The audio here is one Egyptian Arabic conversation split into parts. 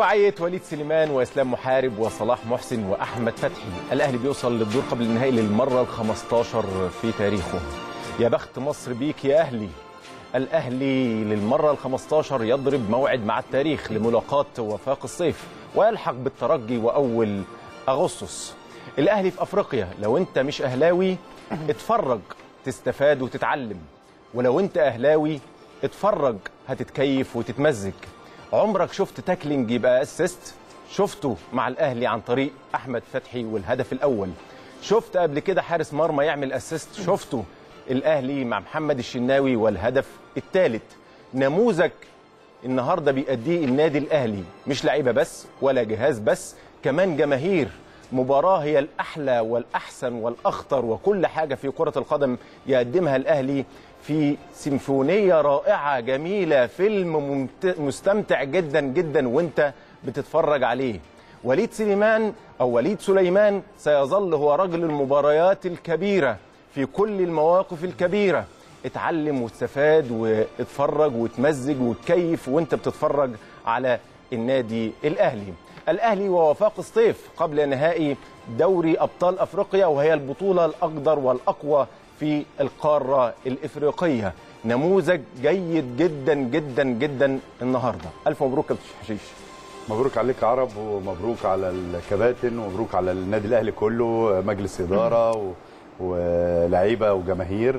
رباعية وليد سليمان وإسلام محارب وصلاح محسن وأحمد فتحي الأهلي بيوصل للدور قبل النهائي للمرة ال 15 في تاريخه يا بخت مصر بيك يا أهلي الأهلي للمرة ال 15 يضرب موعد مع التاريخ لملاقاة وفاق الصيف ويلحق بالترجي وأول أغسطس الأهلي في أفريقيا لو أنت مش أهلاوي اتفرج تستفاد وتتعلم ولو أنت أهلاوي اتفرج هتتكيف وتتمزج عمرك شفت تاكلينج يبقى اسيست شفته مع الاهلي عن طريق احمد فتحي والهدف الاول شفت قبل كده حارس مرمى يعمل اسيست شفته الاهلي مع محمد الشناوي والهدف الثالث نموذج النهارده بيأديه النادي الاهلي مش لعيبه بس ولا جهاز بس كمان جماهير مباراة هي الأحلى والأحسن والأخطر وكل حاجة في كرة القدم يقدمها الأهلي في سيمفونية رائعة جميلة فيلم ممت... مستمتع جدا جدا وانت بتتفرج عليه وليد سليمان أو وليد سليمان سيظل هو رجل المباريات الكبيرة في كل المواقف الكبيرة اتعلم واستفاد واتفرج وتمزج وتكيف وانت بتتفرج على النادي الأهلي الأهلي ووفاق الصيف قبل نهائي دوري أبطال أفريقيا وهي البطولة الأقدر والأقوى في القارة الإفريقية نموذج جيد جدا جدا جدا النهاردة ألف مبروك كابتن حشيش مبروك عليك عرب ومبروك على الكباتن ومبروك على النادي الاهلي كله مجلس اداره و... ولعيبه وجماهير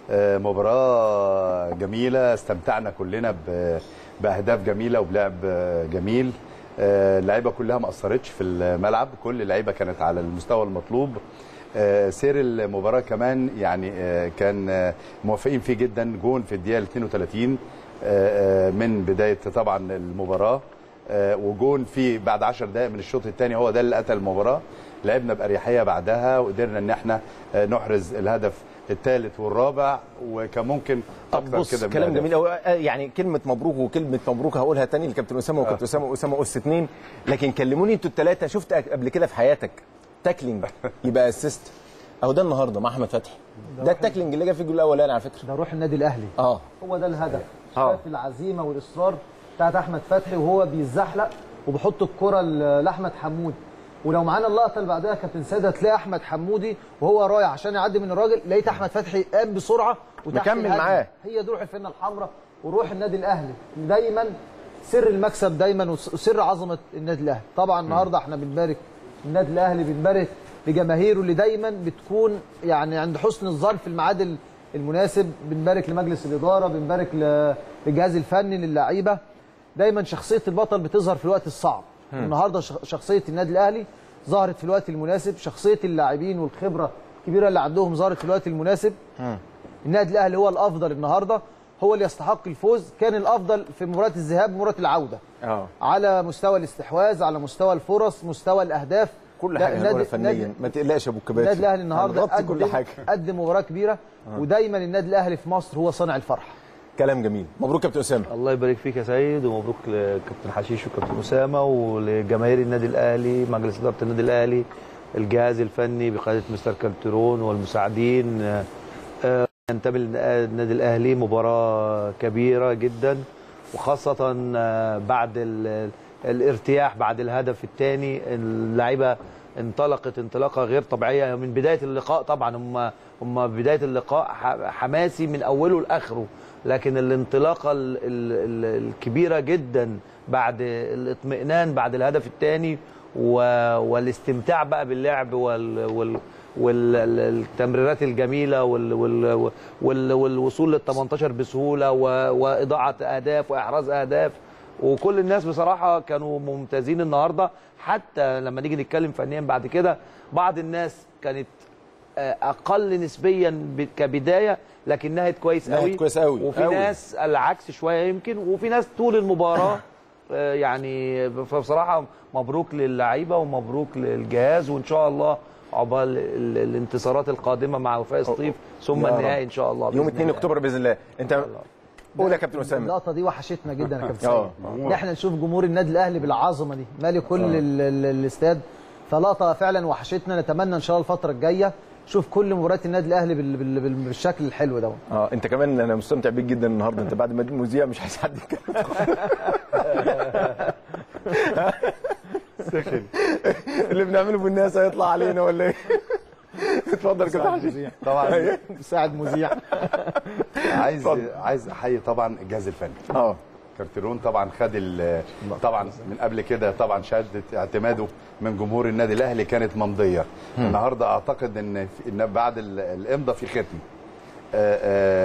مباراه جميله استمتعنا كلنا ب... باهداف جميله وبلعب جميل اللعيبه كلها ما اثرتش في الملعب كل اللعيبه كانت على المستوى المطلوب سير المباراه كمان يعني كان موافقين فيه جدا جون في الدقيقه 32 من بدايه طبعا المباراه وجون في بعد 10 دقائق من الشوط الثاني هو ده اللي قتل المباراه لعبنا باريحيه بعدها وقدرنا ان احنا نحرز الهدف الثالث والرابع وكان ممكن اكتر كده كلام جميل قوي يعني كلمه مبروك وكلمه مبروك هقولها تاني لكابتن اسامه وكابتن اسامه اسامه اس اثنين لكن كلموني انتوا الثلاثه شفت قبل كده في حياتك تاكلينج يبقى اسيست اهو ده النهارده مع احمد فتحي ده, ده التاكلينج اللي جه في الجول الاولاني على فكره ده روح النادي الاهلي اه هو ده الهدف شاف العزيمه والاصرار بتاعت احمد فتحي وهو بيتزحلق وبيحط الكره لاحمد حمود ولو معانا اللقطه اللي بعدها كابتن سيد هتلاقي احمد حمودي وهو رايح عشان يعدي من الراجل لقيت احمد فتحي قام بسرعه مكمل معاه هي دي روح الفنه الحمراء وروح النادي الاهلي دايما سر المكسب دايما وسر عظمه النادي الاهلي طبعا النهارده احنا بنبارك النادي الاهلي بنبارك لجماهيره اللي دايما بتكون يعني عند حسن الظن في الميعاد المناسب بنبارك لمجلس الاداره بنبارك للجهاز الفني للعيبه دايما شخصيه البطل بتظهر في الوقت الصعب النهارده شخصيه النادي الاهلي ظهرت في الوقت المناسب شخصيه اللاعبين والخبره الكبيره اللي عندهم ظهرت في الوقت المناسب النادي الاهلي هو الافضل النهارده هو اللي يستحق الفوز كان الافضل في مباراه الذهاب ومباراه العوده أوه. على مستوى الاستحواذ على مستوى الفرص مستوى الاهداف كل حاجه النادي فنيا ما تقلقش يا ابو الكباتن النادي الاهلي النهارده قدم كل حاجه قدم مباراه كبيره أه. ودايما النادي الاهلي في مصر هو صانع الفرحه كلام جميل مبروك كابتن اسامه الله يبارك فيك يا سيد ومبروك لكابتن حشيش وكابتن اسامه ولجماهير النادي الاهلي مجلس اداره النادي الاهلي الجهاز الفني بقياده مستر كالترون والمساعدين ينتمي للنادي الاهلي مباراه كبيره جدا وخاصه بعد الارتياح بعد الهدف الثاني اللعيبه انطلقت انطلاقه غير طبيعيه من بدايه اللقاء طبعا هم هم بدايه اللقاء حماسي من اوله لاخره لكن الانطلاقه الكبيره جدا بعد الاطمئنان بعد الهدف الثاني والاستمتاع بقى باللعب وال والتمريرات الجميله والوصول لل 18 بسهوله واضاعه اهداف واحراز اهداف وكل الناس بصراحه كانوا ممتازين النهارده حتى لما نيجي نتكلم فنيا بعد كده بعض الناس كانت اقل نسبيا كبدايه لكن نهت كويس قوي كويس قوي وفي قوي. ناس العكس شويه يمكن وفي ناس طول المباراه يعني فبصراحه مبروك للعيبه ومبروك للجهاز وان شاء الله عقبال الانتصارات القادمه مع وفاء الصيف ثم النهائي ان شاء الله يوم 2 اكتوبر باذن الله انت قول يا كابتن اسامه اللقطه دي وحشتنا جدا يا كابتن سيد ان احنا نشوف جمهور النادي الاهلي بالعظمه دي مالي كل الاستاد فلقطه فعلا وحشتنا نتمنى ان شاء الله الفتره الجايه شوف كل مباريات النادي الاهلي بالشكل الحلو ده اه انت كمان انا مستمتع بيك جدا النهارده انت بعد ما المذيع مش عايز حد يتكلم سخن اللي بنعمله بالناس هيطلع علينا ولا ايه؟ اتفضل كده حشيش طبعا مساعد مذيع عايز اتفضل. عايز احيي طبعا الجهاز الفني اه كارتيرون طبعا خد ال- طبعا من قبل كده طبعا شهاده اعتماده من جمهور النادي الاهلي كانت ممضيه النهارده اعتقد ان في- ان بعد ال- الامضاء في ختم آه،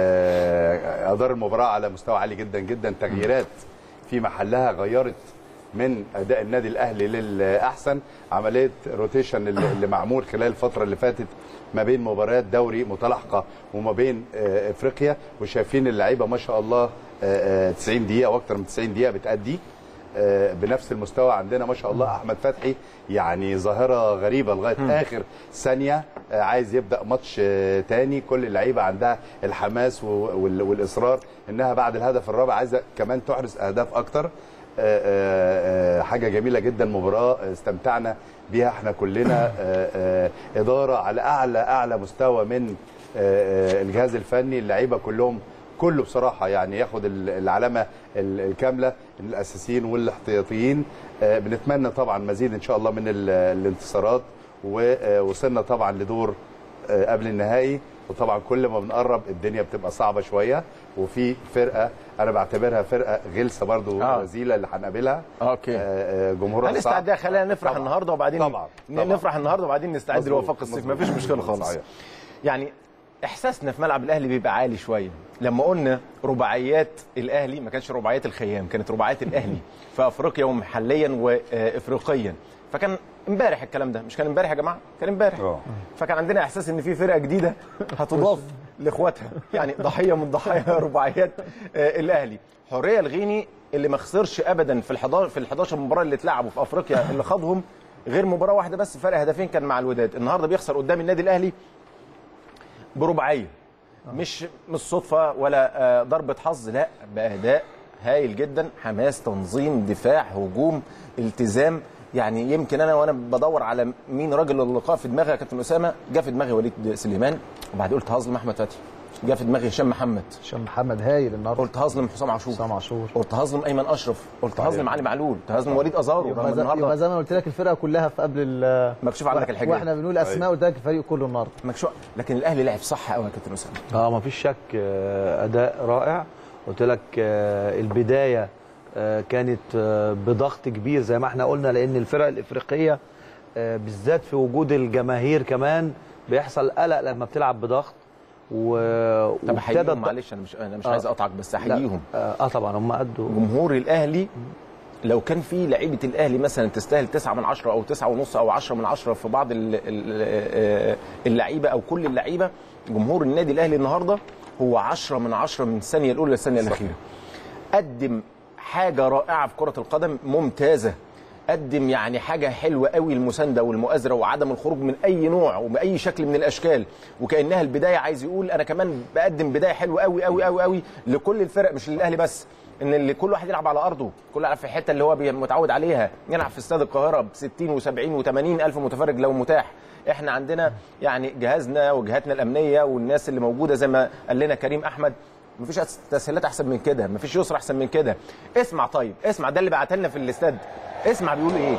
آه، ادار المباراه على مستوى عالي جدا جدا تغييرات في محلها غيرت من اداء النادي الاهلي للاحسن عمليه روتيشن اللي اللي معمول خلال الفتره اللي فاتت ما بين مباريات دوري متلاحقه وما بين آه، افريقيا وشايفين اللعيبه ما شاء الله آه، آه، 90 دقيقه واكثر من 90 دقيقه بتادي آه، بنفس المستوى عندنا ما شاء الله احمد فتحي يعني ظاهره غريبه لغايه اخر ثانيه آه، عايز يبدا ماتش آه، تاني كل اللعيبه عندها الحماس و- وال- والاصرار انها بعد الهدف الرابع عايزه كمان تحرز اهداف اكتر آه، آه، آه، حاجه جميله جدا مباراه استمتعنا بيها احنا كلنا آه، آه، اداره على اعلى اعلى مستوى من آه، آه، الجهاز الفني اللعيبه كلهم كله بصراحه يعني ياخد ال- العلامه ال- الكامله الاساسيين والاحتياطيين آه، بنتمنى طبعا مزيد ان شاء الله من ال- الانتصارات ووصلنا طبعا لدور آه، قبل النهائي وطبعا كل ما بنقرب الدنيا بتبقى صعبه شويه وفي فرقه انا بعتبرها فرقه غلسه برضو آه. رزيله اللي هنقابلها اوكي آه، آه، جمهورها هنستعد صعب. خلينا نفرح طبعاً. النهارده وبعدين طبعاً. ن- طبعاً. نفرح النهارده وبعدين نستعد مظبوط. لوفاق الصيف مظبوط. مفيش مشكله خالص صحيح. يعني احساسنا في ملعب الاهلي بيبقى عالي شويه لما قلنا رباعيات الاهلي ما كانش رباعيات الخيام كانت رباعيات الاهلي في افريقيا ومحليا وافريقيا فكان امبارح الكلام ده مش كان امبارح يا جماعه كان امبارح آه. فكان عندنا احساس ان في فرقه جديده هتضاف لاخواتها يعني ضحيه من ضحايا رباعيات آه، الاهلي حوريه الغيني اللي ما خسرش ابدا في ال11 في ال11 مباراه اللي اتلعبوا في افريقيا اللي خاضهم غير مباراه واحده بس فرق هدفين كان مع الوداد النهارده بيخسر قدام النادي الاهلي برباعيه مش مش صدفه ولا آه، ضربه حظ لا باداء هايل جدا حماس تنظيم دفاع هجوم التزام يعني يمكن انا وانا بدور على مين راجل اللقاء في دماغي يا كابتن اسامه جه في دماغي وليد سليمان وبعد قلت هظلم احمد فتحي جه في دماغي هشام محمد هشام محمد هايل النهارده قلت هظلم حسام عاشور حسام عاشور قلت هظلم ايمن اشرف قلت هظلم علي معلول قلت هظلم وليد ازارو يبقى رغم زي- يبقى النهارده زي ما قلت لك الفرقه كلها في قبل ال مكشوف عنك الحجاب واحنا بنقول اسماء قلت لك الفريق كله النهارده مكشوف لكن الاهلي لعب صح قوي يا كابتن اسامه اه ما فيش شك آه، اداء رائع قلت لك آه، البدايه آه، كانت آه، بضغط كبير زي ما احنا قلنا لان الفرق الافريقيه آه، بالذات في وجود الجماهير كمان بيحصل قلق لما بتلعب بضغط و... طب احييهم الض- معلش انا مش انا مش آه. عايز اقطعك بس لا، احييهم اه آه، طبعا هم قدوا جمهور الاهلي لو كان في لعيبه الاهلي مثلا تستاهل 9 من 10 او 9 ونص او 10 من 10 في بعض ال- ال- اللعيبه او كل اللعيبه جمهور النادي الاهلي النهارده هو 10 من 10 من الثانيه الاولى للثانيه الاخيره قدم حاجه رائعه في كره القدم ممتازه قدم يعني حاجه حلوه قوي المسانده والمؤازره وعدم الخروج من اي نوع وباي شكل من الاشكال وكانها البدايه عايز يقول انا كمان بقدم بدايه حلوه قوي قوي قوي قوي لكل الفرق مش للاهلي بس ان اللي كل واحد يلعب على ارضه كل يلعب في الحته اللي هو بي- متعود عليها يلعب في استاد القاهره ب 60 و70 و80 الف متفرج لو متاح احنا عندنا يعني جهازنا وجهاتنا الامنيه والناس اللي موجوده زي ما قال لنا كريم احمد مفيش أس- تسهيلات احسن من كده مفيش يسر احسن من كده اسمع طيب اسمع ده اللي بعت لنا في الاستاد اسمع بيقول ايه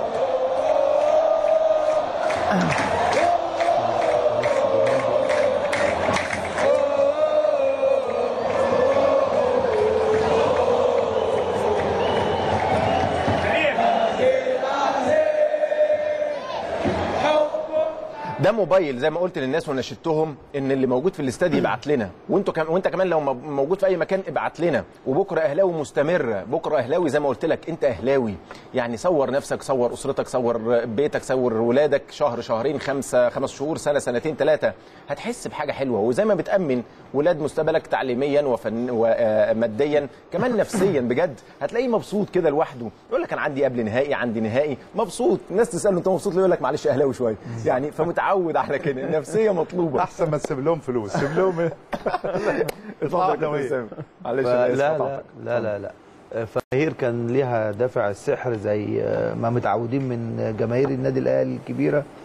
ده موبايل زي ما قلت للناس ونشدتهم ان اللي موجود في الاستاد يبعت لنا وانتوا كم وانت كمان لو م- موجود في اي مكان ابعت لنا وبكره اهلاوي مستمره بكره اهلاوي زي ما قلت لك انت اهلاوي يعني صور نفسك صور اسرتك صور بيتك صور ولادك شهر شهرين خمسه خمس شهور سنه سنتين ثلاثه هتحس بحاجه حلوه وزي ما بتامن ولاد مستقبلك تعليميا وفن وماديا كمان نفسيا بجد هتلاقيه مبسوط كده لوحده يقول لك انا عندي قبل نهائي عندي نهائي مبسوط الناس تساله انت مبسوط ليه يقول لك معلش اهلاوي شويه يعني فمتعود على كده النفسيه مطلوبه احسن ما تسيب لهم فلوس سيب لهم إيه؟ اتفضل يا كابتن اسامه معلش لا أنا آسف لا قطعتك. لا لا لا فهير كان ليها دافع السحر زي ما متعودين من جماهير النادي الاهلي الكبيره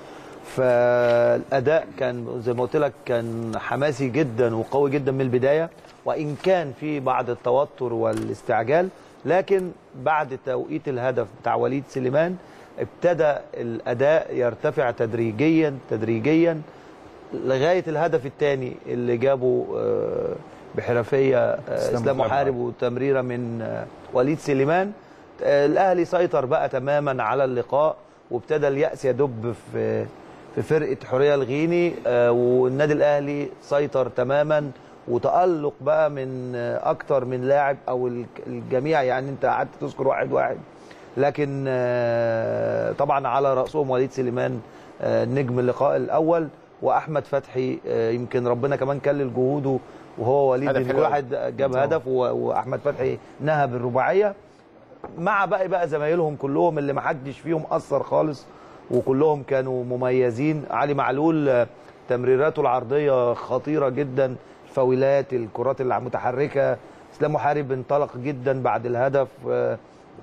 فالاداء كان زي ما قلت لك كان حماسي جدا وقوي جدا من البدايه وان كان في بعض التوتر والاستعجال لكن بعد توقيت الهدف بتاع وليد سليمان ابتدى الاداء يرتفع تدريجيا تدريجيا لغايه الهدف الثاني اللي جابه آه، بحرفيه آه، إسلام اسلام محارب. محارب وتمريره من آه، وليد سليمان آه، الاهلي سيطر بقى تماما على اللقاء وابتدى اليأس يدب في في فرقه حوريه الغيني آه، والنادي الاهلي سيطر تماما وتألق بقى من آه، اكتر من لاعب او الج- الجميع يعني انت قعدت تذكر واحد واحد لكن آه، طبعا على رأسهم وليد سليمان آه، نجم اللقاء الاول واحمد فتحي آه، يمكن ربنا كمان كلل جهوده وهو وليد هدف بن حلو كل أوي. واحد جاب هدف و- واحمد فتحي نهى بالرباعيه مع باقي بقى زمايلهم كلهم اللي ما حدش فيهم اثر خالص وكلهم كانوا مميزين علي معلول آه، تمريراته العرضيه خطيره جدا الفاولات الكرات المتحركه اسلام محارب انطلق جدا بعد الهدف آه،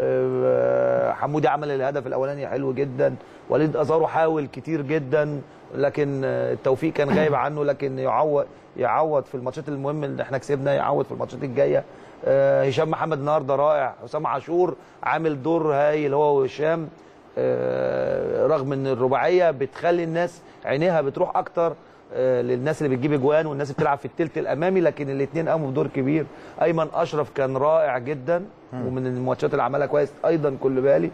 آه، حمودي عمل الهدف الاولاني حلو جدا وليد ازارو حاول كتير جدا لكن آه، التوفيق كان غايب عنه لكن يعوض يعوض في الماتشات المهمه اللي احنا كسبنا يعوض في الماتشات الجايه آه، هشام محمد النهارده رائع حسام عاشور عامل دور هايل هو وهشام آه، رغم ان الرباعيه بتخلي الناس عينيها بتروح اكتر آه، للناس اللي بتجيب اجوان والناس اللي بتلعب في التلت الامامي لكن الاثنين قاموا بدور كبير ايمن اشرف كان رائع جدا ومن الماتشات اللي عملها كويس ايضا كل بالي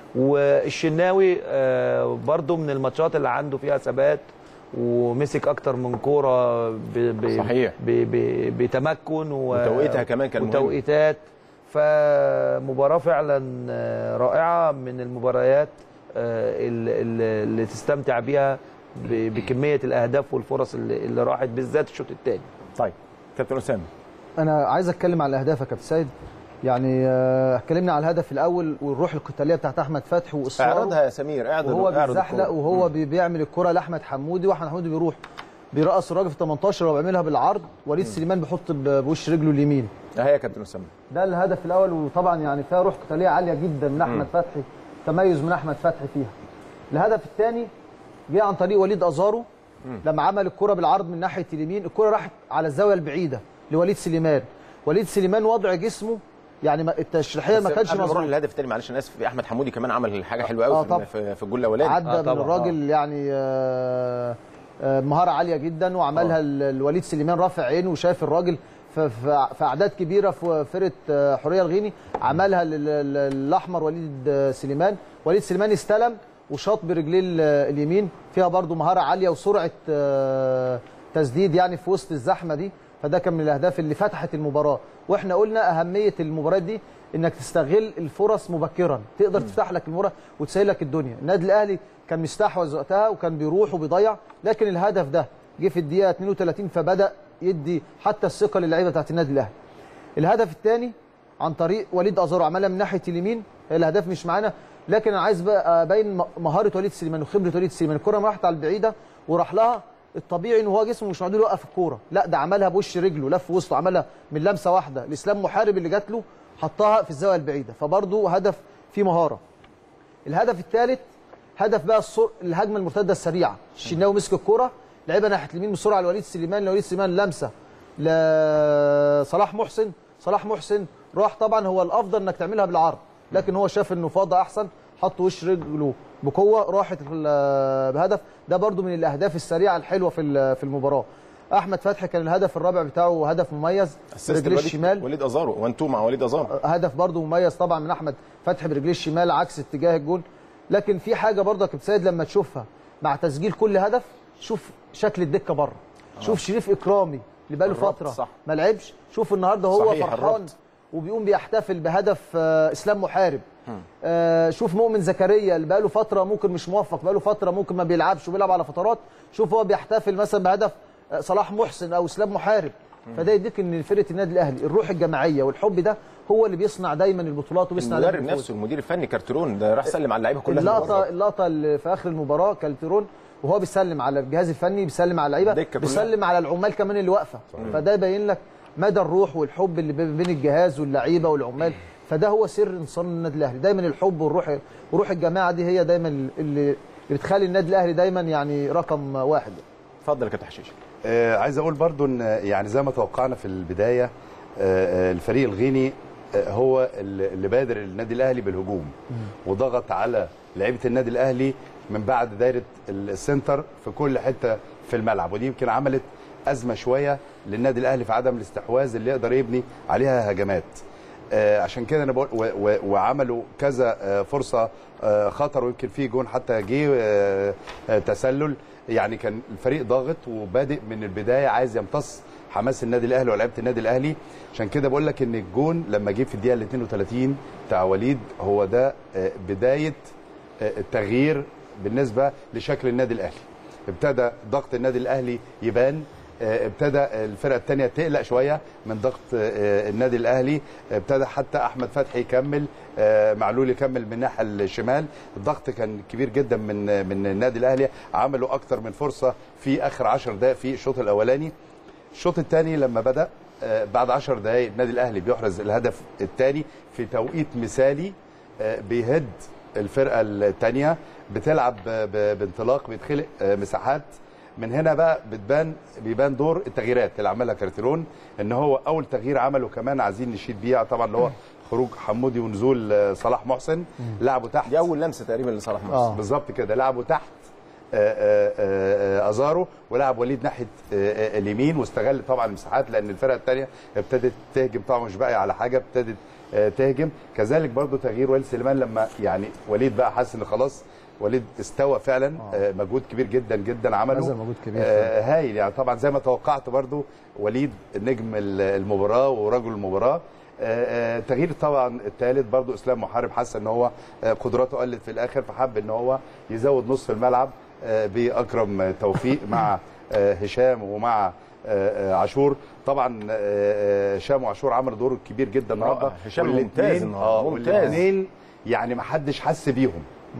والشناوي آه، برضو من الماتشات اللي عنده فيها ثبات ومسك اكتر من كوره ب- ب- صحيح. ب- ب- بتمكن و- وتوقيتها كمان كان مهم. وتوقيتات فمباراه فعلا آه، رائعه من المباريات آه، اللي- اللي اللي تستمتع بيها ب- بكميه الاهداف والفرص اللي اللي راحت بالذات الشوط الثاني طيب كابتن اسامه انا عايز اتكلم على الاهداف يا كابتن سيد يعني آه، اتكلمنا على الهدف الاول والروح القتاليه بتاعت احمد فتحي واصراره اعرضها يا سمير اعرض وهو اعرض بيزحلق الكرة. وهو بي- بيعمل الكره لاحمد حمودي واحمد حمودي بيروح بيرقص الراجل في 18 وبيعملها بالعرض وليد سليمان بيحط ب- بوش رجله اليمين اهي يا كابتن اسامه ده الهدف الاول وطبعا يعني فيها روح قتاليه عاليه جدا من احمد فتحي تميز من احمد فتحي فيها الهدف الثاني جه عن طريق وليد ازارو لما عمل الكره بالعرض من ناحيه اليمين الكره راحت على الزاويه البعيده لوليد سليمان وليد سليمان وضع جسمه يعني ما- التشريحيه ما بس كانش قبل ما نروح مظبوط للهدف الثاني معلش انا اسف احمد حمودي كمان عمل حاجه حلوه قوي آه في, طبعا. في, في الجول الاولاني عدى آه من طبعاً، الراجل يعني آه، آه، مهاره عاليه جدا وعملها ال- الوليد سليمان رافع عينه وشاف الراجل ف- ف- في اعداد كبيره في فرقه آه، حوريه الغيني عملها لل- لل- الاحمر وليد آه، سليمان وليد سليمان استلم وشاط برجليه ال- اليمين فيها برضو مهاره عاليه وسرعه آه، تسديد يعني في وسط الزحمه دي فده كان من الاهداف اللي فتحت المباراه واحنا قلنا اهميه المباراه دي انك تستغل الفرص مبكرا تقدر تفتح لك المباراه وتسهل لك الدنيا النادي الاهلي كان مستحوذ وقتها وكان بيروح وبيضيع لكن الهدف ده جه في الدقيقه 32 فبدا يدي حتى الثقه للعيبه بتاعت النادي الاهلي الهدف الثاني عن طريق وليد ازارو عملها من ناحيه اليمين الاهداف مش معانا لكن انا عايز بقى ابين م- مهاره وليد سليمان وخبره وليد سليمان الكره ما راحت على البعيده وراح لها الطبيعي ان هو جسمه مش معدول يوقف الكوره لا ده عملها بوش رجله لف وسطه عملها من لمسه واحده لاسلام محارب اللي جات له حطها في الزاويه البعيده فبرضه هدف فيه مهاره الهدف الثالث هدف بقى الصر... الهجمه المرتده السريعه الشناوي مسك الكره لعبها ناحيه اليمين بسرعه لوليد سليمان لوليد سليمان لمسه لصلاح محسن صلاح محسن راح طبعا هو الافضل انك تعملها بالعرض لكن هو شاف انه فاضه احسن حط وش رجله بقوه راحت ال- بهدف ده برضو من الاهداف السريعه الحلوه في ال- في المباراه احمد فتحي كان الهدف الرابع بتاعه هدف مميز اسيست برجليه الوليد- الشمال وليد ازارو 1 2 مع وليد ازارو هدف برضو مميز طبعا من احمد فتحي برجليه الشمال عكس اتجاه الجول لكن في حاجه برضه يا كابتن سيد لما تشوفها مع تسجيل كل هدف شوف شكل الدكه بره شوف شريف اكرامي اللي بقاله الربط، فتره صح. ما لعبش شوف النهارده هو صحيح، فرحان الربط. وبيقوم بيحتفل بهدف آه، اسلام محارب آه، شوف مؤمن زكريا اللي بقاله فتره ممكن مش موفق بقاله فتره ممكن ما بيلعبش وبيلعب على فترات شوف هو بيحتفل مثلا بهدف آه، صلاح محسن او اسلام محارب فده يديك ان فرقه النادي الاهلي الروح الجماعيه والحب ده هو اللي بيصنع دايما البطولات وبيصنع دايما المدرب الفوز. نفسه المدير الفني كارترون ده راح سلم على اللعيبه كلها اللقطه اللقطه اللي في اخر المباراه كالترون وهو بيسلم على الجهاز الفني بيسلم على اللعيبه الدكة كلها. بيسلم على العمال كمان اللي واقفه فده يبين لك مدى الروح والحب اللي بين بين الجهاز واللعيبه والعمال فده هو سر انتصار النادي الاهلي دايما الحب والروح وروح الجماعه دي هي دايما اللي بتخلي النادي الاهلي دايما يعني رقم واحد اتفضل يا كابتن حشيش آه، عايز اقول برضو ان يعني زي ما توقعنا في البدايه آه، آه، الفريق الغيني آه، هو اللي اللي بادر النادي الاهلي بالهجوم وضغط على لعيبه النادي الاهلي من بعد دايره السنتر في كل حته في الملعب ودي يمكن عملت ازمه شويه للنادي الاهلي في عدم الاستحواذ اللي يقدر يبني عليها هجمات آه، عشان كده انا بقول و- و- وعملوا كذا آه، فرصه آه، خطر ويمكن في جون حتى جه آه، آه، تسلل يعني كان الفريق ضاغط وبادئ من البدايه عايز يمتص حماس النادي الاهلي ولاعيبه النادي الاهلي عشان كده بقول لك ان الجون لما جه في الدقيقه ال 32 بتاع وليد هو ده آه، بدايه آه، التغيير بالنسبه لشكل النادي الاهلي ابتدى ضغط النادي الاهلي يبان آه، ابتدى الفرقه الثانيه تقلق شويه من ضغط آه، النادي الاهلي ابتدى حتى احمد فتحي يكمل آه، معلول يكمل من الناحيه الشمال الضغط كان كبير جدا من من النادي الاهلي عملوا اكتر من فرصه في اخر 10 دقائق في الشوط الاولاني الشوط الثاني لما بدا آه، بعد 10 دقائق النادي الاهلي بيحرز الهدف الثاني في توقيت مثالي آه، بيهد الفرقه الثانيه بتلعب ب- ب- بانطلاق بيتخلق آه، مساحات من هنا بقى بتبان بيبان دور التغييرات اللي عملها كارتيرون ان هو اول تغيير عمله كمان عايزين نشيد بيه طبعا اللي هو خروج حمودي ونزول آه، صلاح محسن لعبه تحت دي اول لمسه تقريبا لصلاح محسن آه. بالظبط كده لعبه تحت آه، آه، آه، ازارو ولعب وليد ناحيه آه، آه، اليمين واستغل طبعا المساحات لان الفرقه الثانيه ابتدت تهجم طبعا مش باقي على حاجه ابتدت آه، تهجم كذلك برضو تغيير وليد سليمان لما يعني وليد بقى حاسس ان خلاص وليد استوى فعلا آه، مجهود كبير جدا جدا عمله بذل مجهود كبير آه، هايل يعني طبعا زي ما توقعت برضو وليد نجم ال- المباراه ورجل المباراه آه، آه، تغيير طبعا الثالث برضو اسلام محارب حس ان هو آه، قدراته قلت في الاخر فحب ان هو يزود نص الملعب آه، باكرم توفيق مع آه، هشام ومع آه، آه، عاشور طبعا آه، آه، هشام وعاشور عملوا دور كبير جدا النهارده رائع. هشام والاتنين- ممتاز النهاردة، اه ممتاز. والاثنين يعني ما حدش حس بيهم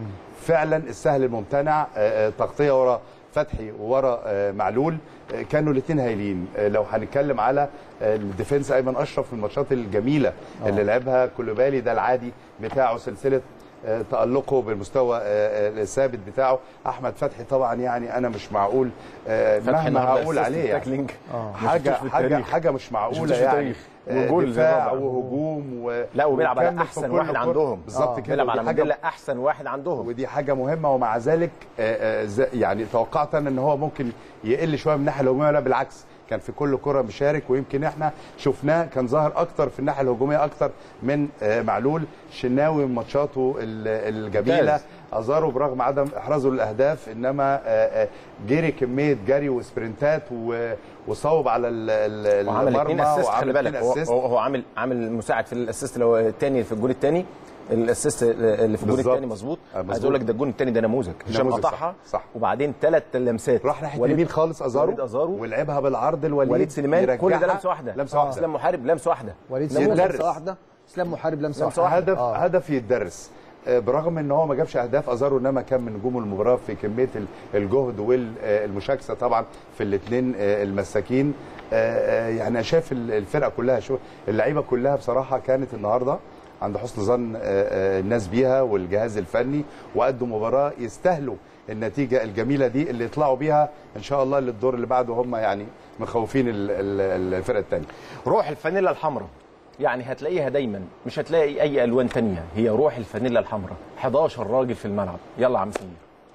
فعلا السهل الممتنع آه، آه، تغطيه ورا فتحي وورا آه، معلول آه، كانوا الاثنين هايلين آه، لو هنتكلم على آه، الديفنس ايمن اشرف في الماتشات الجميله اللي لعبها كولوبالي ده العادي بتاعه سلسله آه، تألقه بالمستوى آه، آه، الثابت بتاعه احمد فتحي طبعا يعني انا مش معقول آه، فتحي مهما النهارده هقول assist عليه يعني تاكلينج. حاجه شفتوش في حاجه التاريخ. حاجه مش شفتوش معقوله في يعني التاريخ. آه، وجول دفاع رابع. وهجوم و... لا وبيلعب على وكمل في احسن كل واحد كرة. عندهم بالظبط كده بيلعب على ودي حاجة مانديلا احسن واحد عندهم ودي حاجه مهمه ومع ذلك آه، آه، ز- يعني توقعت انا ان هو ممكن يقل شويه من الناحيه الهجوميه لا بالعكس كان في كل كره مشارك ويمكن احنا شفناه كان ظاهر اكتر في الناحيه الهجوميه اكتر من آه، معلول شناوي من ماتشاته ال- الجميله ممتاز. ازارو برغم عدم احرازه للاهداف انما آه، آه، جري كميه جري وسبرنتات و- وصوب على ال- ال- وعمل اثنين المرمى اسيست خلي وعمل بالك اتنين هو, assist. هو هو عامل عامل مساعد في الاسيست اللي هو الثاني في الجول الثاني الاسيست اللي في الجول بالظبط. الثاني مظبوط آه، مظبوط. عايز اقول لك ده الجول الثاني ده نموذج هشام نموذج، صح، قطعها صح. وبعدين ثلاث لمسات راح ناحيه وليد- اليمين خالص ازارو وليد ازارو ولعبها بالعرض الوليد وليد سليمان كل ده يرجعها لمسه واحده لمسه واحده اسلام محارب لمسه واحده وليد نموذج. سليمان يتدرس. لمسه واحده اسلام محارب لمسه لمسة واحده واحدة. هدف آه. هدف يتدرس آه، برغم ان هو ما جابش اهداف ازارو انما كان من نجوم المباراه في كميه ال- الجهد والمشاكسه طبعا في الاثنين المساكين آه، آه، يعني انا شايف ال- الفرقه كلها شو اللعيبه كلها بصراحه كانت النهارده عند حسن ظن آه، آه، الناس بيها والجهاز الفني وادوا مباراه يستاهلوا النتيجه الجميله دي اللي يطلعوا بيها ان شاء الله للدور اللي بعده هم يعني مخوفين ال- ال- الفرقه الثانيه روح الفانيلا الحمراء يعني هتلاقيها دايما مش هتلاقي اي الوان تانية هي روح الفانيلا الحمراء 11 راجل في الملعب يلا يا عم سمير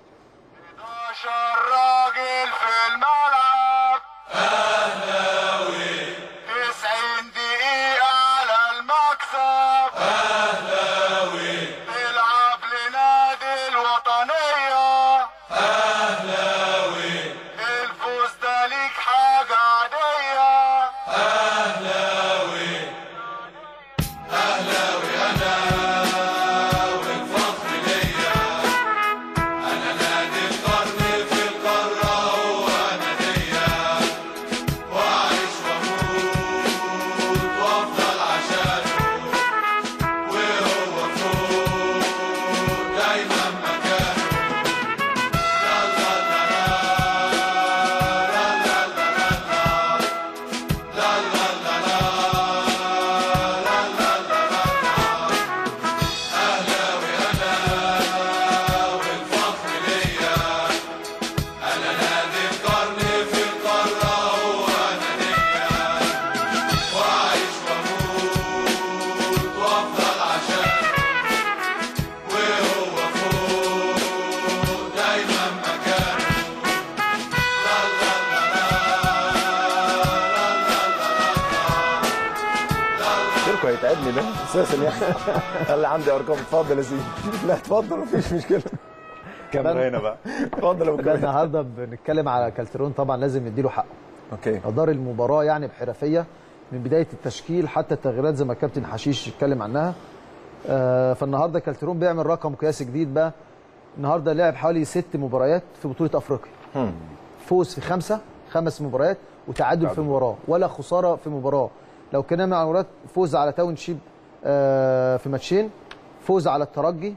11 راجل في الملعب اهلاوي 90 دقيقة على المكسب اهلاوي نلعب لنادي الوطنية اهلاوي الفوز ده ليك حاجة عادية اهلاوي اهلاوي انا والفخر ليا اساسا يعني قال لي عندي ارقام اتفضل يا سيدي لا اتفضل مفيش مشكله كاميرا هنا بقى اتفضل يا أبو ده كريم. النهارده بنتكلم على كالترون طبعا لازم نديله حقه اوكي ادار المباراه يعني بحرفيه من بدايه التشكيل حتى التغييرات زي ما الكابتن حشيش اتكلم عنها آه، فالنهارده كالترون بيعمل رقم قياسي جديد بقى النهارده لعب حوالي ست مباريات في بطوله افريقيا هم. فوز في خمسه خمس مباريات وتعادل في مباراه ولا خساره في مباراه لو كنا مع مباراه فوز على تاون شيب آه، في ماتشين فوز على الترجي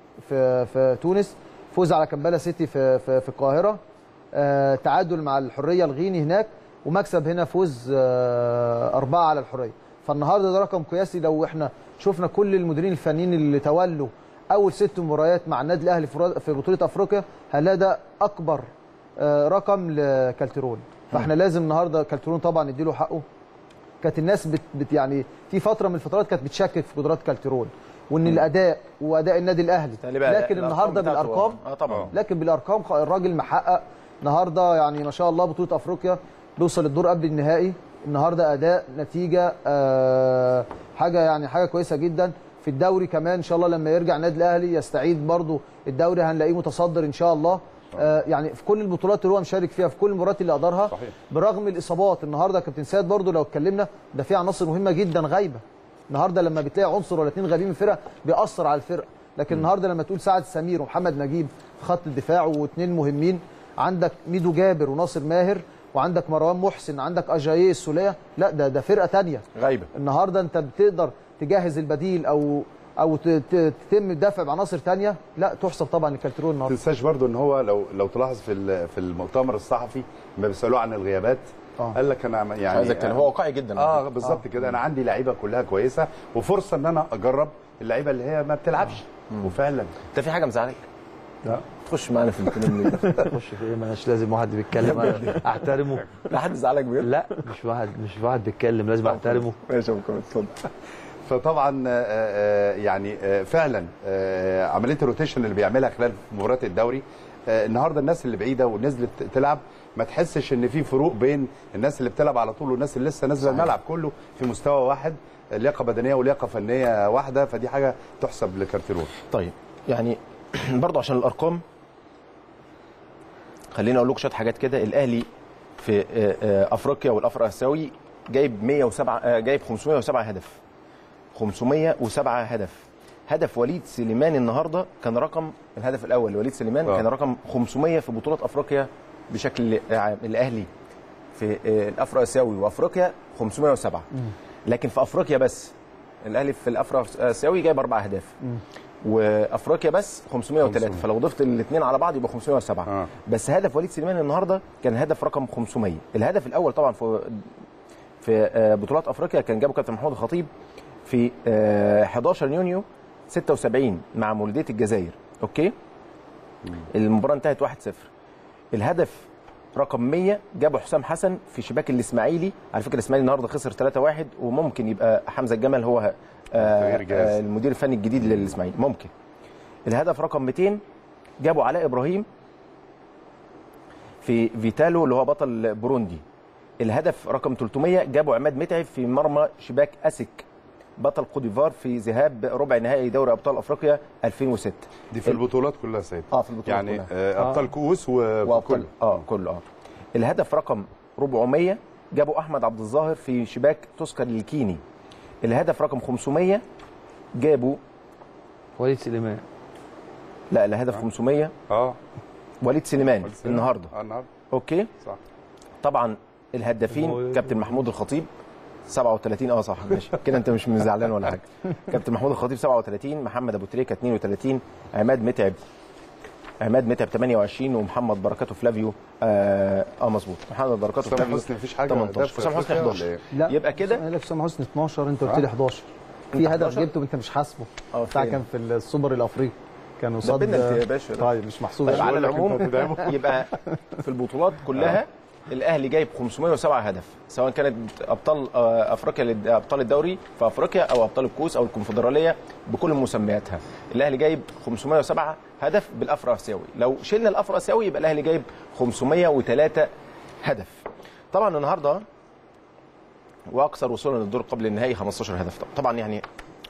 في في تونس فوز على كمبالا سيتي في في, في القاهره آه، تعادل مع الحريه الغيني هناك ومكسب هنا فوز آه، أربعة على الحريه فالنهارده ده رقم قياسي لو احنا شفنا كل المديرين الفنيين اللي تولوا اول ست مباريات مع النادي الاهلي في را- في بطوله افريقيا هنلاقي ده اكبر آه، رقم لكالترون فاحنا لازم النهارده كالترون طبعا نديله حقه كانت الناس بت, بت يعني في فتره من الفترات كانت بتشكك في قدرات كالترون وان الاداء واداء النادي الاهلي تاني بقى لكن الأرقام النهارده بتاعته. بالارقام اه طبعا لكن بالارقام خ- الراجل محقق النهارده يعني ما شاء الله بطوله افريقيا بيوصل الدور قبل النهائي النهارده اداء نتيجه آه حاجه يعني حاجه كويسه جدا في الدوري كمان ان شاء الله لما يرجع النادي الاهلي يستعيد برضو الدوري هنلاقيه متصدر ان شاء الله آه يعني في كل البطولات اللي هو مشارك فيها في كل المباريات اللي ادارها صحيح. برغم الاصابات النهارده يا كابتن سيد برضو لو اتكلمنا ده في عناصر مهمه جدا غايبه النهارده لما بتلاقي عنصر ولا اتنين غايبين من الفرقه بيأثر على الفرقه لكن النهارده لما تقول سعد سمير ومحمد نجيب في خط الدفاع واثنين مهمين عندك ميدو جابر وناصر ماهر وعندك مروان محسن عندك اجاييه السوليه لا ده ده فرقه تانية غايبه النهارده انت بتقدر تجهز البديل او او ت- ت- تتم الدفع بعناصر تانية لا تحسب طبعا لكالترون ما النهارده تنساش برضو ان هو لو لو تلاحظ في ال- في المؤتمر الصحفي لما بيسالوه عن الغيابات آه. قال لك انا يعني عايزك تاني هو واقعي جدا اه بالظبط كده انا عندي لعيبه كلها كويسه وفرصه ان انا اجرب اللعيبه اللي هي ما بتلعبش وفعلا انت في حاجه مزعلك لا تخش معانا في الكلام ده خش في ايه مش لازم واحد بيتكلم أنا احترمه لا حد زعلك بجد لا مش واحد مش واحد بيتكلم لازم احترمه ماشي يا أبو كريم، اتفضل فطبعا آه، آه، يعني آه، فعلا آه، عمليه الروتيشن اللي بيعملها خلال مباريات الدوري آه، النهارده الناس اللي بعيده ونزلت تلعب ما تحسش ان في فروق بين الناس اللي بتلعب على طول والناس اللي لسه نازله الملعب كله في مستوى واحد لياقه بدنيه ولياقه فنيه واحده فدي حاجه تحسب لكارتيرون طيب يعني برضه عشان الارقام خليني اقول لكم شويه حاجات كده الاهلي في آه، آه، افريقيا والافريقيا الاسيوي جايب 107 آه، جايب 507 هدف 507 هدف هدف وليد سليمان النهارده كان رقم الهدف الاول وليد سليمان آه. كان رقم 500 في بطوله افريقيا بشكل عام الاهلي في آه، الافريقيا الاسيوي وافريقيا 507 لكن في افريقيا بس الاهلي في الافريقيا الاسيوي جايب اربع اهداف وافريقيا بس 503 500. فلو ضفت الاثنين على بعض يبقى 507 آه. بس هدف وليد سليمان النهارده كان هدف رقم 500 الهدف الاول طبعا في في آه، بطولات افريقيا كان جابه كابتن محمود الخطيب في آه، 11 يونيو 76 مع مولوديه الجزائر اوكي المباراه انتهت 1-0 الهدف رقم 100 جابه حسام حسن في شباك الاسماعيلي على فكره الاسماعيلي النهارده خسر 3-1 وممكن يبقى حمزه الجمل هو آه، تغيير جاهز. آه، المدير الفني الجديد للاسماعيلي ممكن الهدف رقم 200 جابه علاء ابراهيم في فيتالو اللي هو بطل بوروندي الهدف رقم 300 جابه عماد متعب في مرمى شباك اسك بطل كوديفار في ذهاب ربع نهائي دوري ابطال افريقيا 2006 دي في البطولات كلها سيد اه في البطولات يعني كلها. آه، ابطال كؤوس وابطال وكل اه كله اه الهدف رقم 400 جابه احمد عبد الظاهر في شباك تذكر الكيني الهدف رقم 500 جابه وليد سليمان لا الهدف 500 اه وليد سليمان وليد سليمان. النهارده اه النهارده اوكي صح طبعا الهدافين كابتن محمود الخطيب 37 اه صح ماشي كده انت مش زعلان ولا حاجه كابتن محمود الخطيب 37 محمد ابو تريكه 32 عماد متعب عماد متعب 28 ومحمد بركاته فلافيو اه, آه مظبوط محمد بركاته حسام فلافيو حسني مفيش حاجه 18 ده في حسام حسني أفريقيا 11 ولا إيه؟ لا يبقى كده قال لك حسام حسني 12 انت قلت لي 11 في هدف 11 جبته وانت مش حاسبه اه بتاع فين؟ كان في السوبر الافريقي كان قصاد بينالتي يا باشا ده. طيب مش محسوب طيب يعني. على بقول لك أنت العموم هتدعمه. يبقى في البطولات كلها الاهلي جايب 507 هدف سواء كانت ابطال آه، افريقيا للد- ابطال الدوري في افريقيا او ابطال الكؤوس او الكونفدراليه بكل مسمياتها الاهلي جايب 507 هدف بالافرو اسيوي لو شلنا الافرو اسيوي يبقى الاهلي جايب 503 هدف طبعا النهارده واكثر وصولا للدور قبل النهائي 15 هدف طبعا يعني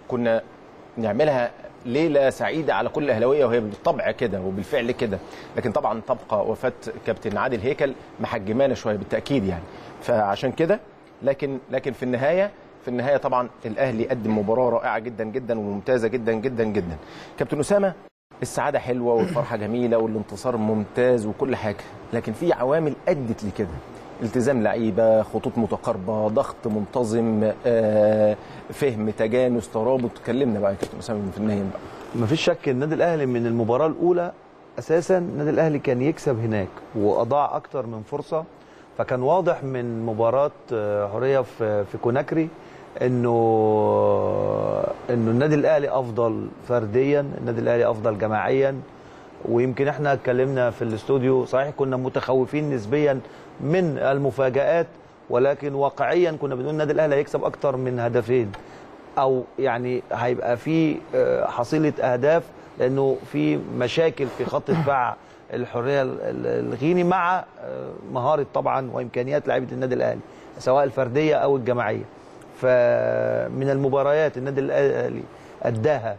كنا نعملها ليله سعيده على كل اهلاويه وهي بالطبع كده وبالفعل كده لكن طبعا تبقى وفاه كابتن عادل هيكل محجمانا شويه بالتاكيد يعني فعشان كده لكن لكن في النهايه في النهايه طبعا الاهلي قدم مباراه رائعه جدا جدا وممتازه جدا جدا جدا كابتن اسامه السعاده حلوه والفرحه جميله والانتصار ممتاز وكل حاجه لكن في عوامل ادت لكده التزام لعيبه خطوط متقاربه ضغط منتظم آه، فهم تجانس ترابط اتكلمنا بقى يا كابتن اسامه في النهايه بقى مفيش شك النادي الاهلي من المباراه الاولى اساسا النادي الاهلي كان يكسب هناك واضاع اكتر من فرصه فكان واضح من مباراه آه، حوريه في في كوناكري انه انه النادي الاهلي افضل فرديا النادي الاهلي افضل جماعيا ويمكن احنا اتكلمنا في الاستوديو صحيح كنا متخوفين نسبيا من المفاجآت ولكن واقعيا كنا بنقول النادي الاهلي هيكسب اكتر من هدفين او يعني هيبقى في آه، حصيله اهداف لانه في مشاكل في خط دفاع الحريه ال- ال- الغيني مع آه، مهاره طبعا وامكانيات لعيبه النادي الاهلي سواء الفرديه او الجماعيه فمن المباريات النادي الاهلي اداها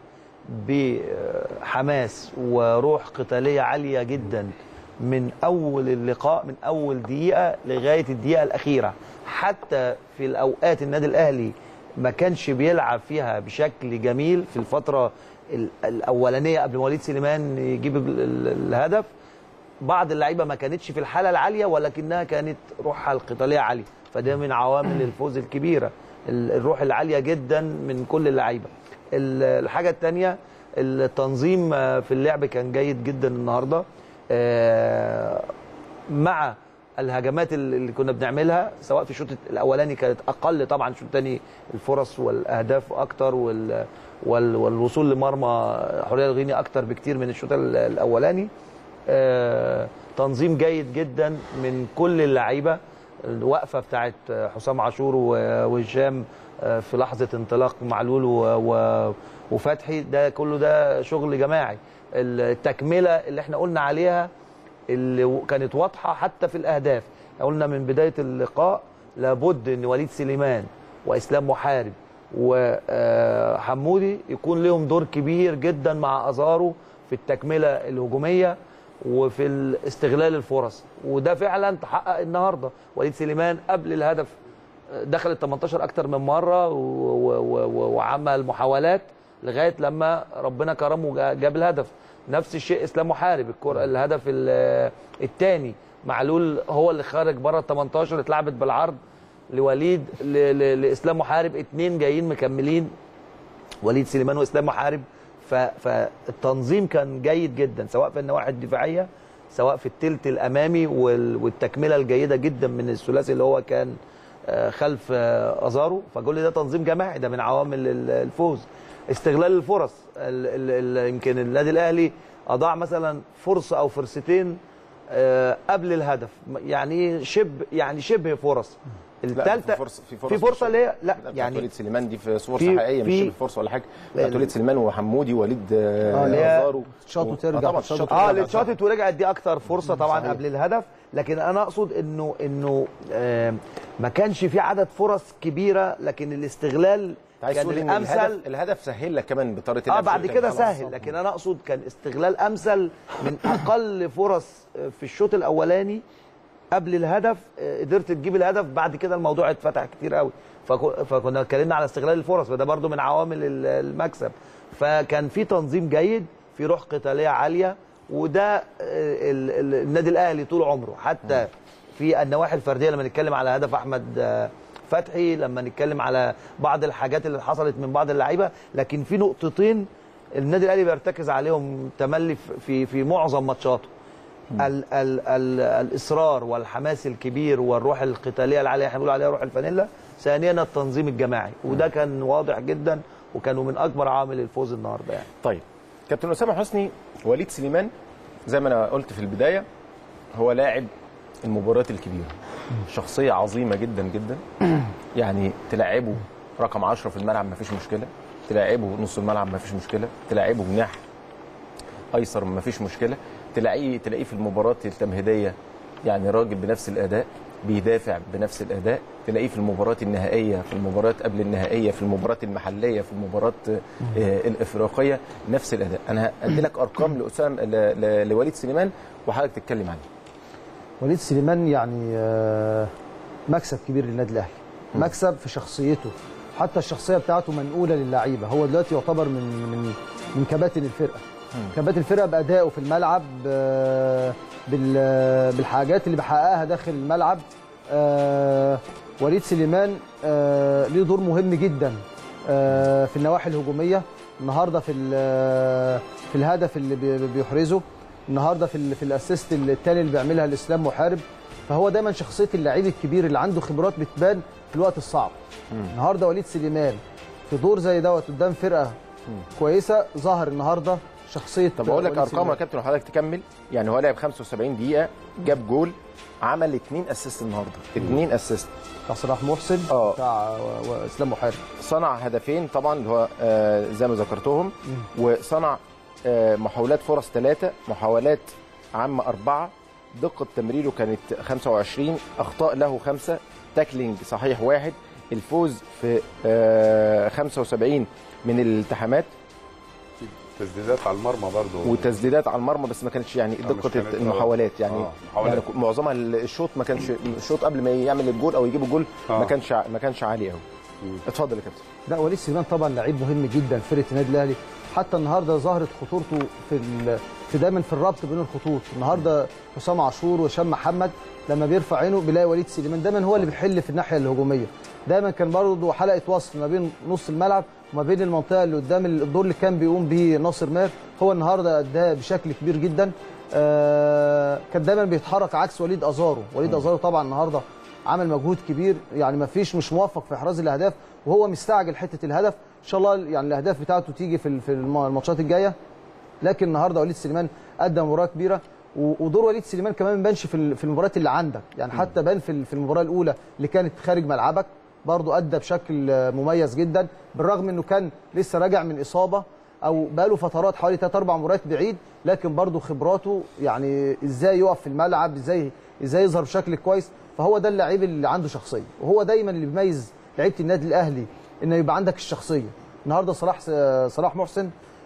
بحماس وروح قتاليه عاليه جدا من اول اللقاء من اول دقيقه لغايه الدقيقه الاخيره حتى في الاوقات النادي الاهلي ما كانش بيلعب فيها بشكل جميل في الفتره ال- الاولانيه قبل ما وليد سليمان يجيب ال- ال- الهدف بعض اللعيبه ما كانتش في الحاله العاليه ولكنها كانت روحها القتاليه عاليه فده من عوامل الفوز الكبيره ال- الروح العاليه جدا من كل اللعيبه ال- الحاجه الثانيه التنظيم آه، في اللعب كان جيد جدا النهارده آه، مع الهجمات اللي اللي كنا بنعملها سواء في الشوط الاولاني كانت اقل طبعا الشوط الثاني الفرص والاهداف اكتر وال وال والوصول لمرمى حريه الغيني اكتر بكتير من الشوط ال- الاولاني آه، تنظيم جيد جدا من كل اللعيبه الوقفه بتاعت حسام عاشور و- وهشام آه، في لحظه انطلاق معلول و- و- وفتحي ده كله ده شغل جماعي التكمله اللي احنا قلنا عليها اللي و- كانت واضحه حتى في الاهداف قلنا من بدايه اللقاء لابد ان وليد سليمان واسلام محارب وحمودي يكون لهم دور كبير جدا مع ازارو في التكمله الهجوميه وفي ال- استغلال الفرص وده فعلا تحقق النهارده وليد سليمان قبل الهدف دخل ال 18 اكتر من مره و- و- و- و- وعمل محاولات لغايه لما ربنا كرمه وجا- جاب الهدف نفس الشيء اسلام محارب الكره الهدف الثاني معلول هو اللي خارج بره ال 18 اتلعبت بالعرض لوليد ل- ل- لاسلام محارب اتنين جايين مكملين وليد سليمان واسلام محارب ف- فالتنظيم كان جيد جدا سواء في النواحي الدفاعيه سواء في التلت الامامي وال- والتكمله الجيده جدا من الثلاثي اللي هو كان آه، خلف آه، ازارو فكل ده تنظيم جماعي ده من عوامل ال- الفوز استغلال الفرص ال- ال- ال- يمكن النادي الاهلي اضاع مثلا فرصه او فرصتين آه، قبل الهدف يعني شبه يعني شبه فرص لا، الثالثه في فرصه في فرصه في فرصه اللي هي لا يعني يعني وليد سليمان دي في صور في- حقيقيه مش في- شبه فرصه ولا حاجه بتاعت وليد سليمان وحمودي وليد آه، اللي هي ازارو تشاط و- وترجع، آه طبعا تشاط تشاط اه وترجع. اللي اتشاطت ورجعت دي اكتر فرصه طبعا قبل الهدف لكن انا اقصد انه انه آه ما كانش في عدد فرص كبيره لكن الاستغلال أنت عايز كان تقول ان الامثل الهدف الهدف سهل لك كمان بطريقه اه اللعب بعد شوية. كده خلاص. سهل لكن انا اقصد كان استغلال امثل من اقل فرص في الشوط الاولاني قبل الهدف آه، قدرت تجيب الهدف بعد كده الموضوع اتفتح كتير قوي فكو- فكنا اتكلمنا على استغلال الفرص فده برضو من عوامل ال- المكسب فكان في تنظيم جيد في روح قتاليه عاليه وده آه، ال- ال- النادي الاهلي طول عمره حتى في النواحي الفرديه لما نتكلم على هدف احمد آه، فتحي لما نتكلم على بعض الحاجات اللي حصلت من بعض اللعيبه لكن في نقطتين النادي الاهلي بيرتكز عليهم تملي في- في في معظم ماتشاته ال ال ال الاصرار والحماس الكبير والروح القتاليه العاليه احنا بنقول عليها روح الفانيلا ثانيا التنظيم الجماعي وده كان واضح جدا وكانوا من اكبر عوامل الفوز النهارده يعني طيب كابتن اسامه حسني وليد سليمان زي ما انا قلت في البدايه هو لاعب المباريات الكبيره شخصيه عظيمه جدا جدا يعني تلاعبه رقم 10 في الملعب ما فيش مشكله تلاعبه نص الملعب ما فيش مشكله تلاعبه جناح ايسر ما فيش مشكله تلاقيه تلاقيه في المباراه التمهيديه يعني راجل بنفس الاداء بيدافع بنفس الاداء تلاقيه في المباريات النهائيه في المباريات قبل النهائيه في المباريات المحليه في المباريات آه، الافريقيه نفس الاداء انا هدي لك ارقام لاسام ل- ل- لوليد سليمان وحضرتك تتكلم عنها وليد سليمان يعني آه، مكسب كبير للنادي الاهلي مكسب في شخصيته حتى الشخصيه بتاعته منقوله للعيبه هو دلوقتي يعتبر من من من كباتن الفرقه كباتن الفرقه بادائه في الملعب آه، بال- بالحاجات اللي بيحققها داخل الملعب آه، وليد سليمان آه، ليه دور مهم جدا آه، في النواحي الهجوميه النهارده في ال- في الهدف اللي بي- بيحرزه النهارده في ال- في الاسيست التاني اللي بيعملها الاسلام محارب فهو دايما شخصيه اللعيب الكبير اللي عنده خبرات بتبان في الوقت الصعب النهارده وليد سليمان في دور زي دوت قدام فرقه كويسه ظهر النهارده شخصيه طب اقول لك وليد ارقام يا سليمان. كابتن وحضرتك تكمل يعني هو لعب 75 دقيقه جاب جول عمل اثنين اسيست النهارده اثنين اسيست بتاع صلاح محسن آه. بتاع و- واسلام محارب صنع هدفين طبعا اللي هو آه، زي ما ذكرتهم وصنع آه، محاولات فرص ثلاثة محاولات عامة أربعة دقة تمريره كانت 25 أخطاء له خمسة تاكلينج صحيح واحد الفوز في آه، 75 من الالتحامات تسديدات على المرمى برضو وتسديدات على المرمى بس ما كانتش يعني مش دقة كانت- المحاولات يعني, آه، محاولات. يعني معظمها الشوط ما كانش الشوط قبل ما يعمل الجول او يجيب الجول ما آه. كانش ما كانش عالي قوي اتفضل يا كابتن لا وليد سليمان طبعا لعيب مهم جدا في فرقه النادي الاهلي حتى النهارده ظهرت خطورته في ال... في دايما في الربط بين الخطوط النهارده حسام عاشور وهشام محمد لما بيرفع عينه بيلاقي وليد سليمان دايما هو اللي بيحل في الناحيه الهجوميه دايما كان برضه حلقه وصل ما بين نص الملعب وما بين المنطقه اللي قدام الدور اللي كان بيقوم بيه ناصر ماهر هو النهارده اداه بشكل كبير جدا آه كان دايما بيتحرك عكس وليد ازارو وليد ازارو طبعا النهارده عمل مجهود كبير يعني ما فيش مش موفق في احراز الاهداف وهو مستعجل حته الهدف ان شاء الله يعني الاهداف بتاعته تيجي في في الم- الماتشات الجايه لكن النهارده وليد سليمان ادى مباراه كبيره و- ودور وليد سليمان كمان ما بانش في ال- في المباريات اللي عندك يعني حتى بان في ال- في المباراه الاولى اللي كانت خارج ملعبك برضه ادى بشكل آه، مميز جدا بالرغم انه كان لسه راجع من اصابه او بقاله فترات حوالي 3 4 مباريات بعيد لكن برضه خبراته يعني ازاي يقف في الملعب ازاي ازاي يظهر بشكل كويس فهو ده اللعيب اللي عنده شخصيه وهو دايما اللي بيميز لعيبه النادي الاهلي انه يبقى عندك الشخصيه النهارده صلاح صلاح محسن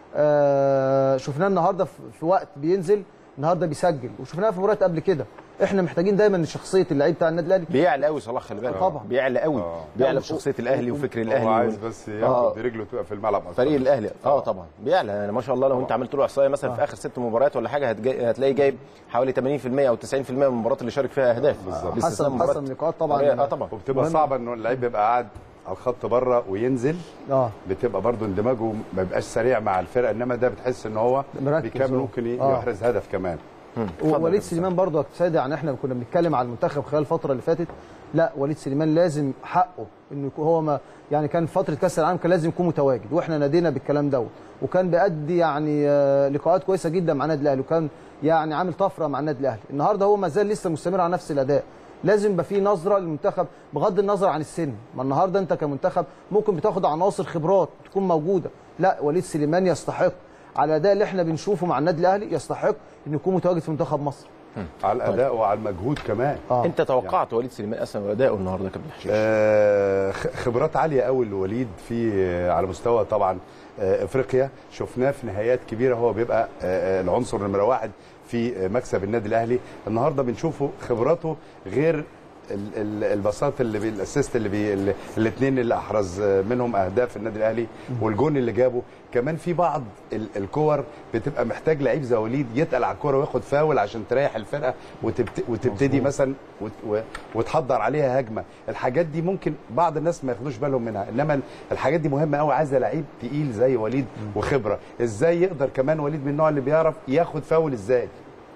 آه، شفناه النهارده في في وقت بينزل النهارده بيسجل وشفناه في مباريات قبل كده احنا محتاجين دايما شخصيه اللعيب بتاع النادي الاهلي بيعلى قوي صلاح خلي بالك طبعا. بيعلى قوي آه. بيعلى لا، بشخصيه الاهلي وفكر هو الاهلي عايز وال- بس آه. ياخد رجله تبقى في الملعب أكتر. فريق الاهلي اه آه. طبعا بيعلى يعني ما شاء الله لو انت عملت له احصائيه مثلا في اخر ست مباريات ولا حاجه هتجي... هتلاقي جايب حوالي 80% او 90% من المباريات اللي شارك فيها اهداف بالظبط. باستثناء حسن مباراة- حسن نقاط طبعا اه طبعا وبتبقى مهم. صعبه انه اللعيب بيبقى قاعد على الخط بره وينزل اه بتبقى برضو اندماجه ما بيبقاش سريع مع الفرقه انما ده بتحس ان هو مركز بيكمل هو. ممكن ي- آه. يحرز هدف كمان اتفضل ووليد يا سليمان برضه يا كابتن سيد يعني احنا كنا بنتكلم على المنتخب خلال الفتره اللي فاتت لا وليد سليمان لازم حقه انه يكون هو ما يعني كان فتره كاس العالم كان لازم يكون متواجد واحنا نادينا بالكلام دوت وكان بيأدي يعني آه، لقاءات كويسه جدا مع النادي الاهلي وكان يعني عامل طفره مع النادي الاهلي النهارده هو ما زال لسه مستمر على نفس الاداء لازم يبقى في نظره للمنتخب بغض النظر عن السن ما النهارده انت كمنتخب ممكن بتاخد عناصر خبرات تكون موجوده لا وليد سليمان يستحق على الاداء اللي احنا بنشوفه مع النادي الاهلي يستحق انه يكون متواجد في منتخب مصر على الاداء وعلى المجهود كمان اه انت توقعت وليد سليمان اصلا اداؤه النهارده يا كابتن حشيش آه، خ- خبرات عاليه قوي لوليد في آه، على مستوى طبعا آه، افريقيا شفناه في نهايات كبيره هو بيبقى آه، آه، العنصر نمره واحد في آه، مكسب النادي الاهلي النهارده بنشوفه خبراته غير ال- ال- البساط اللي بي الاسيست اللي بي الاثنين اللي احرز آه، منهم اهداف النادي الاهلي والجون اللي جابه كمان في بعض ال- الكور بتبقى محتاج لعيب زي وليد يتقل على الكوره وياخد فاول عشان تريح الفرقه وتبت وتبتدي مثلا وت و- وتحضر عليها هجمه الحاجات دي ممكن بعض الناس ما ياخدوش بالهم منها انما الحاجات دي مهمه قوي عايزه لعيب تقيل زي وليد وخبره ازاي يقدر كمان وليد من النوع اللي بيعرف ياخد فاول ازاي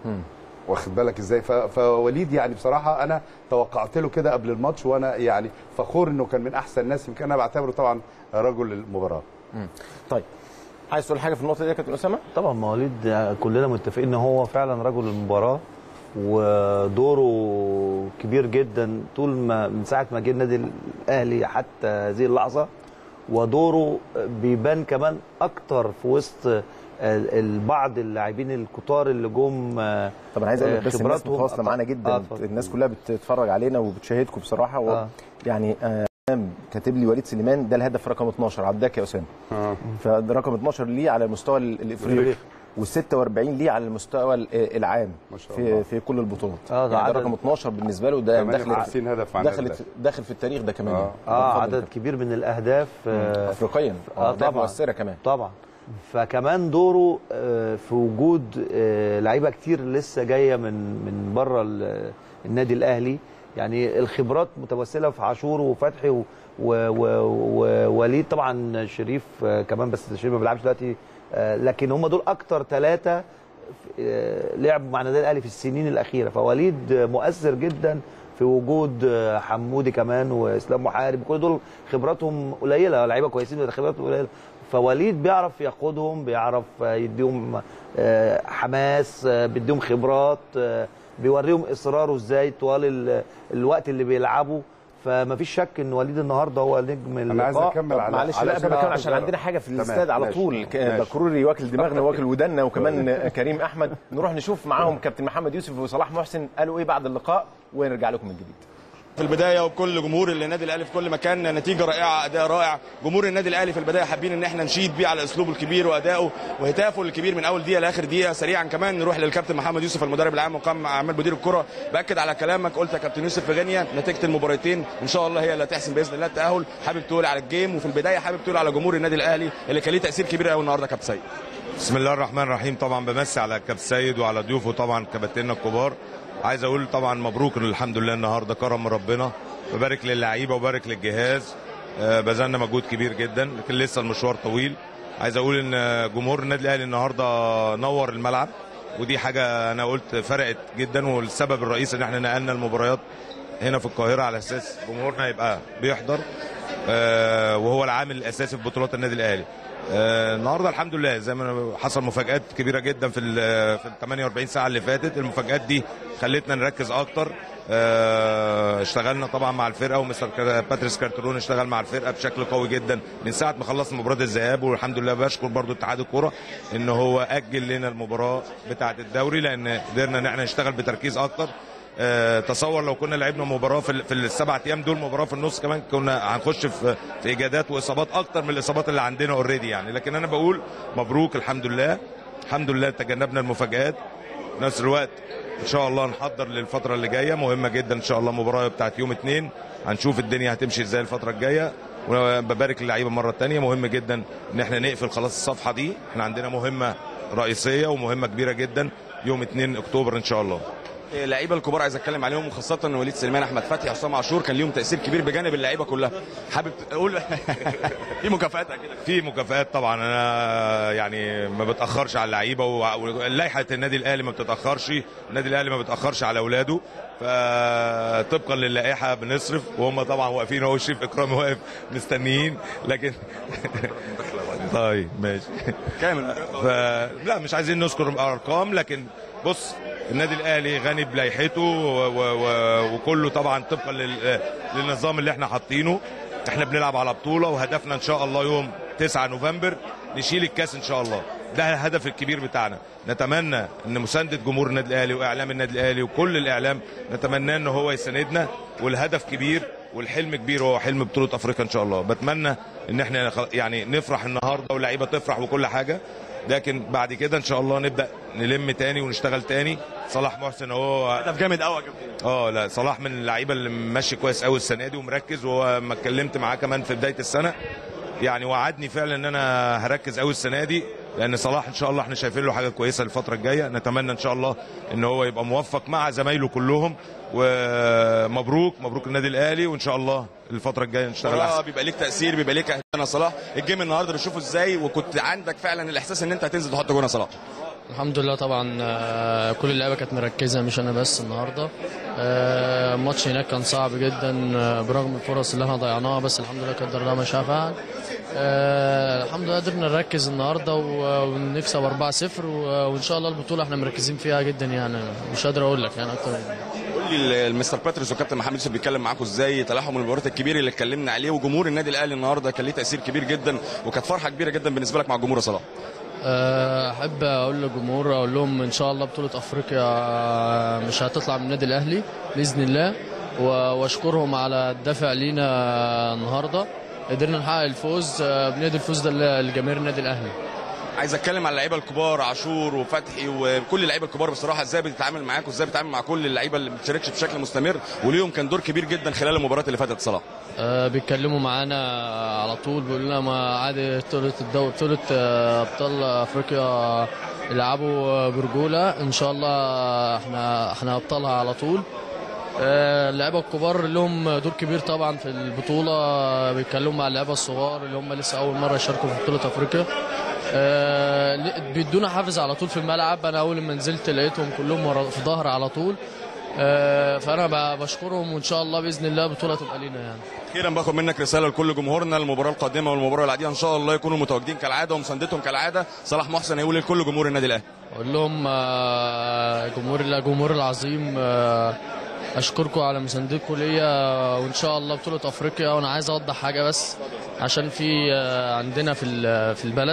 واخد بالك ازاي ف- فوليد يعني بصراحه انا توقعت له كده قبل الماتش وانا يعني فخور انه كان من احسن الناس يمكن انا بعتبره طبعا رجل المباراه طيب عايز تقول حاجه في النقطه دي يا كابتن اسامه طبعا مواليد كلنا متفقين ان هو فعلا رجل المباراه ودوره كبير جدا طول ما من ساعه ما جه النادي الاهلي حتى هذه اللحظه ودوره بيبان كمان اكتر في وسط آه، البعض اللاعبين الكتار اللي جم آه، طب انا عايز اقول لك بس الناس خبراتهم متواصله أق- معانا جدا آه، اتفضل. الناس كلها بتتفرج علينا وبتشاهدكم بصراحه و... آه. يعني آه كاتب لي وليد سليمان ده الهدف رقم 12 عداك يا اسامه آه. فده رقم 12 ليه على المستوى ال- الافريقي وال46 ليه على المستوى ال- العام ما شاء في الله. في كل البطولات آه، ده يعني ده عدد- رقم 12 بالنسبه له ده دخلت 58 هدف مع النادي دخلت الأهلي. داخل في التاريخ ده كمان آه. يعني. اه اتفضل عدد كابتن. كبير من الاهداف آه، افريقيا آه، اهداف طبعاً. مؤثره كمان طبعا فكمان دوره آه، في وجود آه، لعيبه كتير لسه جايه من من بره ال- النادي الاهلي يعني الخبرات متمثله في عاشور وفتحي و- و- و- ووليد طبعا شريف آه، كمان بس شريف ما بيلعبش دلوقتي آه، لكن هم دول اكتر ثلاثه لعبوا مع النادي الاهلي في السنين الاخيره فوليد آه، مؤثر جدا في وجود آه، حمودي كمان واسلام محارب كل دول خبراتهم قليله لعيبه كويسين بس خبراتهم قليله فوليد بيعرف يقودهم بيعرف آه، يديهم آه، حماس آه، بيديهم خبرات آه، بيوريهم اصراره ازاي طوال ال- الوقت اللي بيلعبوا فما فيش شك ان وليد النهارده هو نجم انا عايز اللقاء اكمل على معلش على لا قبل ما أسامة كمان عشان تجارة. عندنا حاجه في تمام، الاستاد على ماشي، طول ك- ماشي. بكروري واكل دماغنا واكل ودنا وكمان كريم احمد نروح نشوف معاهم كابتن محمد يوسف وصلاح محسن قالوا ايه بعد اللقاء ونرجع لكم من جديد في البدايه وبكل جمهور النادي الاهلي في كل مكان نتيجه رائعه اداء رائع جمهور النادي الاهلي في البدايه حابين ان احنا نشيد بيه على اسلوبه الكبير وادائه وهتافه الكبير من اول دقيقه لاخر دقيقه سريعا كمان نروح للكابتن محمد يوسف المدرب العام وقام اعمال مدير الكره باكد على كلامك قلت يا كابتن يوسف في غينيا نتيجه المباراتين ان شاء الله هي اللي هتحسم باذن الله التاهل حابب تقول على الجيم وفي البدايه حابب تقول على جمهور النادي الاهلي اللي كان ليه تاثير كبير قوي النهارده يا كابتن سيد بسم الله الرحمن الرحيم طبعا بمسي على كابتن سيد وعلى ضيوفه طبعا كباتننا الكبار عايز اقول طبعا مبروك الحمد لله النهارده كرم من ربنا ببارك للعيبه وبارك للجهاز آه، بذلنا مجهود كبير جدا لكن لسه المشوار طويل عايز اقول ان جمهور النادي الاهلي النهارده نور الملعب ودي حاجه انا قلت فرقت جدا والسبب الرئيسي ان احنا نقلنا المباريات هنا في القاهره على اساس جمهورنا يبقى بيحضر آه، وهو العامل الاساسي في بطولات النادي الاهلي آه، النهارده الحمد لله زي ما حصل مفاجات كبيره جدا في ال في ال 48 ساعه اللي فاتت المفاجات دي خلتنا نركز اكتر آه، اشتغلنا طبعا مع الفرقه ومستر كا- باتريس كارترون اشتغل مع الفرقه بشكل قوي جدا من ساعه ما خلصنا مباراه الذهاب والحمد لله بشكر برضو اتحاد الكره ان هو اجل لنا المباراه بتاعه الدوري لان قدرنا ان احنا نشتغل بتركيز اكتر آه، تصور لو كنا لعبنا مباراه في, ال- في السبع ايام دول مباراه في النص كمان كنا هنخش في في اجادات واصابات اكتر من الاصابات اللي عندنا اوريدي يعني لكن انا بقول مبروك الحمد لله الحمد لله تجنبنا المفاجآت في نفس الوقت ان شاء الله نحضر للفتره اللي جايه مهمه جدا ان شاء الله مباراه بتاعت يوم اثنين هنشوف الدنيا هتمشي ازاي الفتره الجايه وببارك للعيبه مره تانية مهم جدا ان احنا نقفل خلاص الصفحه دي احنا عندنا مهمه رئيسيه ومهمه كبيره جدا يوم 2 اكتوبر ان شاء الله اللعيبه الكبار عايز اتكلم عليهم وخاصه وليد سليمان احمد فتحي حسام عاشور كان ليهم تاثير كبير بجانب اللعيبه كلها حابب تقول في مكافآت كده في مكافآت طبعا انا يعني ما بتاخرش على اللعيبه ولائحه النادي الاهلي ما بتتاخرش النادي الاهلي ما بيتاخرش على اولاده فطبقا للائحه بنصرف وهم طبعا واقفين اهو الشيف اكرامي واقف مستنيين لكن طيب ماشي كامل ف... لا مش عايزين نذكر ارقام لكن بص النادي الاهلي غني بلائحته و... و... و... وكله طبعا طبقا لل... للنظام اللي احنا حاطينه احنا بنلعب على بطوله وهدفنا ان شاء الله يوم 9 نوفمبر نشيل الكاس ان شاء الله ده الهدف الكبير بتاعنا نتمنى ان مسانده جمهور النادي الاهلي واعلام النادي الاهلي وكل الاعلام نتمنى ان هو يساندنا والهدف كبير والحلم كبير وهو حلم بطوله افريقيا ان شاء الله بتمنى ان احنا خ- يعني نفرح النهارده واللعيبه تفرح وكل حاجه لكن بعد كده ان شاء الله نبدا نلم تاني ونشتغل تاني صلاح محسن هو هدف جامد قوي يا كابتن اه لا صلاح من اللعيبه اللي ماشي كويس قوي السنه دي ومركز وهو ما اتكلمت معاه كمان في بدايه السنه يعني وعدني فعلا ان انا هركز قوي السنه دي لان صلاح ان شاء الله احنا شايفين له حاجه كويسه الفتره الجايه نتمنى ان شاء الله ان هو يبقى موفق مع زمايله كلهم ومبروك مبروك النادي الاهلي وان شاء الله الفتره الجايه نشتغل مباراة احسن بيبقى ليك تاثير بيبقى ليك اهداف يا صلاح الجيم النهارده بتشوفه ازاي وكنت عندك فعلا الاحساس ان انت هتنزل تحط جون يا صلاح الحمد لله طبعا آه، كل اللعيبه كانت مركزه مش انا بس النهارده آه، الماتش هناك كان صعب جدا آه، برغم الفرص اللي احنا ضيعناها بس الحمد لله قدر الله ما شاء فعل آه، الحمد لله قدرنا نركز النهارده و- ونكسب 4-0 و- وان شاء الله البطوله احنا مركزين فيها جدا يعني مش قادر اقول لك يعني اكتر من كده. قول لي المستر باتريس وكابتن محمد يوسف بيتكلم معاكم ازاي تلاحم المباريات الكبير اللي اتكلمنا عليه وجمهور النادي الاهلي النهارده كان ليه تاثير كبير جدا وكانت فرحه كبيره جدا بالنسبه لك مع الجمهور يا صلاح أه، احب اقول للجمهور اقول لهم ان شاء الله بطوله افريقيا أه، مش هتطلع من النادي الاهلي باذن الله و- واشكرهم على الدافع لينا النهارده قدرنا نحقق الفوز أه، بنادي الفوز ده لجماهير النادي الاهلي عايز اتكلم على اللعيبه الكبار عاشور وفتحي وكل اللعيبه الكبار بصراحه ازاي بتتعامل معاك وازاي بتتعامل مع كل اللعيبه اللي ما بتشاركش بشكل مستمر وليهم كان دور كبير جدا خلال المباريات اللي فاتت صلاح أه، بيتكلموا معانا على طول بيقولوا لنا ما عادي بطولة الدو بطولة أه، أبطال أفريقيا يلعبوا برجولة إن شاء الله احنا احنا أبطالها على طول أه، اللعيبة الكبار لهم دور كبير طبعا في البطولة بيتكلموا مع اللعيبة الصغار اللي هم لسه أول مرة يشاركوا في بطولة أفريقيا أه، ل- بيدونا حافز على طول في الملعب أنا أول ما نزلت لقيتهم كلهم ورا- في ظهر على طول أه، فأنا ب- بشكرهم وإن شاء الله بإذن الله بطولة تبقى لينا يعني اخيرا باخد منك رساله لكل جمهورنا المباراه القادمه والمباراه العاديه ان شاء الله يكونوا متواجدين كالعاده ومساندتهم كالعاده صلاح محسن هيقول لكل جمهور النادي الاهلي اقول لهم آه، جمهور الجمهور العظيم آه، اشكركم على مساندتكم ليا وان شاء الله بطوله افريقيا وانا عايز اوضح حاجه بس عشان في آه، عندنا في ال- في البلد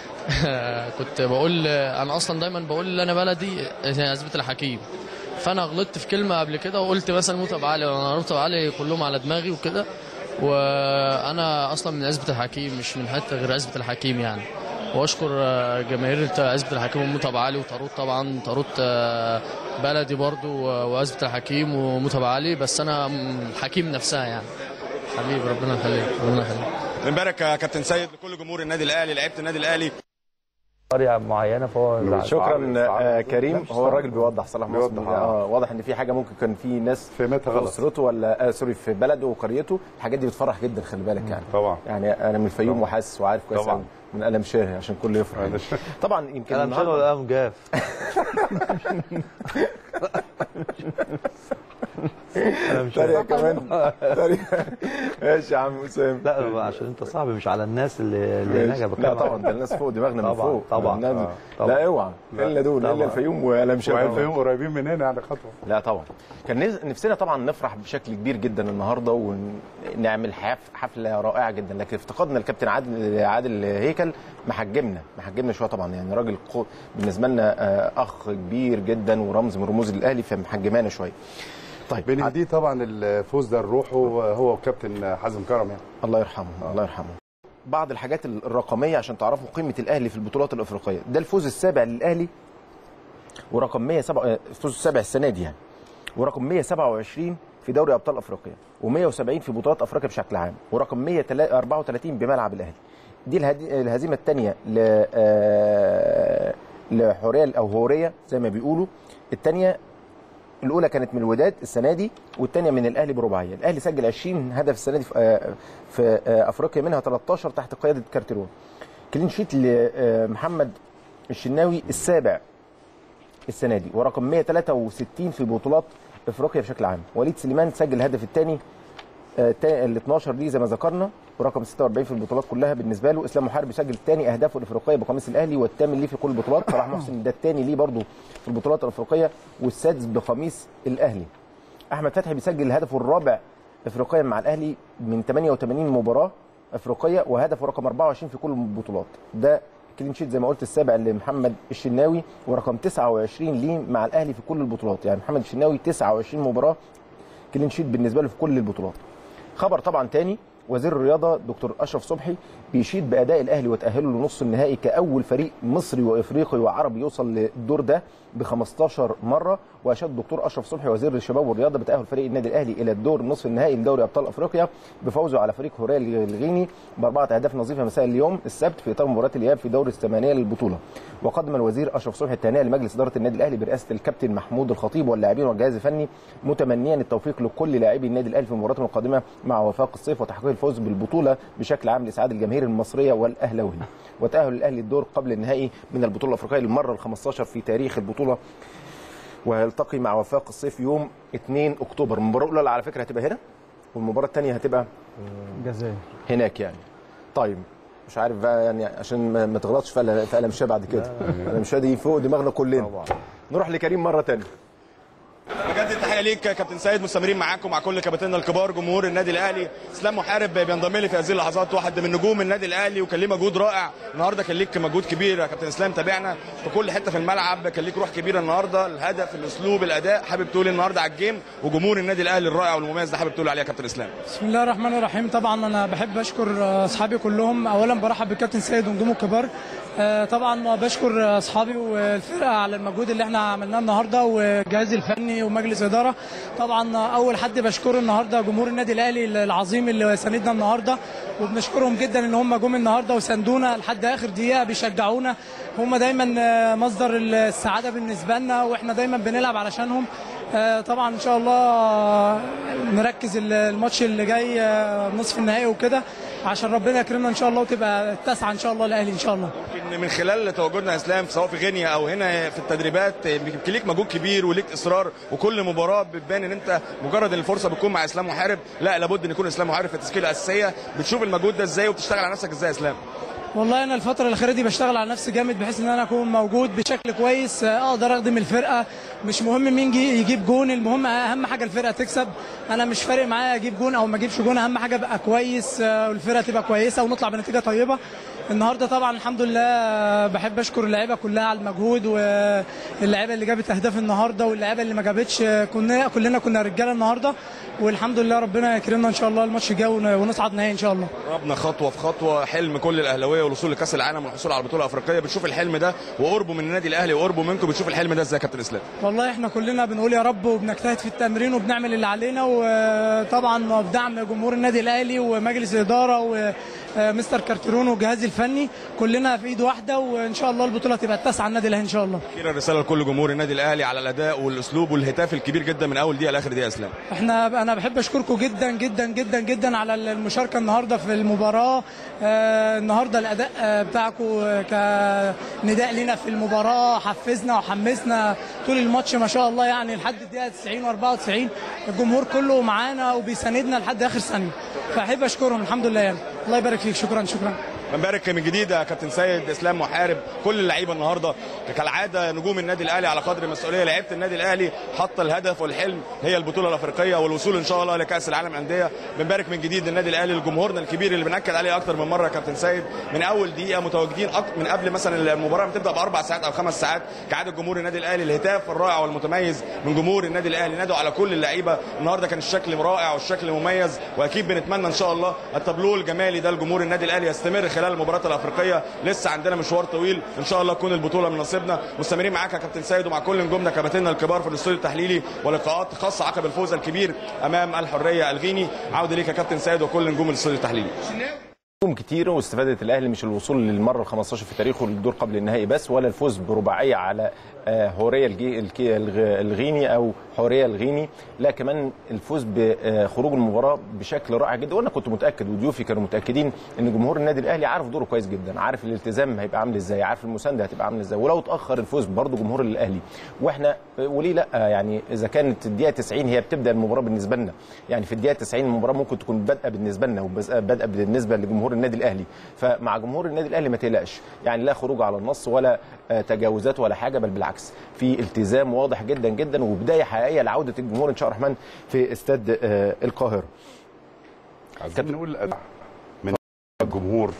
كنت بقول انا اصلا دايما بقول ان انا بلدي هي عزبه الحكيم فانا غلطت في كلمه قبل كده وقلت مثلا متعب علي وانا متعب علي كلهم على دماغي وكده وانا اصلا من عزبه الحكيم مش من حته غير عزبه الحكيم يعني واشكر آه، جماهير عزبه الحكيم ومتعب علي وطاروت طبعا طاروت آه، بلدي برضو آه، وعزبه الحكيم ومتعب علي بس انا م- الحكيم نفسها يعني حبيبي ربنا يخليك ربنا يخليك بنبارك يا كابتن سيد لكل جمهور النادي الاهلي لعيبه النادي الاهلي قريه معينه فهو زعل. شكرا صعب. آه، لا، كريم مش هو صعب. الراجل بيوضح صلاح محسن بيوضح، آه، واضح ان في حاجه ممكن كان في ناس فهمتها في غلط. اسرته ولا آه سوري في بلده وقريته الحاجات دي بتفرح جدا خلي بالك يعني طبعا. يعني انا من الفيوم طبعا. وحاسس وعارف كويس طبعا. أوي من قلم شاهي عشان كله يفرح يعني. طبعا يمكن انا مش النهاردة- ولا قام جاف انا مش تانية كمان تانية ماشي يا عم اسامه لا أنا عشان انت صاحبي مش على الناس اللي اللي هناك لا بتكلم طبعا ده الناس فوق دماغنا من طبعا، فوق طبعا. الناس- آه، طبعا. لا اوعى الا دول الا طبعا. الفيوم وقلم شاهي وعين فيهم قريبين مننا يعني خطوه لا طبعا كان نز- نفسنا طبعا نفرح بشكل كبير جدا النهارده ونعمل حف- حفله رائعه جدا لكن افتقدنا الكابتن عادل عادل هيكل محجمنا محجمنا شويه طبعا يعني راجل قو- بالنسبه لنا آه، اخ كبير جدا ورمز من رموز الاهلي فمحجمانا شويه طيب عاد- بندي طبعا الفوز ده لروحه هو وكابتن حازم كرم يعني الله يرحمه الله يرحمه بعض الحاجات الرقميه عشان تعرفوا قيمه الاهلي في البطولات الافريقيه ده الفوز السابع للاهلي ورقم 107 آه، الفوز السابع السنه دي يعني ورقم 127 في دوري ابطال افريقيا و170 في بطولات افريقيا بشكل عام ورقم 134 بملعب الاهلي دي الهدي- الهزيمه الثانيه ل آه، لحوريه او هوريه زي ما بيقولوا الثانيه الاولى كانت من الوداد السنه دي والثانيه من الاهلي برباعيه الاهلي سجل 20 هدف السنه دي في, آه، في آه، افريقيا منها 13 تحت قياده كارتيرون كلين شيت لمحمد الشناوي السابع السنه دي ورقم 163 في بطولات افريقيا بشكل عام وليد سليمان سجل الهدف الثاني ال 12 دي زي ما ذكرنا ورقم 46 في البطولات كلها بالنسبه له اسلام محارب يسجل ثاني اهدافه الافريقيه بقميص الاهلي والثامن ليه في كل البطولات صلاح محسن ده الثاني ليه برضه في البطولات الافريقيه والسادس بقميص الاهلي احمد فتحي بيسجل هدفه الرابع افريقيا مع الاهلي من 88 مباراه افريقيه وهدفه رقم 24 في كل البطولات ده كلين شيت زي ما قلت السابع لمحمد الشناوي ورقم 29 ليه مع الاهلي في كل البطولات يعني محمد الشناوي 29 مباراه كلين شيت بالنسبه له في كل البطولات خبر طبعا تاني وزير الرياضه دكتور اشرف صبحي بيشيد باداء الاهلي وتاهله لنصف النهائي كاول فريق مصري وافريقي وعربي يوصل للدور ده ب 15 مره واشاد الدكتور اشرف صبحي وزير الشباب والرياضه بتاهل فريق النادي الاهلي الى الدور نصف النهائي لدوري ابطال افريقيا بفوزه على فريق هوريه الغيني باربعه اهداف نظيفه مساء اليوم السبت في اطار مباراه الاياب في دور الثمانيه للبطوله وقدم الوزير اشرف صبحي التهنئه لمجلس اداره النادي الاهلي برئاسه الكابتن محمود الخطيب واللاعبين والجهاز الفني متمنيا التوفيق لكل لاعبي النادي الاهلي في مباراتهم القادمه مع وفاق الصيف وتحقيق الفوز بالبطوله بشكل عام لاسعاد الجماهير المصريه والاهلاويه وتاهل الاهلي الدور قبل النهائي من البطوله الافريقيه للمره ال15 في تاريخ البطوله وهيلتقي مع وفاق الصيف يوم 2 اكتوبر المباراه الاولى على فكره هتبقى هنا والمباراه الثانيه هتبقى الجزائر هناك يعني طيب مش عارف بقى يعني عشان ما, ما تغلطش في قلم- في قلم شاه بعد كده قلم شاه دي فوق دماغنا كلنا طبعا نروح لكريم مره ثانيه بجد تحيه تحيه ليك يا كابتن سيد مستمرين معاكم مع كل كباتننا الكبار جمهور النادي الاهلي اسلام محارب بينضم لي في هذه اللحظات واحد من نجوم النادي الاهلي وكان ليه مجهود رائع النهارده كان ليك مجهود كبير يا كابتن اسلام تابعنا في كل حته في الملعب كان ليك روح كبيره النهارده الهدف الاسلوب الاداء حابب تقول إيه النهارده على الجيم وجمهور النادي الاهلي الرائع والمميز ده حابب تقول عليه يا كابتن اسلام بسم الله الرحمن الرحيم طبعا انا بحب اشكر اصحابي كلهم اولا برحب بالكابتن سيد ونجومه الكبار آه، طبعا بشكر اصحابي والفرقه على المجهود اللي احنا عملناه النهارده والجهاز الفني ومجلس اداره طبعا اول حد بشكره النهارده جمهور النادي الاهلي العظيم اللي ساندنا النهارده وبنشكرهم جدا ان هم جم النهارده وساندونا لحد اخر دقيقه بيشجعونا هم دايما آه، مصدر السعاده بالنسبه لنا واحنا دايما بنلعب علشانهم آه، طبعا ان شاء الله آه، نركز ال- الماتش اللي جاي آه، نصف النهائي وكده عشان ربنا يكرمنا ان شاء الله وتبقى التاسعه ان شاء الله الاهلي ان شاء الله يمكن من خلال تواجدنا يا اسلام سواء في غينيا او هنا في التدريبات يمكن ليك مجهود كبير وليك اصرار وكل مباراه بتبان ان انت مجرد ان الفرصه بتكون مع اسلام محارب لا لابد ان يكون اسلام محارب في التشكيله الاساسيه بتشوف المجهود ده ازاي وبتشتغل على نفسك ازاي يا اسلام والله انا الفتره الاخيره دي بشتغل على نفسي جامد بحيث ان انا اكون موجود بشكل كويس آه، اقدر اخدم الفرقه مش مهم مين جي يجيب جون المهم اهم حاجه الفرقه تكسب انا مش فارق معايا اجيب جون او ما اجيبش جون اهم حاجه ابقى كويس آه، والفرقه تبقى كويسه ونطلع بنتيجه طيبه النهارده طبعا الحمد لله آه، بحب اشكر اللعيبه كلها على المجهود واللعيبه اللي جابت اهداف النهارده واللعيبه اللي ما جابتش آه، كنا كلنا كنا رجاله النهارده والحمد لله ربنا يكرمنا ان شاء الله الماتش الجاي ون- ونصعد نهائي ان شاء الله قربنا خطوه في خطوه حلم كل الاهلاويه والوصول لكاس العالم والحصول على البطوله الافريقيه بتشوف الحلم ده وقربه من النادي الاهلي وقربه منكم بتشوف الحلم ده ازاي يا كابتن اسلام والله احنا كلنا بنقول يا رب وبنجتهد في التمرين وبنعمل اللي علينا وطبعا بدعم جمهور النادي الاهلي ومجلس الاداره ومستر كارترون والجهاز الفني كلنا في ايد واحده وان شاء الله البطوله تبقى التاسعه النادي الاهلي ان شاء الله اخيرا رساله لكل جمهور النادي الاهلي على الاداء والاسلوب والهتاف الكبير جدا من اول دقيقه لاخر دقيقه يا اسلام احنا انا بحب اشكركم جدا جدا جدا جدا على المشاركه النهارده في المباراه آه النهارده الاداء آه بتاعكم آه كنداء لنا في المباراه حفزنا وحمسنا طول الماتش ما شاء الله يعني لحد الدقيقه 90 و94 الجمهور كله معانا وبيساندنا لحد اخر ثانيه فاحب اشكرهم الحمد لله يعني الله يبارك فيك شكرا شكرا بنبارك من جديد يا كابتن سيد اسلام محارب كل اللعيبه النهارده كالعاده نجوم النادي الاهلي على قدر المسؤوليه لعيبه النادي الاهلي حاطه الهدف والحلم هي البطوله الافريقيه والوصول ان شاء الله لكاس العالم للانديه بنبارك من جديد للنادي الاهلي لجمهورنا الكبير اللي بناكد عليه اكتر من مره يا كابتن سيد من اول دقيقه متواجدين أك- من قبل مثلا المباراه بتبدا باربع ساعات او خمس ساعات كعاده جمهور النادي الاهلي الهتاف الرائع والمتميز من جمهور النادي الاهلي نادوا على كل اللعيبه النهارده كان الشكل رائع والشكل مميز واكيد بنتمنى ان شاء الله التابلو الجمالي ده لجمهور النادي الاهلي يستمر خلال المباراه الافريقيه لسه عندنا مشوار طويل ان شاء الله تكون البطوله من نصيبنا مستمرين معاك يا كابتن سيد ومع كل نجومنا كباتننا الكبار في الاستوديو التحليلي ولقاءات خاصه عقب الفوز الكبير امام الحريه الغيني عوده ليك يا كابتن سيد وكل نجوم الاستوديو التحليلي نجوم كتير واستفادة الاهلي مش الوصول للمره ال 15 في تاريخه للدور قبل النهائي بس ولا الفوز برباعيه على آه، هوريه الجي- الكي- الغ- الغيني او حوريه الغيني لا كمان الفوز بخروج المباراه بشكل رائع جدا وانا كنت متاكد وضيوفي كانوا متاكدين ان جمهور النادي الاهلي عارف دوره كويس جدا عارف الالتزام هيبقى عامل ازاي عارف المسانده هتبقى عامله ازاي ولو اتاخر الفوز برضه جمهور الاهلي واحنا وليه لا يعني اذا كانت الدقيقه 90 هي بتبدا المباراه بالنسبه لنا يعني في الدقيقه 90 المباراه ممكن تكون بادئه بالنسبه لنا وبادئه بالنسبه لجمهور النادي الاهلي فمع جمهور النادي الاهلي ما تقلقش يعني لا خروج على النص ولا آه، تجاوزات ولا حاجه بل بالعكس في التزام واضح جدا جدا وبدايه حقيقيه لعوده الجمهور ان شاء الله الرحمن في استاد آه، القاهره عايزين نقول من الجمهور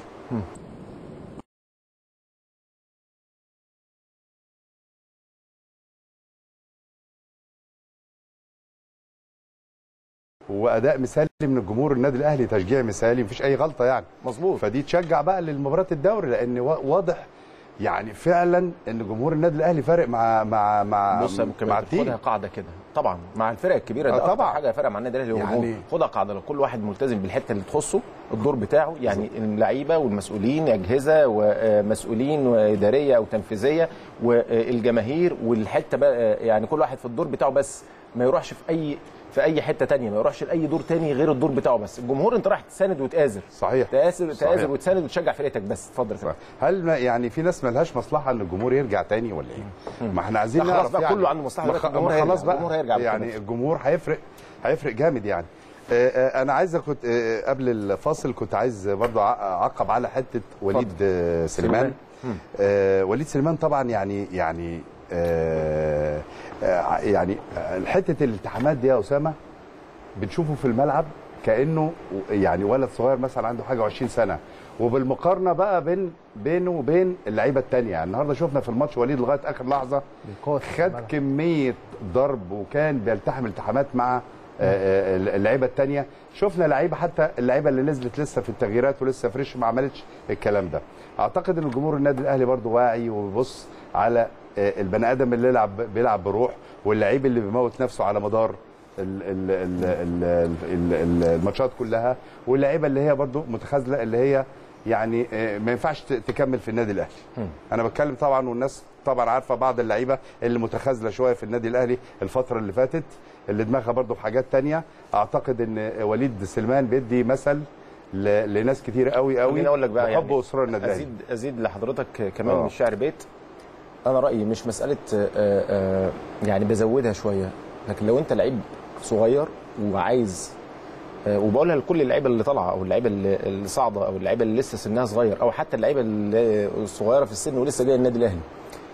واداء مثالي من الجمهور النادي الاهلي تشجيع مثالي مفيش اي غلطه يعني مظبوط فدي تشجع بقى للمباراه الدوري لان وا- واضح يعني فعلا ان جمهور النادي الاهلي فارق مع مع مع بص يا أبو مع كمال خدها التيم قاعده كده طبعا مع الفرق الكبيره آه ده اكتر طبعاً. حاجه فرق مع النادي الاهلي هو يعني- الجمهور خدها قاعده لو كل واحد ملتزم بالحته اللي تخصه الدور بتاعه يعني اللعيبه والمسؤولين اجهزه ومسؤولين واداريه او تنفيذيه والجماهير والحته بقى يعني كل واحد في الدور بتاعه بس ما يروحش في اي في اي حته تانية ما يروحش لاي دور تاني غير الدور بتاعه بس الجمهور انت رايح تساند وتآزر صحيح تآزر صحيح. تآزر وتساند وتشجع فرقتك بس اتفضل يا فندم. هل ما يعني في ناس مالهاش مصلحه ان الجمهور يرجع تاني ولا ايه؟ ما احنا عايزين لا خلاص نعرف بقى يعني كله عنده مصلحة ما دلوقتي، خ- الجمهور ما خلاص هيرجع، بقى الجمهور هيرجع يعني بالكده. الجمهور هيفرق هيفرق جامد يعني آه، آه، انا عايز كنت آه، قبل الفاصل كنت عايز برضو أع- اعقب على حته وليد آه، سليمان آه وليد سليمان طبعا يعني يعني آه آه يعني آه، حته الالتحامات دي يا اسامه بنشوفه في الملعب كانه يعني ولد صغير مثلا عنده حاجه 20 سنه وبالمقارنه بقى بين بينه وبين اللعيبه الثانيه يعني النهارده شفنا في الماتش وليد لغايه اخر لحظه بيقاتل في خد الملعب. كميه ضرب وكان بيلتحم التحامات مع آه، آه، اللعيبه الثانيه شفنا لعيبه حتى اللعيبه اللي نزلت لسه في التغييرات ولسه فريش ما عملتش الكلام ده اعتقد ان الجمهور النادي الاهلي برضو واعي وبيبص على آه، البني ادم اللي يلعب بيلعب بروح واللعيب اللي بيموت نفسه على مدار ال- ال- ال- ال- ال- ال- الماتشات كلها واللعيبه اللي هي برضو متخاذله اللي هي يعني آه، ما ينفعش ت- تكمل في النادي الاهلي انا بتكلم طبعا والناس طبعا عارفه بعض اللعيبه اللي متخاذله شويه في النادي الاهلي الفتره اللي فاتت اللي دماغها برضو في حاجات تانية اعتقد ان وليد سلمان بيدي مثل ل- لناس كتير قوي قوي خليني اقول لك بقى وحب يعني اسرار النادي الاهلي ازيد ازيد لحضرتك كمان آه. من الشعر بيت انا رايي مش مساله آه، آه، يعني بزودها شويه لكن لو انت لعيب صغير وعايز آه، وبقولها لكل اللعيبه اللي طالعه او اللعيبه اللي اللي صاعده او اللعيبه اللي لسه سنها صغير او حتى اللعيبه اللي الصغيره في السن ولسه جايه النادي الاهلي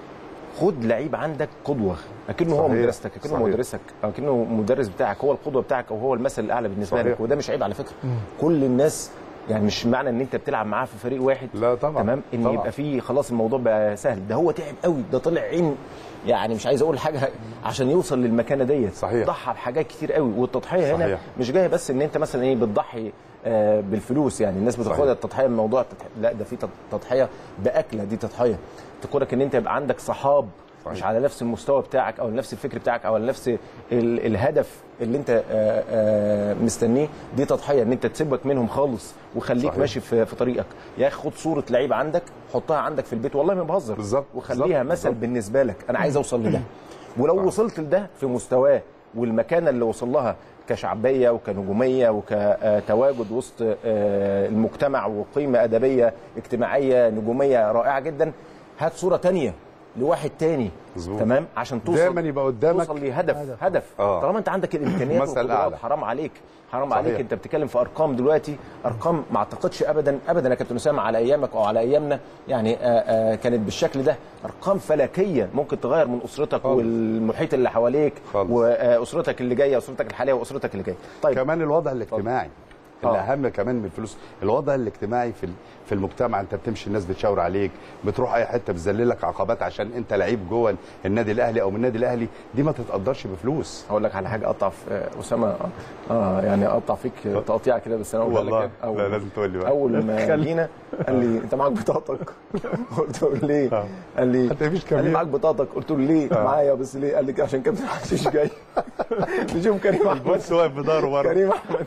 خد لعيب عندك قدوه اكنه هو صحيح. مدرستك اكنه صحيح. مدرسك او اكنه مدرس بتاعك هو القدوه بتاعك او هو المثل الاعلى بالنسبه صحيح. لك وده مش عيب على فكره كل الناس يعني مش معنى ان انت بتلعب معاه في فريق واحد لا طبعا تمام ان طبعا. يبقى فيه خلاص الموضوع بقى سهل ده هو تعب قوي ده طلع عين يعني مش عايز اقول حاجه عشان يوصل للمكانه ديت صحيح. ضحى بحاجات كتير قوي والتضحيه هنا صحيح. مش جايه بس ان انت مثلا ايه بتضحي آه، بالفلوس يعني الناس بتاخدها صحيح. التضحيه من موضوع التضحية. لا ده في تض- تضحيه باكله دي تضحيه تكونك ان انت يبقى عندك صحاب صحيح. مش على نفس المستوى بتاعك او نفس الفكر بتاعك او على نفس ال- الهدف اللي انت آه، آه، مستنيه دي تضحيه ان انت تسيبك منهم خالص وخليك صحيح. ماشي في في طريقك يا اخي خد صوره لعيب عندك حطها عندك في البيت والله ما بهزر بالظبط، وخليها بالظبط، مثل بالظبط. بالنسبه لك انا عايز اوصل لده ولو وصلت لده في مستواه والمكانه اللي وصل لها كشعبيه وكنجوميه وكتواجد وسط آه، المجتمع وقيمه ادبيه اجتماعيه نجوميه رائعه جدا هات صوره تانية لواحد تاني مظبوط. تمام عشان توصل دايما يبقى قدامك توصل لهدف هدف, هدف. آه. طالما انت عندك الامكانيات مثل والقدرات أعلى. حرام عليك حرام صحيح. عليك انت بتتكلم في ارقام دلوقتي ارقام ما اعتقدش ابدا ابدا يا كابتن اسامه على ايامك او على ايامنا يعني آآ آآ كانت بالشكل ده ارقام فلكيه ممكن تغير من اسرتك خالص. والمحيط اللي حواليك خالص. واسرتك اللي جايه اسرتك الحاليه واسرتك اللي جايه طيب كمان الوضع الاجتماعي آه. الاهم كمان من الفلوس الوضع الاجتماعي في ال- في المجتمع انت بتمشي الناس بتشاور عليك بتروح اي حته بتذللك عقبات عشان انت لعيب جوه النادي الاهلي او من النادي الاهلي دي ما تتقدرش بفلوس هقول لك على حاجه اقطع في آه، اسامه اه يعني اقطع فيك تقطيع كده بس انا اقول والله لك أول- لا لازم تقول لي بقى اول ما جينا قال لي انت معاك بطاقتك قلت له ليه؟ آه. قال لي حتى مفيش قال لي كمية. معاك بطاقتك قلت له ليه؟ معايا بس ليه؟ قال لي كده عشان كابتن حشيش جاي نشوف كريم احمد بص واقف في ظهره بره كريم احمد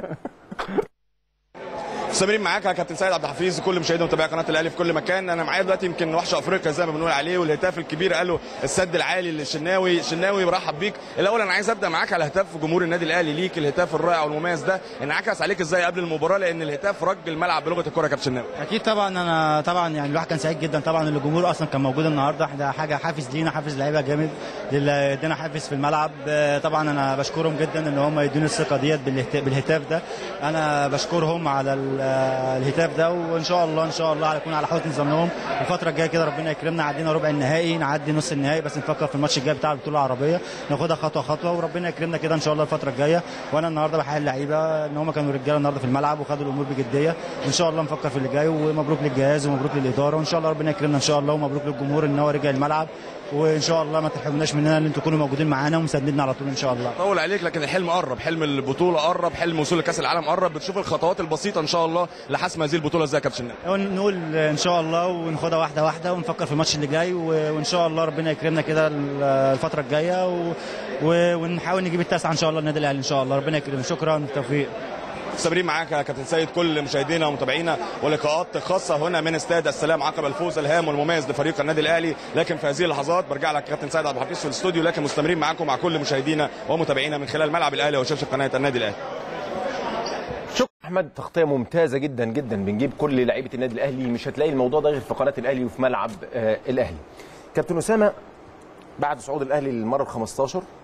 مستمرين معاك يا كابتن سيد عبد الحفيظ كل مشاهدي ومتابعي قناه الاهلي في كل مكان انا معايا دلوقتي يمكن وحش افريقيا زي ما بنقول عليه والهتاف الكبير قالوا السد العالي للشناوي شناوي برحب بيك الاول انا عايز ابدا معاك على هتاف جمهور النادي الاهلي ليك الهتاف الرائع والمميز ده انعكس عليك ازاي قبل المباراه لان الهتاف رج الملعب بلغه الكره يا كابتن شناوي اكيد طبعا انا طبعا يعني الواحد كان سعيد جدا طبعا ان الجمهور اصلا كان موجود النهارده ده حاجه حافز لينا حافز لعيبه جامد اللي ادانا حافز في الملعب آه، طبعا انا بشكرهم جدا ان هم يدوني الثقه ديت بالهت- بالهتاف ده انا بشكرهم على ال- آه، الهتاف ده وان شاء الله ان شاء الله هنكون على حسن ظنهم الفتره الجايه كده ربنا يكرمنا عدينا ربع النهائي نعدي نص النهائي بس نفكر في الماتش الجاي بتاع البطوله العربيه ناخدها خطوه خطوه وربنا يكرمنا كده ان شاء الله الفتره الجايه وانا النهارده بحيي اللعيبه ان هم كانوا رجاله النهارده في الملعب وخدوا الامور بجديه وان شاء الله نفكر في اللي جاي ومبروك للجهاز ومبروك للاداره وان شاء الله ربنا يكرمنا ان شاء الله ومبروك للجمهور ان هو رجع الملعب وان شاء الله ما تحرمناش مننا ان انتوا تكونوا موجودين معانا ومساندنا على طول ان شاء الله طول عليك لكن الحلم قرب حلم البطوله قرب حلم وصول لكاس العالم قرب بتشوف الخطوات البسيطه ان شاء الله لحسم هذه البطوله ازاي يا كابتن شناوي نقول ان شاء الله وناخدها واحده واحده ونفكر في الماتش اللي جاي و- وان شاء الله ربنا يكرمنا كده الفتره الجايه و... و... ونحاول نجيب التاسعه ان شاء الله النادي الاهلي ان شاء الله ربنا يكرمنا شكرا بالتوفيق مستمرين معاك يا كابتن سيد كل مشاهدينا ومتابعينا ولقاءات خاصه هنا من استاد السلام عقب الفوز الهام والمميز لفريق النادي الاهلي لكن في هذه اللحظات برجع لك كابتن سيد عبد الحفيظ في الاستوديو لكن مستمرين معاكم مع كل مشاهدينا ومتابعينا من خلال ملعب الاهلي وشاشه قناه النادي الاهلي شكرا احمد تغطيه ممتازه جدا جدا بنجيب كل لعيبه النادي الاهلي مش هتلاقي الموضوع ده غير في قناه الاهلي وفي ملعب آه الاهلي كابتن اسامه بعد صعود الاهلي للمره ال 15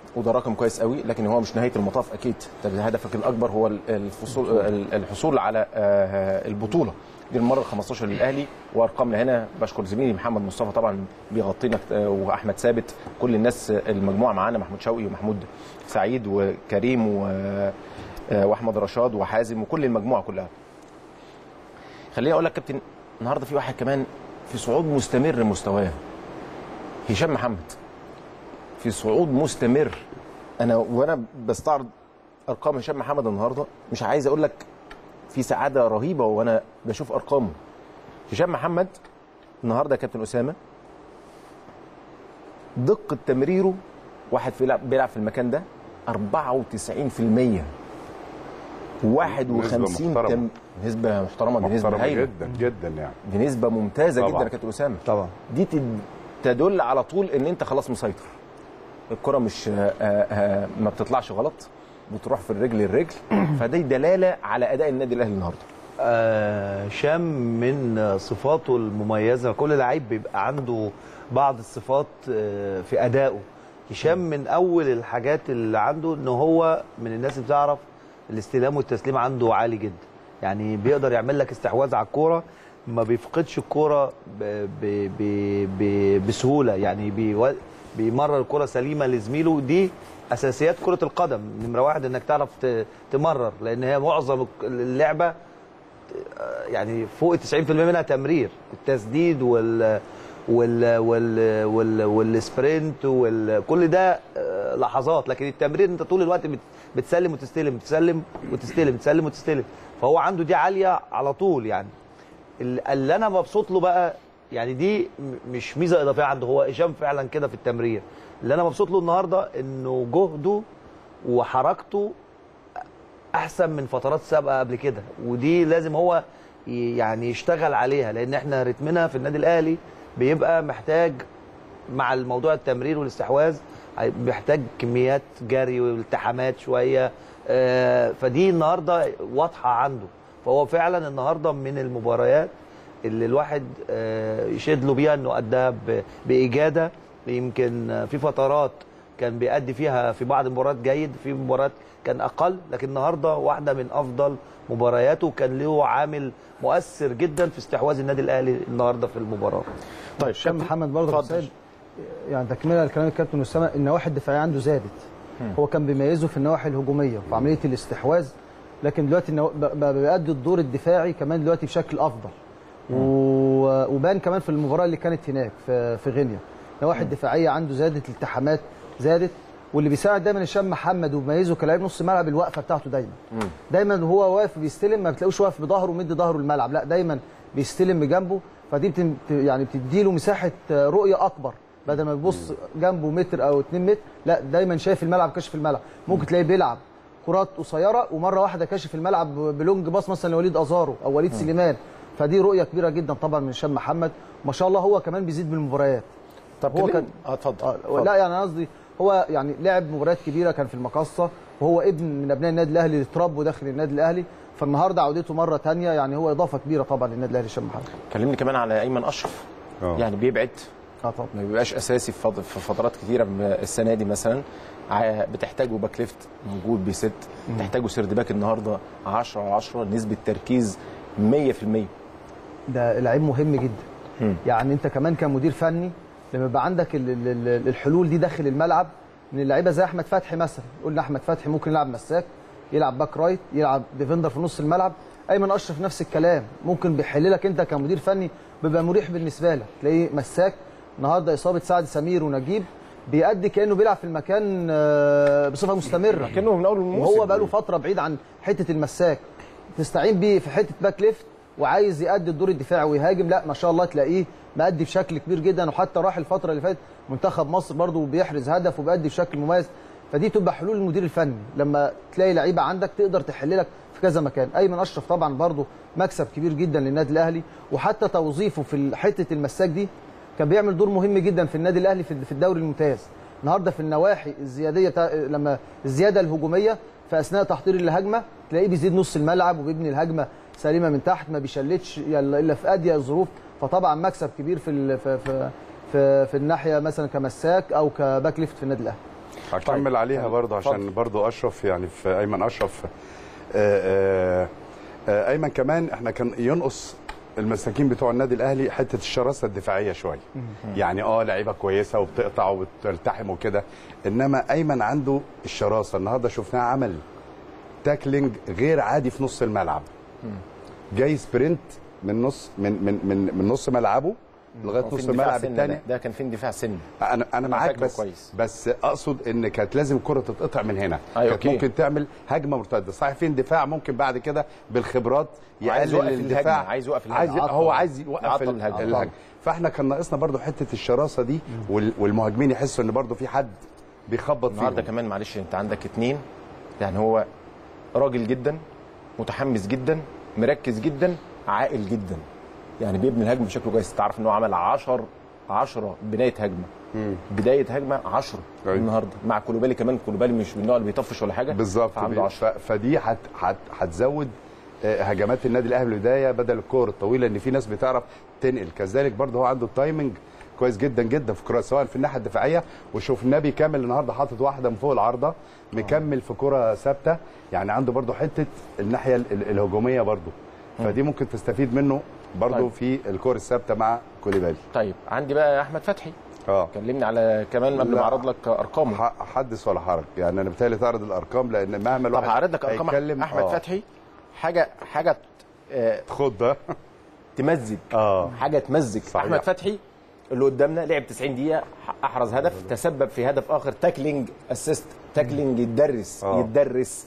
وده رقم كويس قوي لكن هو مش نهايه المطاف اكيد انت هدفك الاكبر هو الفصول الحصول على آه، البطوله دي المره ال 15 للاهلي وارقامنا هنا بشكر زميلي محمد مصطفى طبعا بيغطينا آه، واحمد ثابت كل الناس آه، المجموعه معانا محمود شوقي ومحمود سعيد وكريم و آه، واحمد رشاد وحازم وكل المجموعه كلها خليني اقول لك كابتن النهارده في واحد كمان في صعود مستمر مستواه هشام محمد في صعود مستمر انا وانا بستعرض ارقام هشام محمد النهارده مش عايز اقول لك في سعاده رهيبه وانا بشوف ارقامه هشام محمد النهارده يا كابتن اسامه دقه تمريره واحد في بيلعب, بيلعب في المكان ده 94% 51 محترمة. تم نسبه محترمه دي نسبه محترمة هايله جدا جدا يعني دي نسبه ممتازه طبعاً. جدا يا كابتن اسامه طبعا دي تد- تدل على طول ان انت خلاص مسيطر الكره مش آه، آه، ما بتطلعش غلط بتروح في الرجل الرجل فدي دلاله على اداء النادي الاهلي النهارده آه، هشام من صفاته المميزه كل لعيب بيبقى عنده بعض الصفات آه، في ادائه هشام من اول الحاجات اللي عنده ان هو من الناس اللي بتعرف الاستلام والتسليم عنده عالي جدا يعني بيقدر يعمل لك استحواذ على الكوره ما بيفقدش الكوره ب- ب- ب- ب- بسهوله يعني بيو- بيمرر الكره سليمه لزميله دي اساسيات كره القدم نمره واحد انك تعرف ت- تمرر لان هي معظم اللعبه يعني فوق 90% منها تمرير التسديد وال وال وال وال والسبرنت وكل ده آه، لحظات لكن التمرير انت طول الوقت بت- بتسلم وتستلم بتسلم وتستلم تسلم وتستلم فهو عنده دي عاليه على طول يعني ال- اللي انا مبسوط له بقى يعني دي م- مش ميزه اضافيه عنده هو هشام فعلا كده في التمرير اللي انا مبسوط له النهارده انه جهده وحركته احسن من فترات سابقه قبل كده ودي لازم هو ي- يعني يشتغل عليها لان احنا رتمنا في النادي الاهلي بيبقى محتاج مع الموضوع التمرير والاستحواذ هي- محتاج كميات جري والتحامات شويه آه، فدي النهارده واضحه عنده فهو فعلا النهارده من المباريات اللي الواحد آه، يشهد له بيها انه اداها ب- باجاده يمكن آه، في فترات كان بيأدي فيها في بعض المباريات جيد في مباريات كان اقل لكن النهارده واحده من افضل مبارياته كان له عامل مؤثر جدا في استحواذ النادي الاهلي النهارده في المباراه طيب هشام محمد برضه اتفضل. حسين يعني تكمله لكلام الكابتن اسامه النواحي الدفاعيه عنده زادت هو كان بيميزه في النواحي الهجوميه وفي عمليه الاستحواذ لكن دلوقتي النوا- ب- بقى بيأدي الدور الدفاعي كمان دلوقتي بشكل افضل و- وبان كمان في المباراه اللي كانت هناك في في غينيا النواحي الدفاعيه عنده زادت الالتحامات زادت واللي بيساعد دايما هشام محمد وبيميزه كلاعب نص ملعب الوقفه بتاعته دايما دايما وهو واقف بيستلم ما بتلاقوش واقف بظهره ومدي ظهره الملعب لا دايما بيستلم بجنبه فدي بتم يعني بتدي له مساحه رؤيه اكبر بدل ما يبص جنبه متر او 2 متر لا دايما شايف الملعب كاشف الملعب ممكن تلاقيه بيلعب كرات قصيره ومره واحده كاشف الملعب بلونج باص مثلا لوليد ازارو او وليد سليمان فدي رؤيه كبيره جدا طبعا من هشام محمد ما شاء الله هو كمان بيزيد بالمباريات طب هو كلمني- كان اه اتفضل آه اتفضل. لا يعني أنا قصدي هو يعني لعب مباريات كبيره كان في المقصه وهو ابن من ابناء النادي الاهلي اللي اتربوا داخل النادي الاهلي فالنهارده عودته مره ثانيه يعني هو اضافه كبيره طبعا للنادي الاهلي هشام محمد كلمني كمان على ايمن اشرف آه. يعني بيبعد اه طبعا ما بيبقاش اساسي في فض- في فترات كتيره من السنه دي مثلا ع- بتحتاجه باك ليفت موجود بيست بتحتاجه سيرد باك النهارده 10 على 10 نسبه تركيز 100% ده لعيب مهم جدا مم. يعني انت كمان كمدير فني لما يبقى عندك ال- ال- ال- الحلول دي داخل الملعب من اللعيبه زي احمد فتحي مثلا قلنا احمد فتحي ممكن يلعب مساك يلعب باك رايت يلعب ديفندر في نص الملعب ايمن اشرف نفس الكلام ممكن بيحل لك انت كمدير فني بيبقى مريح بالنسبه لك تلاقيه مساك النهارده اصابه سعد سمير ونجيب بيأدي كانه بيلعب في المكان آه، بصفه مستمره كانه من اول الموسم وهو بقى له فتره بعيد عن حته المساك تستعين بيه في حته باك ليفت وعايز يأدي الدور الدفاعي ويهاجم لا ما شاء الله تلاقيه مأدي بشكل كبير جدا وحتى راح الفتره اللي فاتت منتخب مصر برضه بيحرز هدف وبيأدي بشكل مميز فدي تبقى حلول المدير الفني لما تلاقي لعيبه عندك تقدر تحل لك في كذا مكان ايمن اشرف طبعا برضه مكسب كبير جدا للنادي الاهلي وحتى توظيفه في حته المساك دي كان بيعمل دور مهم جدا في النادي الاهلي في في الدوري الممتاز النهارده في النواحي الزياديه بتاع لما الزياده الهجوميه في اثناء تحضير الهجمه تلاقيه بيزيد نص الملعب وبيبني الهجمه سليمه من تحت ما بيشلتش يلا- الا في اضيق الظروف فطبعا مكسب كبير في ال- في في في, في الناحيه مثلا كمساك او كباك ليفت في النادي الاهلي هكمل طيب. عليها برضه عشان اتفضل. برضه اشرف يعني في ايمن اشرف آه، آه، آه، ايمن كمان احنا كان ينقص المساكين بتوع النادي الاهلي حته الشراسه الدفاعيه شويه يعني اه لعيبه كويسه وبتقطع وبتلتحم وكده انما ايمن عنده الشراسه النهارده شفناه عمل تاكلينج غير عادي في نص الملعب جاي سبرنت من نص من من من, من نص ملعبه لغايه هو في نص اندفاع الملعب سن الثاني ده, ده كان في اندفاع سن انا انا معاك شكله بس كويس. بس اقصد ان كانت لازم الكره تتقطع من هنا أيوة، كانت أوكي. ممكن تعمل هجمه مرتده صحيح في اندفاع ممكن بعد كده بالخبرات وعايز يقلل يوقف الاندفاع الهجمة، عايز يوقف الهجمة. عايز عطل. هو عايز يوقف يعطل ال- الهجمة. الهجمه فاحنا كان ناقصنا برضو حته الشراسه دي وال- والمهاجمين يحسوا ان برضو في حد بيخبط النهارده فيهم كمان معلش انت عندك اتنين يعني هو راجل جدا متحمس جدا مركز جدا عاقل جدا يعني بيبني الهجمه بشكل كويس تعرف ان هو عمل 10 10 بنايه هجمه بدايه هجمه 10 أيوة. النهارده مع كولوبالي كمان كولوبالي مش من النوع اللي بيطفش ولا حاجه بالظبط فعنده 10 ف- فدي هت- هت- هتزود آه، هجمات النادي الاهلي البدايه بدل الكور الطويله ان في ناس بتعرف تنقل كذلك برضه هو عنده التايمنج كويس جدا جدا في كره سواء في الناحيه الدفاعيه وشفناه بيكمل النهارده حاطط واحده من فوق العارضه مكمل في كره ثابته يعني عنده برضه حته الناحيه ال- ال- الهجوميه برضه فدي ممكن تستفيد منه برضه طيب. في الكور الثابته مع كوليبالي طيب عندي بقى احمد فتحي اه كلمني على كمان قبل لا. ما اعرض لك ارقامه ح- حدث ولا حرج يعني انا بالتالي تعرض الارقام لان مهما طب الواحد هعرض لك ارقام هيتكلم- احمد آه. فتحي حاجه حاجه آه، خد ده تمزج اه حاجه تمزج صحيح. احمد فتحي اللي قدامنا لعب 90 دقيقه احرز هدف تسبب في هدف اخر تاكلينج اسيست تاكلينج يتدرس آه. يتدرس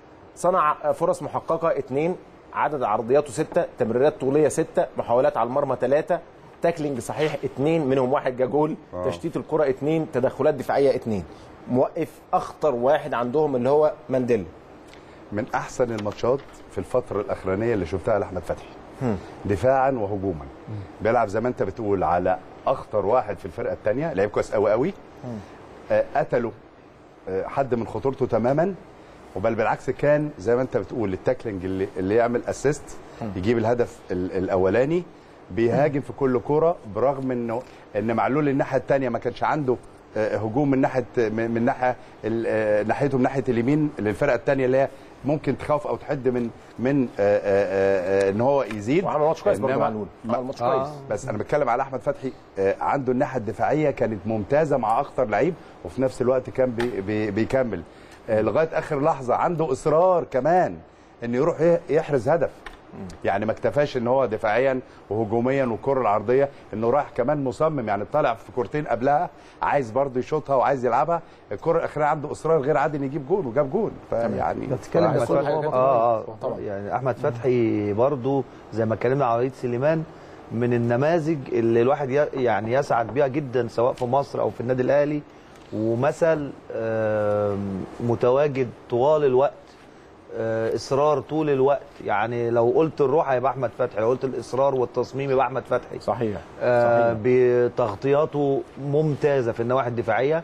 صنع فرص محققه اثنين عدد عرضياته ستة تمريرات طوليه ستة محاولات على المرمى ثلاثة تاكلينج صحيح اثنين منهم واحد جا جول آه. تشتيت الكره اثنين تدخلات دفاعيه اثنين موقف اخطر واحد عندهم اللي هو مانديلا من احسن الماتشات في الفتره الاخرانيه اللي شفتها لاحمد فتحي دفاعا وهجوما بيلعب زي ما انت بتقول على اخطر واحد في الفرقه الثانيه لعيب كويس قوي قوي آه قتلوا آه حد من خطورته تماما وبل بالعكس كان زي ما انت بتقول التاكلينج اللي, اللي يعمل اسيست يجيب الهدف ال- الاولاني بيهاجم في كل كوره برغم انه ان معلول الناحيه الثانيه ما كانش عنده آه، هجوم من ناحيه من من ناحيه ال- آه، ناحيته من ناحيه اليمين للفرقه الثانيه اللي هي ممكن تخاف او تحد من من آه، آه، آه، ان هو يزيد وعمل ماتش كويس برضه إنما- معلول عمل ماتش كويس بس انا بتكلم على احمد فتحي آه، عنده الناحيه الدفاعيه كانت ممتازه مع اخطر لعيب وفي نفس الوقت كان بي بي بيكمل آه، لغايه اخر لحظه عنده اصرار كمان انه يروح ي- يحرز هدف يعني ما اكتفاش ان هو دفاعيا وهجوميا والكره العرضيه انه راح كمان مصمم يعني طالع في كورتين قبلها عايز برضه يشوطها وعايز يلعبها الكره الاخيره عنده اصرار غير عادي انه يجيب جول وجاب جول فيعني ده بتتكلم احمد بس فتحي هو بطل. اه اه طبعا. يعني احمد فتحي برضو زي ما اتكلمنا على وليد سليمان من النماذج اللي الواحد ي- يعني يسعد بيها جدا سواء في مصر او في النادي الاهلي ومثل آم، متواجد طوال الوقت آه، اصرار طول الوقت يعني لو قلت الروح هيبقى احمد فتحي لو قلت الاصرار والتصميم يبقى احمد فتحي صحيح آه، صحيح. بتغطياته ممتازه في النواحي الدفاعيه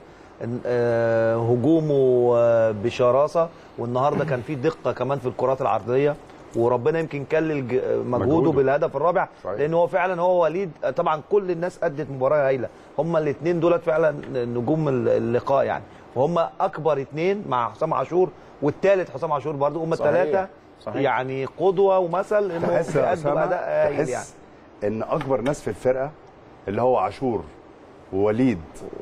آه، هجومه آه، بشراسه والنهارده كان في دقه كمان في الكرات العرضيه وربنا يمكن كلل ج- مجهوده مجهوده. بالهدف الرابع صحيح. لان هو فعلا هو وليد آه، طبعا كل الناس ادت مباراه هايله هما الاثنين دولت فعلا نجوم اللقاء يعني وهم اكبر اثنين مع حسام عاشور والثالث حسام عاشور برضه هم صحيح. الثلاثه صحيح. يعني قدوه ومثل انهم تحس يا بيأدوا اسامه باداء هايل يعني تحس ان اكبر ناس في الفرقه اللي هو عاشور ووليد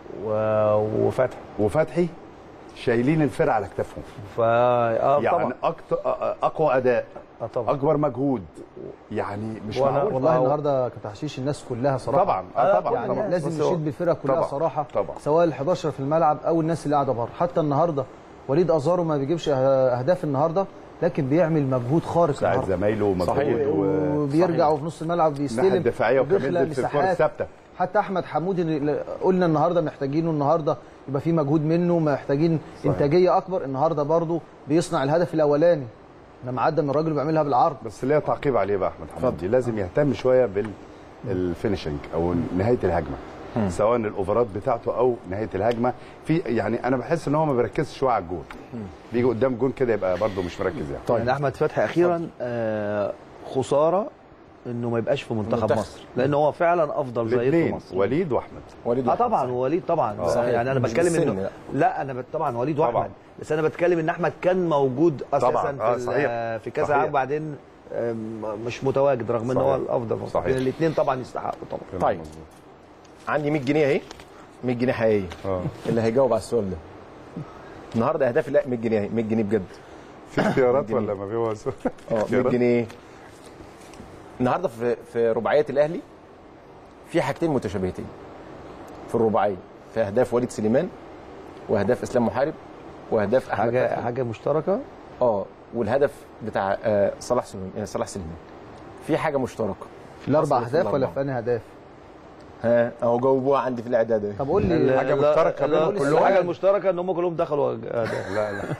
و- وفتحي وفتحي شايلين الفرقه على كتافهم فا اه يعني طبعا أكتر اقوى اداء اه طبعا اكبر مجهود يعني مش وأنا- معقول والله أو- النهارده كابتن حشيش الناس كلها صراحه طبعا اه طبعا يعني طبعا لازم بس هو- نشيد بالفرقه كلها طبعا، صراحه طبعا. سواء ال 11 في الملعب او الناس اللي قاعده بره حتى النهارده وليد ازارو ما بيجيبش أه- اهداف النهارده لكن بيعمل مجهود خارق ساعد النهارده زمايله صحيح. مجهود و... وبيرجع وفي نص الملعب الناحيه بيستلم الدفاعيه وكمان وبيخلق ينزل في الكره مساحات. الثابته حتى احمد حمود اللي قلنا النهارده محتاجينه النهارده يبقى في مجهود منه محتاجين صحيح. انتاجيه اكبر النهارده برضه بيصنع الهدف الاولاني لما عدى من الراجل بيعملها بالعرض بس ليا تعقيب عليه بقى احمد حمدي لازم يهتم شويه بالفينشنج او نهايه الهجمه سواء الاوفرات بتاعته او نهايه الهجمه في يعني انا بحس ان هو ما بيركزش شويه على الجول بيجي قدام جون كده يبقى برده مش مركز يعني طيب يعني احمد فتحي اخيرا آه خساره انه ما يبقاش في منتخب منتخب. مصر لان هو فعلا افضل ظهير في الاثنين مصر وليد واحمد وليد اه وأحمد، طبعا صح. ووليد طبعا آه. صح يعني انا مش بتكلم بالسن، انه لا. لا انا بت- طبعا وليد طبعا. واحمد بس انا بتكلم ان احمد كان موجود اساسا طبعاً. آه، في ال- صحيح. في كاس صحيح. العالم بعدين آم، مش متواجد رغم ان هو صحيح. الافضل في مصر. صحيح. الاثنين طبعا يستحقوا طبعا كلام طيب. مظبوط. عندي 100 جنيه اهي 100 جنيه حقيقيه اه اللي هيجاوب على السؤال ده النهارده اهدافي لا 100 جنيه اهي 100 جنيه بجد في اختيارات جنيه. ولا ما في هو سؤال؟ اه 100 اختيارات؟ جنيه النهارده في في رباعيه الاهلي في حاجتين متشابهتين في الرباعيه في اهداف وليد سليمان واهداف اسلام محارب واهداف احمد حاجه فتحي. حاجه مشتركه اه والهدف بتاع آه، صلاح سليمان آه، صلاح سليمان في حاجه مشتركه في الاربع أصل في اهداف ولا الأربعة. في انهي اهداف؟ ها اهو جاوبوها عندي في الاعداد أهي. طب قول لي حاجة لا- مشتركة لا- بينهم كلهم. الحاجه المشتركه ان هم كلهم دخلوا أهداف. لا لا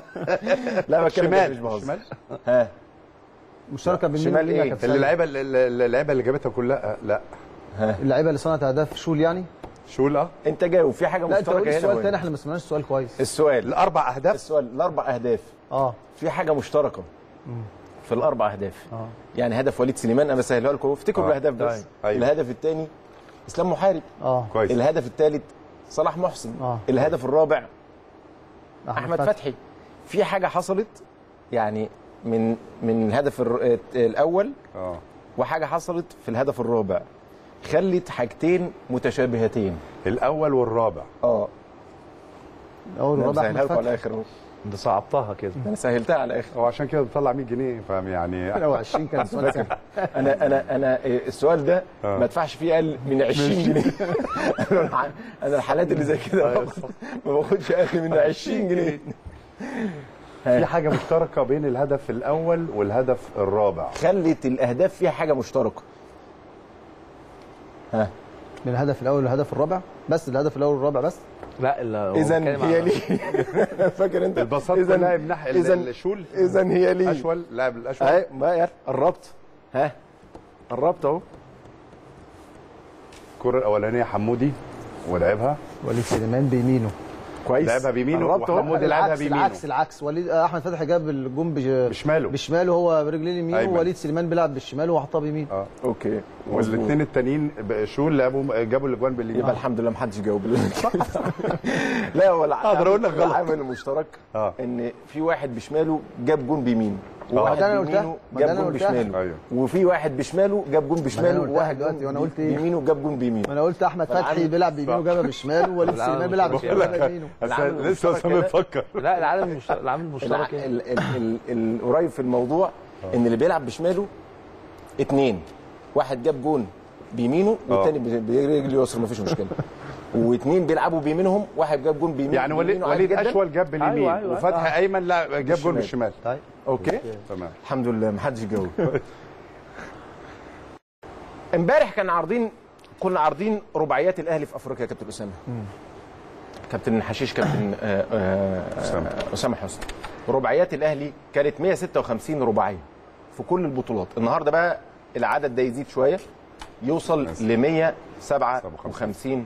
لا بتكلم مش شمال بهزر شمال ها مشتركه بين مين شمال ومين يا إيه؟ كابتن سيد؟ اللعيبه اللعيبه اللي جابتها كلها لا اللعيبه اللي صنعت اهداف شول يعني؟ شول اه انت جاوب في حاجه لا انت قول مشتركه هنا السؤال وهنا. تاني احنا ما سمعناش السؤال كويس السؤال الاربع اهداف السؤال الاربع اهداف اه في حاجه مشتركه في الاربع اهداف اه يعني هدف وليد سليمان انا بسهلها لكم افتكروا آه. الاهداف بس طيب. أيوة. الهدف الثاني اسلام محارب اه كويس الهدف الثالث صلاح محسن آه. الهدف الرابع احمد فتحي في حاجه حصلت يعني من من الهدف الر- الاول اه وحاجه حصلت في الهدف الرابع خلت حاجتين متشابهتين الاول والرابع اه اول انا ورابع مسهلها احمد لكم على فتحي الاخر اهو انت صعبتها كده انا سهلتها على الاخر هو عشان كده بتطلع 100 جنيه فاهم يعني لو 20 كان سؤال سهل انا انا انا السؤال ده آه. ما ادفعش فيه اقل من 20 جنيه انا الح- انا الحالات اللي زي كده باخد- ما باخدش اقل من 20 جنيه في حاجه مشتركه بين الهدف الاول والهدف الرابع خلت الاهداف فيها حاجه مشتركه ها من الهدف الاول والهدف الرابع بس الهدف الاول والرابع بس لا لا هو اذا بيتكلم هي على- لي فاكر انت البساط إذن- كلها من ناحيه إذن- الشول اذا هي لي اشول لاعب الاشول اهي ما يا قربت ها قربت اهو الكره الاولانيه حمودي ولعبها وليد سليمان بيمينه كويس لعبها بيمينه قربت اهو وحمودي لعبها العكس بيمينه العكس العكس وليد آه، احمد فتحي جاب الجون بج... بشماله بشماله هو برجليه اليمين أيمن. ووليد سليمان بيلعب بالشمال وحطها بيمين اه اوكي والاثنين التانيين ب- شول لعبوا جابوا الاجوان باليمين يبقى الحمد لله ما حدش جاوب لا هو الع- أقدر أقول لك غلط. العامل المشترك اه ان في واحد بشماله جاب جون بيمينه آه. وواحد ده أنا قلتها. بيمينه ما ده جاب أنا جون قلتها. بشماله ايوه وفي واحد بشماله جاب جون بشماله قلتها وواحد دلوقتي، وأنا قلت إيه؟ بيمينه جاب جون ما بيمينه انا قلت احمد فتحي فالعامل- بيلعب بيمينه وجابها بشمال ووليد العالم سليمان بيلعب مش بشمال بقول وجابها لك بيمينه العامل لسه المشترك اسامه هنا- بيفكر لا العالم المشترك العالم المشترك الع- يعني. ال- ال- ال- القريب في الموضوع ان اللي بيلعب بشماله اتنين واحد جاب جون بيمينه والتاني ب- برجل يسر مفيش مشكله واثنين بيلعبوا بيمينهم واحد جاب جون بيمين يعني وليد بيمينه عادي وليد جداً. اشول جاب باليمين أيوة، أيوة. وفتحي ايمن لا جاب جول بالشمال. بالشمال طيب اوكي تمام الحمد لله ما حدش جاوب امبارح كان عارضين كنا عارضين رباعيات الاهلي في افريقيا يا كابتن اسامه كابتن حشيش كابتن آه، آه، أسامة. آه، اسامه حسني رباعيات الاهلي كانت 156 رباعيه في كل البطولات النهارده بقى العدد ده يزيد شويه يوصل ل 157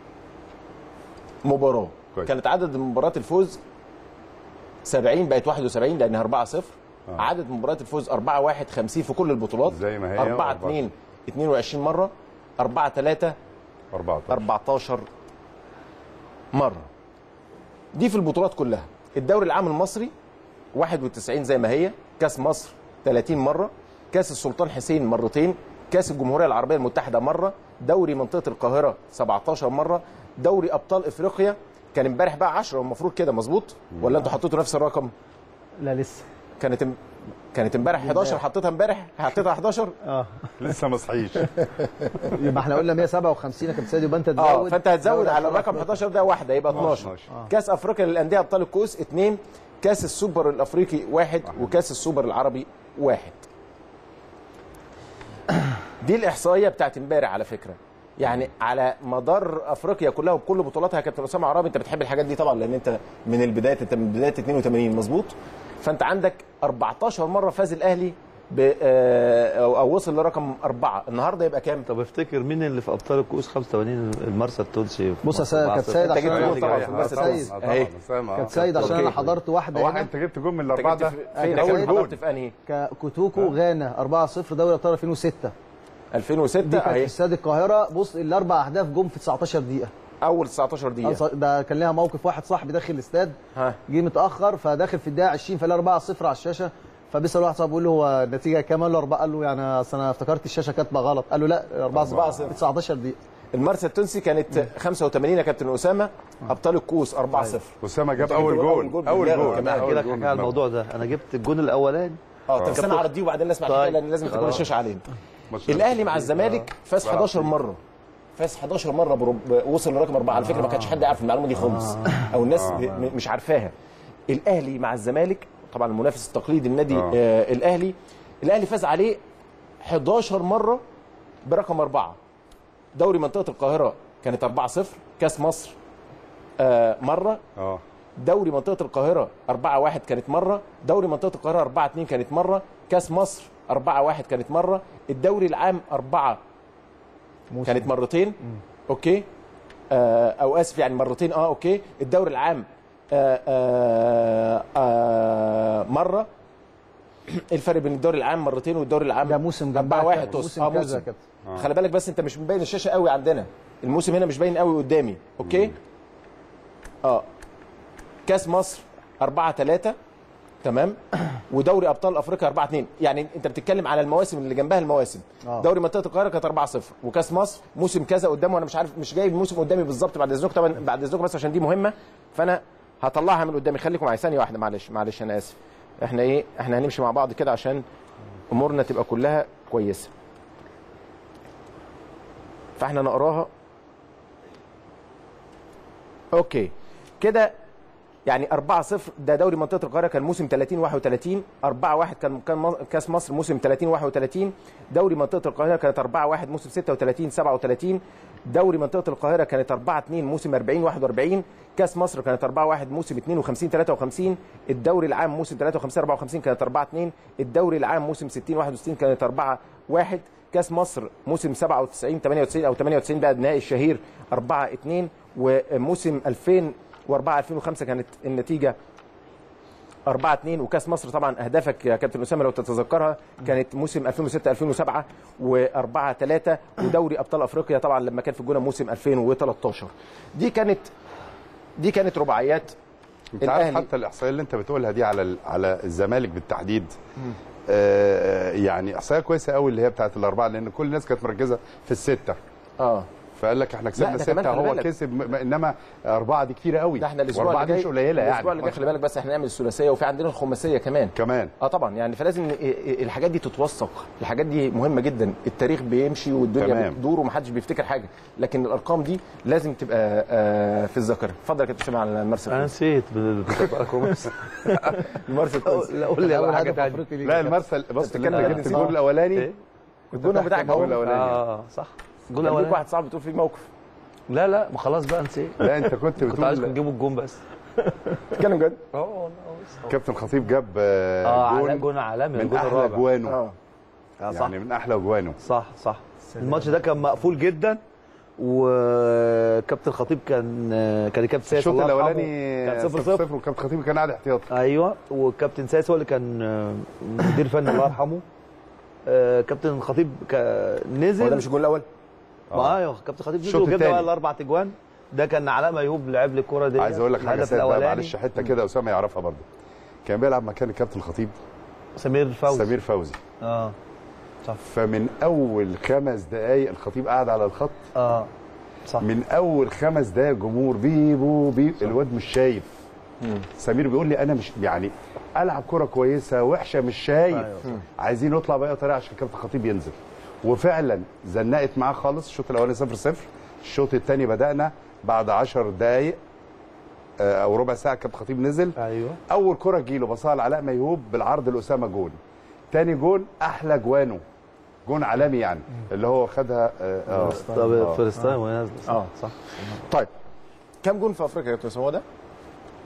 مباراه كويس. كانت عدد مباريات الفوز 70 بقت 71 لانها 4 0 آه. عدد مباريات الفوز 4 1 50 في كل البطولات زي ما هي 4 و4. 2 22 مره 4 3 14 14 مره دي في البطولات كلها الدوري العام المصري 91 زي ما هي كاس مصر 30 مره كاس السلطان حسين مرتين كاس الجمهوريه العربيه المتحده مره دوري منطقه القاهره 17 مره دوري ابطال افريقيا كان امبارح بقى 10 المفروض كده مظبوط ولا انتوا حطيتوا نفس الرقم لا لسه كانت ام- كانت امبارح 11 حطيتها امبارح حطيتها 11 اه لسه ما صحيش يبقى احنا قلنا 157 يا كابتن سيد يبقى انت تزود اه فانت هتزود دوري على أبطال الرقم أفريقيا. 11 ده واحده يبقى 12 12. كاس افريقيا للانديه ابطال الكؤوس اثنين كاس السوبر الافريقي واحد وكاس السوبر العربي واحد دي الاحصائيه بتاعت امبارح على فكره يعني على مدار افريقيا كلها وبكل بطولاتها يا كابتن اسامه عرابي انت بتحب الحاجات دي طبعا لان انت من البدايه انت من بدايه 82 مظبوط فانت عندك 14 مره فاز الاهلي ب آه، او أو وصل لرقم اربعه النهارده يبقى كام؟ طب افتكر مين اللي في ابطال الكؤوس 85 المرسى التونسي بص يا سيد كابتن سيد أنت جبت عشان جول أنا- طبعا في كابتن المرسى سيد التونسي. أهي. كابتن سيد عشان انا حضرت واحده هو هنا انت جبت جول من انت الاربعه جبت ده في- فين أول أول جول. حضرت في انهي؟ ك- كوتوكو غانا 4-0 دوري ابطال 2006 2006 دي كانت في اهي استاد القاهره بص الاربع اهداف جم في 19 دقيقه اول 19 دقيقه ده كان ليها موقف واحد صاحبي داخل الاستاد ها جه متاخر فداخل في الدقيقه 20 فلاقي 4-0 على الشاشه فبيسال واحد صاحبي بيقول له هو النتيجه كام؟ قال له 4 قال له يعني اصل انا افتكرت الشاشه كاتبه غلط قال له لا 4 0 19 دقيقه المرسى التونسي كانت 85 يا كابتن اسامه ابطال الكؤوس 4 0 اسامه جاب أنت اول جبت جول جول اول بالدماغ جول كمان. احكي أول لك جول حاجه على الموضوع ده انا جبت الجون الاولاني اه طب كابتن- استنى اعرض دي وبعدين نسمع طيب. الحكايه لان لازم تكون خلاص. الشاشه علينا ماتش الاهلي مع الزمالك فاز 11 مره فاز 11 مره برب... وصل لرقم اربعه على فكره ما كانش حد يعرف المعلومه دي خالص او الناس م- مش عارفاها الاهلي مع الزمالك طبعا المنافس التقليدي النادي آه. آه الاهلي الاهلي فاز عليه 11 مره برقم اربعه دوري منطقه القاهره كانت 4 0 كاس مصر آه مره اه دوري منطقه القاهره 4 1 كانت مره دوري منطقه القاهره 4 2 كانت مره كاس مصر 4 1 كانت مره الدوري العام 4 كانت مرتين اوكي آه او اسف يعني مرتين اه اوكي الدوري العام آه آه آه مره الفرق بين الدوري العام مرتين والدوري العام ده موسم جنب 4 بعض 1 كده. توصل موسم اه كذا موسم كده. خلي بالك بس انت مش مبين الشاشه قوي عندنا الموسم هنا مش باين قوي قدامي اوكي اه كاس مصر 4 3 تمام ودوري ابطال افريقيا 4 2 يعني انت بتتكلم على المواسم اللي جنبها المواسم آه. دوري منطقه القاهره كانت 4 0 وكاس مصر موسم كذا قدامه وانا مش عارف مش جايب الموسم قدامي بالظبط بعد اذنكم طبعا بعد اذنكم بس عشان دي مهمه فانا هطلعها من قدامي خليكم معايا ثانيه واحده معلش معلش انا اسف احنا ايه احنا هنمشي مع بعض كده عشان امورنا تبقى كلها كويسه فاحنا نقراها اوكي كده يعني 4 0 ده دوري منطقه القاهره كان موسم 30 31 4 1 كان كان م- كاس مصر موسم 30 31 دوري منطقه القاهره كانت 4 1 موسم 36 37 دوري منطقه القاهره كانت 4 2 موسم 40 41 كاس مصر كانت 4 1 موسم 52 53 الدوري العام موسم 53 54 كانت 4 2 الدوري العام موسم 60 61 كانت 4 1 كاس مصر موسم 97 98 او 98 بقى النهائي الشهير 4 2 وموسم 2004 2005 كانت النتيجه 4 2 وكاس مصر طبعا اهدافك يا كابتن اسامه لو تتذكرها كانت موسم 2006 2007 و4 3 ودوري ابطال افريقيا طبعا لما كان في الجونه موسم 2013 دي كانت دي كانت رباعيات انت عارف الأهلي. حتى الاحصائيه اللي انت بتقولها دي على ال- على الزمالك بالتحديد آه يعني احصائيه كويسه قوي اللي هي بتاعت الاربعه لان كل الناس كانت مركزه في السته اه فقال لك احنا لا، كسبنا ده كمان سته خلي هو بالك. كسب م- انما اربعه دي كتير قوي ده احنا الاسبوع واربعه اللي دي جاي مش قليله يعني الاسبوع اللي جاي خلي بالك بس احنا نعمل الثلاثيه وفي عندنا الخماسيه كمان كمان اه طبعا يعني فلازم ن- الحاجات دي تتوثق الحاجات دي مهمه جدا التاريخ بيمشي والدنيا تمام. بتدور ومحدش بيفتكر حاجه لكن الارقام دي لازم تبقى آه، في الذاكره اتفضل يا كابتن اسامه على المرسى انا التونسي. نسيت بالتفاكم المرسى التونسي لا قول لي أول على حاجه هدف ثانيه أفريقي ليك لا يا كابتن. المرسل بص اللي بتتكلم انت جد جبت نسيت. الجول الاولاني إيه؟ الجون بتاعك الجول اهو الاولاني اه صح الجول كان ليك الاولاني واحد صعب بتقول فيه موقف لا لا ما خلاص بقى نسيت لا انت كنت كنت عايزكم بتقول تجيبوا الجون بس تتكلم جد اه والله كابتن خطيب جاب اه آه علا- جول جون عالمي من الجون احلى الرابع اجوانه اه آه، صح يعني من احلى اجوانه صح صح الماتش ده كان مقفول جدا وكابتن خطيب كان كان كابتن سياس الشوط الله يرحمه، الاولاني كان صفر صفر وكابتن خطيب كان قاعد احتياطي ايوه وكابتن سايس هو اللي كان آه، مدير فني الله يرحمه آه، كابتن خطيب كا- نزل هو ده مش الجول الاول ما ايوه كابتن خطيب نزل الشوط وجبنا التاني. بقى الاربع تجوان ده كان علاء ميوب لعب لي الكوره دي عايز اقول لك حاجه الهدف سيد بقى الاولاني معلش حته كده اسامه يعرفها برضه كان بيلعب مكان الكابتن الخطيب سمير فوزي سمير فوزي اه فمن اول خمس دقائق الخطيب قاعد على الخط اه صح من اول خمس دقائق جمهور بيبو بيبو الواد مش شايف سمير بيقول لي انا مش يعني العب كره كويسه وحشه مش شايف أيوة عايزين نطلع باي طريقه عشان كابتن خطيب ينزل وفعلا زنقت معاه خالص الشوط الاولاني 0 0 الشوط الثاني بدانا بعد 10 دقائق آه، او ربع ساعه كابتن خطيب نزل ايوه اول كره تجيله بصها لعلاء ميهوب بالعرض لاسامه جون تاني جون احلى جوانه جون عالمي يعني اللي هو خدها اه, آه. طب آه. فلسطين وهي نازله صح آه. صح طيب كام جون في افريقيا يا كابتن اسامه هو ده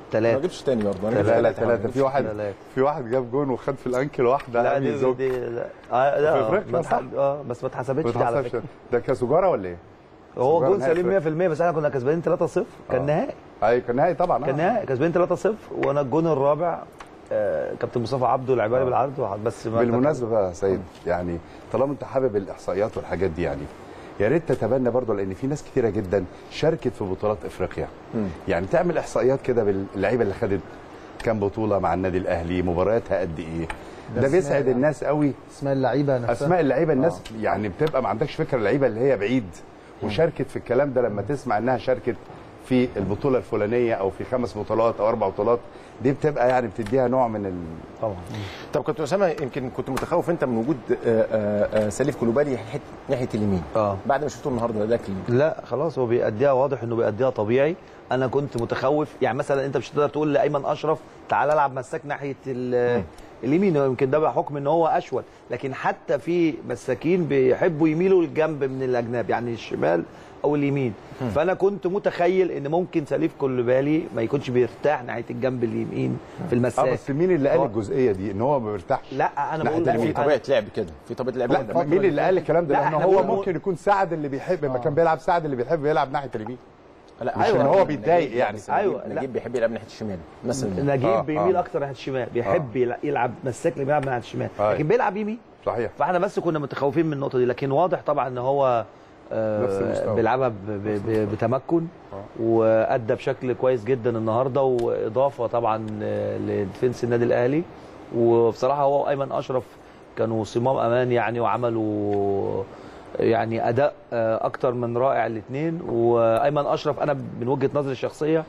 ما ثلاثة جبتش تاني برضه انا جبت لا لا ثلاثة. ثلاثة في واحد ثلاثة. في واحد جاب جون وخد في الانكل واحده لا قام دي, يزوج. دي لا آه لا في آه، أفريقيا، ما صح؟ اتح- اه بس ما اتحسبتش دي على بتحسبش. فكره ده كسجاره ولا ايه؟ هو سجارة جون نهائي سليم 100% بس احنا كنا كسبانين 3-0 كان آه. نهائي ايوه كان نهائي طبعا آه. كان نهائي كسبانين 3-0 وانا الجون الرابع آه كابتن مصطفى عبده لعبها لي بالعرض واحد بس ما بالمناسبه بقى يا سيد يعني طالما انت حابب الاحصائيات والحاجات دي يعني يا ريت تتبنى برضه لان في ناس كتيره جدا شاركت في بطولات افريقيا يعني تعمل احصائيات كده باللعيبه اللي خدت كام بطوله مع النادي الاهلي مبارياتها قد ايه ده اسماء بيسعد يعني. الناس قوي اسماء اللعيبه نفسها اسماء اللعيبه الناس يعني بتبقى ما عندكش فكره اللعيبه اللي هي بعيد وشاركت في الكلام ده لما تسمع انها شاركت في البطوله الفلانيه او في خمس بطولات او اربع بطولات دي بتبقى يعني بتديها نوع من ال... طبعا طب كنت اسامه يمكن كنت متخوف انت من وجود آه، آه، آه، سليف كلوبالي حت- ناحيه اليمين اه بعد ما شفته النهارده ده كل- لا خلاص هو بيأديها واضح انه بيأديها طبيعي انا كنت متخوف يعني مثلا انت مش هتقدر تقول لايمن اشرف تعالى العب مساك ناحيه ال- اليمين يمكن ده بحكم ان هو اشول لكن حتى في مساكين بيحبوا يميلوا للجنب من الاجناب يعني الشمال او اليمين فانا كنت متخيل ان ممكن سليف كلبالي ما يكونش بيرتاح ناحيه الجنب اليمين في اه المساك بس مين اللي قال آه. الجزئيه دي ان هو ما بيرتاحش لا انا ناحية بقول لا في اليمين. طبيعه لعب كده في طبيعه لعب لا واحدة. ده مين اللي قال الكلام ده لا، لان احنا هو بنقول- ممكن يكون سعد اللي بيحب لما كان بيلعب سعد اللي بيحب يلعب ناحيه اليمين لا مش إن هو بيتضايق يعني. بس أيوة، نجيب- لا. نجيب بيحب يلعب ناحيه الشمال مثلا نجيب آه، بيميل آه. اكتر ناحيه الشمال بيحب يلع- يلعب مساك اللي بيلعب ناحيه الشمال أيوة. لكن بيلعب يمين صحيح فاحنا بس كنا متخوفين من النقطه دي لكن واضح طبعا ان هو آه، نفس المستوى. بيلعبها ب- ب- ب- بتمكن وادى بشكل كويس جدا النهارده واضافه طبعا آه، لديفنس النادي الاهلي وبصراحه هو وايمن اشرف كانوا صمام امان يعني وعملوا يعني اداء آه، اكتر من رائع الاثنين وايمن اشرف انا من وجهه نظري الشخصيه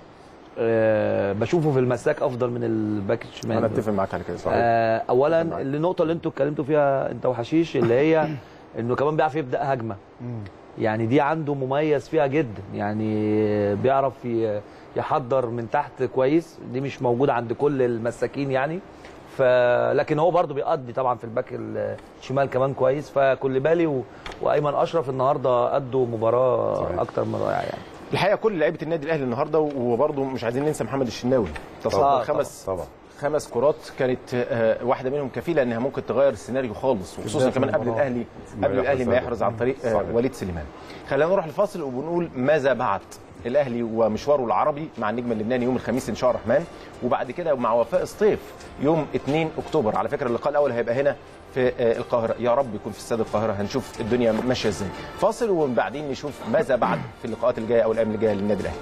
آه، بشوفه في المساك افضل من الباك الشمال انا اتفق معاك على كده صحيح آه اولا النقطه اللي انتوا اتكلمتوا فيها انت وحشيش اللي هي انه كمان بيعرف يبدا هجمه يعني دي عنده مميز فيها جدا يعني بيعرف ي- يحضر من تحت كويس دي مش موجوده عند كل المساكين يعني ف لكن هو برضه بيأدي طبعا في الباك الشمال كمان كويس فكل بالي و... وايمن اشرف النهارده ادوا مباراه صحيح. اكتر من رائعه يعني الحقيقه كل لعيبه النادي الاهلي النهارده وبرضه مش عايزين ننسى محمد الشناوي طبعاً، تصدر خمس طبعا خمس كرات كانت آه، واحده منهم كفيله انها ممكن تغير السيناريو خالص وخصوصا كمان قبل الاهلي قبل الاهلي ما يحرز عن طريق آه، صحيح. وليد سليمان خلينا نروح لفاصل وبنقول ماذا بعد الاهلي ومشواره العربي مع النجم اللبناني يوم الخميس ان شاء الله الرحمن وبعد كده مع وفاء الصيف يوم 2 اكتوبر على فكره اللقاء الاول هيبقى هنا في آه، القاهره يا رب يكون في استاد القاهره هنشوف الدنيا ماشيه ازاي فاصل وبعدين نشوف ماذا بعد في اللقاءات الجايه او الايام الجايه للنادي الاهلي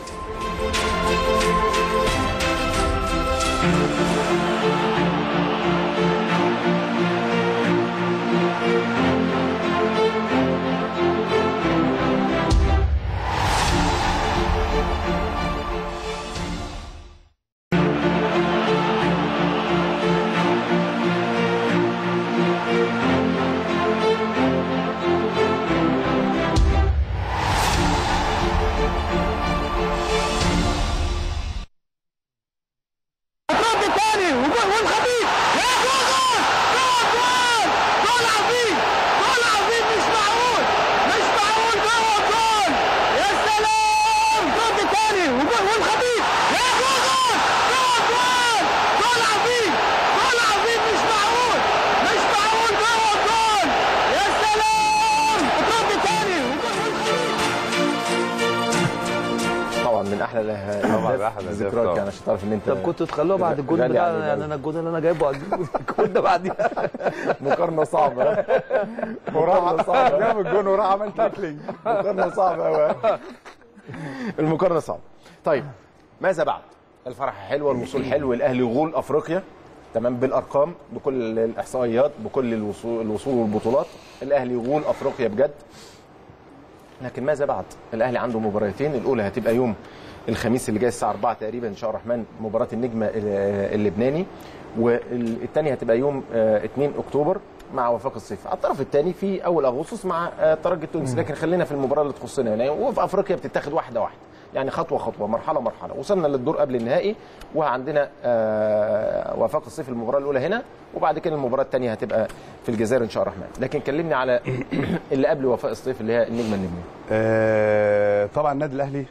طبعا من احلى اله- طبعاً أحلى الذكريات طبعاً. يعني عشان تعرف ان انت طب كنتوا تخلوها بعد الجون غالي بتاع علينا يعني أوي. انا الجون اللي انا جايبه هجيبه الجون ده بعديها مقارنه صعبه وراح جاب الجون وراح عمل تاكلينج مقارنه صعبه قوي المقارنه صعبه طيب ماذا بعد الفرحه حلوه الوصول حلو الاهلي غول افريقيا تمام بالارقام بكل الاحصائيات بكل الوصول الوصول والبطولات الاهلي غول افريقيا بجد لكن ماذا بعد الاهلي عنده مباراتين الاولى هتبقى يوم الخميس اللي جاي الساعه 4 تقريبا ان شاء الله الرحمن مباراه النجم ال- اللبناني والثانيه هتبقى يوم آه، 2 اكتوبر مع وفاق الصيف على الطرف الثاني في اول اغسطس مع آه، الترجي التونسي لكن خلينا في المباراه اللي تخصنا يعني وفي افريقيا بتتاخد واحده واحده يعني خطوه خطوه مرحله مرحله وصلنا للدور قبل النهائي وعندنا آه، وفاق الصيف المباراه الاولى هنا وبعد كده المباراه الثانيه هتبقى في الجزائر ان شاء الله الرحمن لكن كلمني على اللي قبل وفاق الصيف اللي هي النجم اللبناني آه، طبعا النادي الاهلي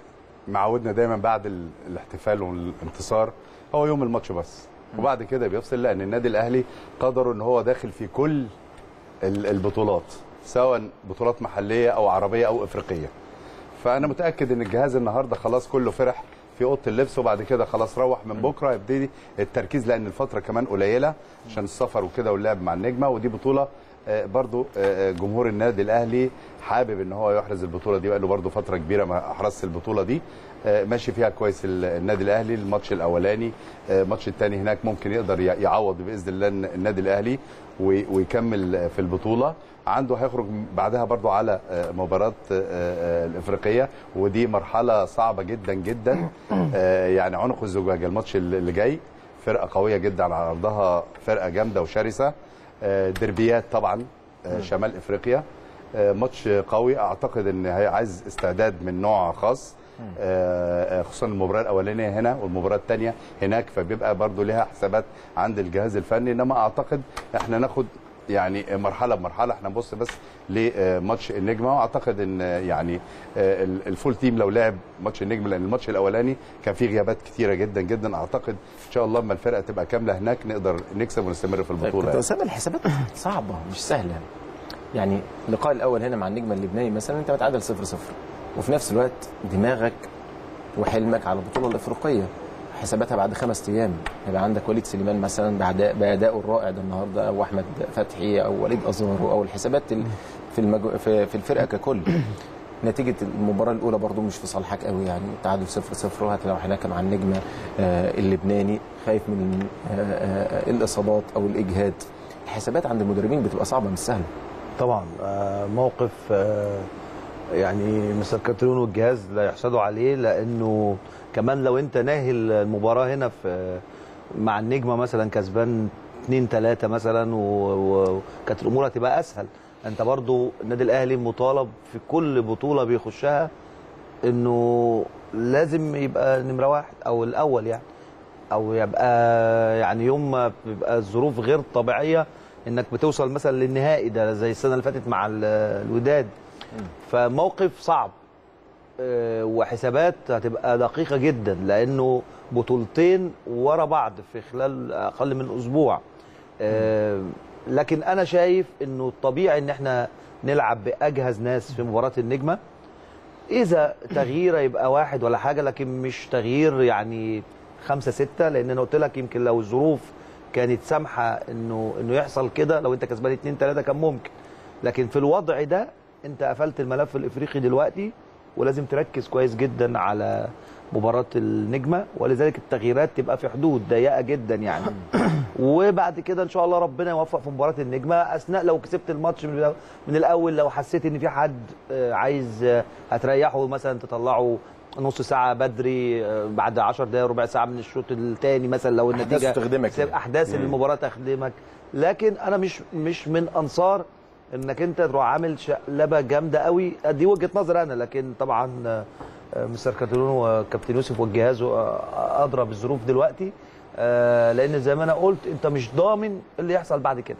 معودنا دايما بعد ال- الاحتفال والانتصار هو يوم الماتش بس وبعد كده بيفصل لان النادي الاهلي قدروا ان هو داخل في كل ال- البطولات سواء بطولات محليه او عربيه او افريقيه فانا متاكد ان الجهاز النهارده خلاص كله فرح في اوضه اللبس وبعد كده خلاص روح من بكره يبتدي التركيز لان الفتره كمان قليله عشان السفر وكده واللعب مع النجمه ودي بطوله آه، برضو آه، جمهور النادي الاهلي حابب ان هو يحرز البطوله دي بقاله برضو فتره كبيره ما احرزش البطوله دي آه، ماشي فيها كويس ال- النادي الاهلي الماتش الاولاني آه، الماتش الثاني هناك ممكن يقدر ي- يعوض باذن الله الن- النادي الاهلي وي- ويكمل في البطوله عنده هيخرج بعدها برضو على آه، مباراه آه، آه، الافريقيه ودي مرحله صعبه جدا جدا آه، يعني عنق الزجاجه الماتش اللي جاي فرقه قويه جدا على ارضها فرقه جامده وشرسه آه، دربيات طبعا آه، شمال افريقيا آه، ماتش قوي اعتقد ان هي عايز استعداد من نوع خاص آه، آه، خصوصا المباراه الاولانيه هنا والمباراه الثانيه هناك فبيبقى برضو لها حسابات عند الجهاز الفني انما اعتقد احنا ناخد يعني مرحله بمرحله احنا نبص بس لماتش النجمه واعتقد ان يعني آه، الفول تيم لو لعب ماتش النجم لان الماتش الاولاني كان فيه غيابات كتيره جدا جدا اعتقد ان شاء الله لما الفرقه تبقى كامله هناك نقدر نكسب ونستمر في طيب البطوله كنت يعني. اسامه الحسابات صعبه مش سهله يعني اللقاء الاول هنا مع النجم اللبناني مثلا انت متعادل 0 0 وفي نفس الوقت دماغك وحلمك على البطوله الافريقيه حساباتها بعد خمس ايام هيبقى عندك وليد سليمان مثلا بعد بادائه الرائع ده النهارده او احمد فتحي او وليد ازارو او الحسابات ال- في المجو... في في الفرقه ككل نتيجه المباراه الاولى برضو مش في صالحك قوي يعني تعادل 0 0 وهتلعب هناك مع النجم آه، اللبناني خايف من آه، آه، الاصابات او الاجهاد الحسابات عند المدربين بتبقى صعبه مش سهله طبعا آه، موقف آه، يعني مستر كاترون والجهاز لا يحسدوا عليه لانه كمان لو انت ناهل المباراه هنا في مع النجمه مثلا كسبان 2 3 مثلا و- و- وكانت الامور هتبقى اسهل انت برضو النادي الاهلي مطالب في كل بطوله بيخشها انه لازم يبقى نمره واحد او الاول يعني او يبقى يعني يوم ما بيبقى الظروف غير طبيعيه انك بتوصل مثلا للنهائي ده زي السنه اللي فاتت مع ال- الوداد فموقف صعب آه، وحسابات هتبقى دقيقه جدا لانه بطولتين ورا بعض في خلال اقل من اسبوع آه، لكن انا شايف انه الطبيعي ان احنا نلعب باجهز ناس في مباراه النجمه اذا تغيير يبقى واحد ولا حاجه لكن مش تغيير يعني خمسة ستة لان انا قلت لك يمكن لو الظروف كانت سامحه انه انه يحصل كده لو انت كسبان اتنين تلاته كان ممكن لكن في الوضع ده انت قفلت الملف الافريقي دلوقتي ولازم تركز كويس جدا على مباراة النجمة ولذلك التغييرات تبقى في حدود ضيقة جدا يعني وبعد كده ان شاء الله ربنا يوفق في مباراة النجمة اثناء لو كسبت الماتش من من الاول لو حسيت ان في حد آه، عايز آه، هتريحه مثلا تطلعه نص ساعة بدري آه، بعد 10 دقايق ربع ساعة من الشوط الثاني مثلا لو أحداث النتيجة تخدمك سيب يعني. احداث المباراة تخدمك لكن انا مش مش من انصار انك انت تروح عامل شقلبه جامده قوي دي وجهه نظر انا لكن طبعا آه، آه، مستر كاتالون وكابتن يوسف والجهاز آه، ادرى بالظروف دلوقتي آه، لان زي ما انا قلت انت مش ضامن اللي يحصل بعد كده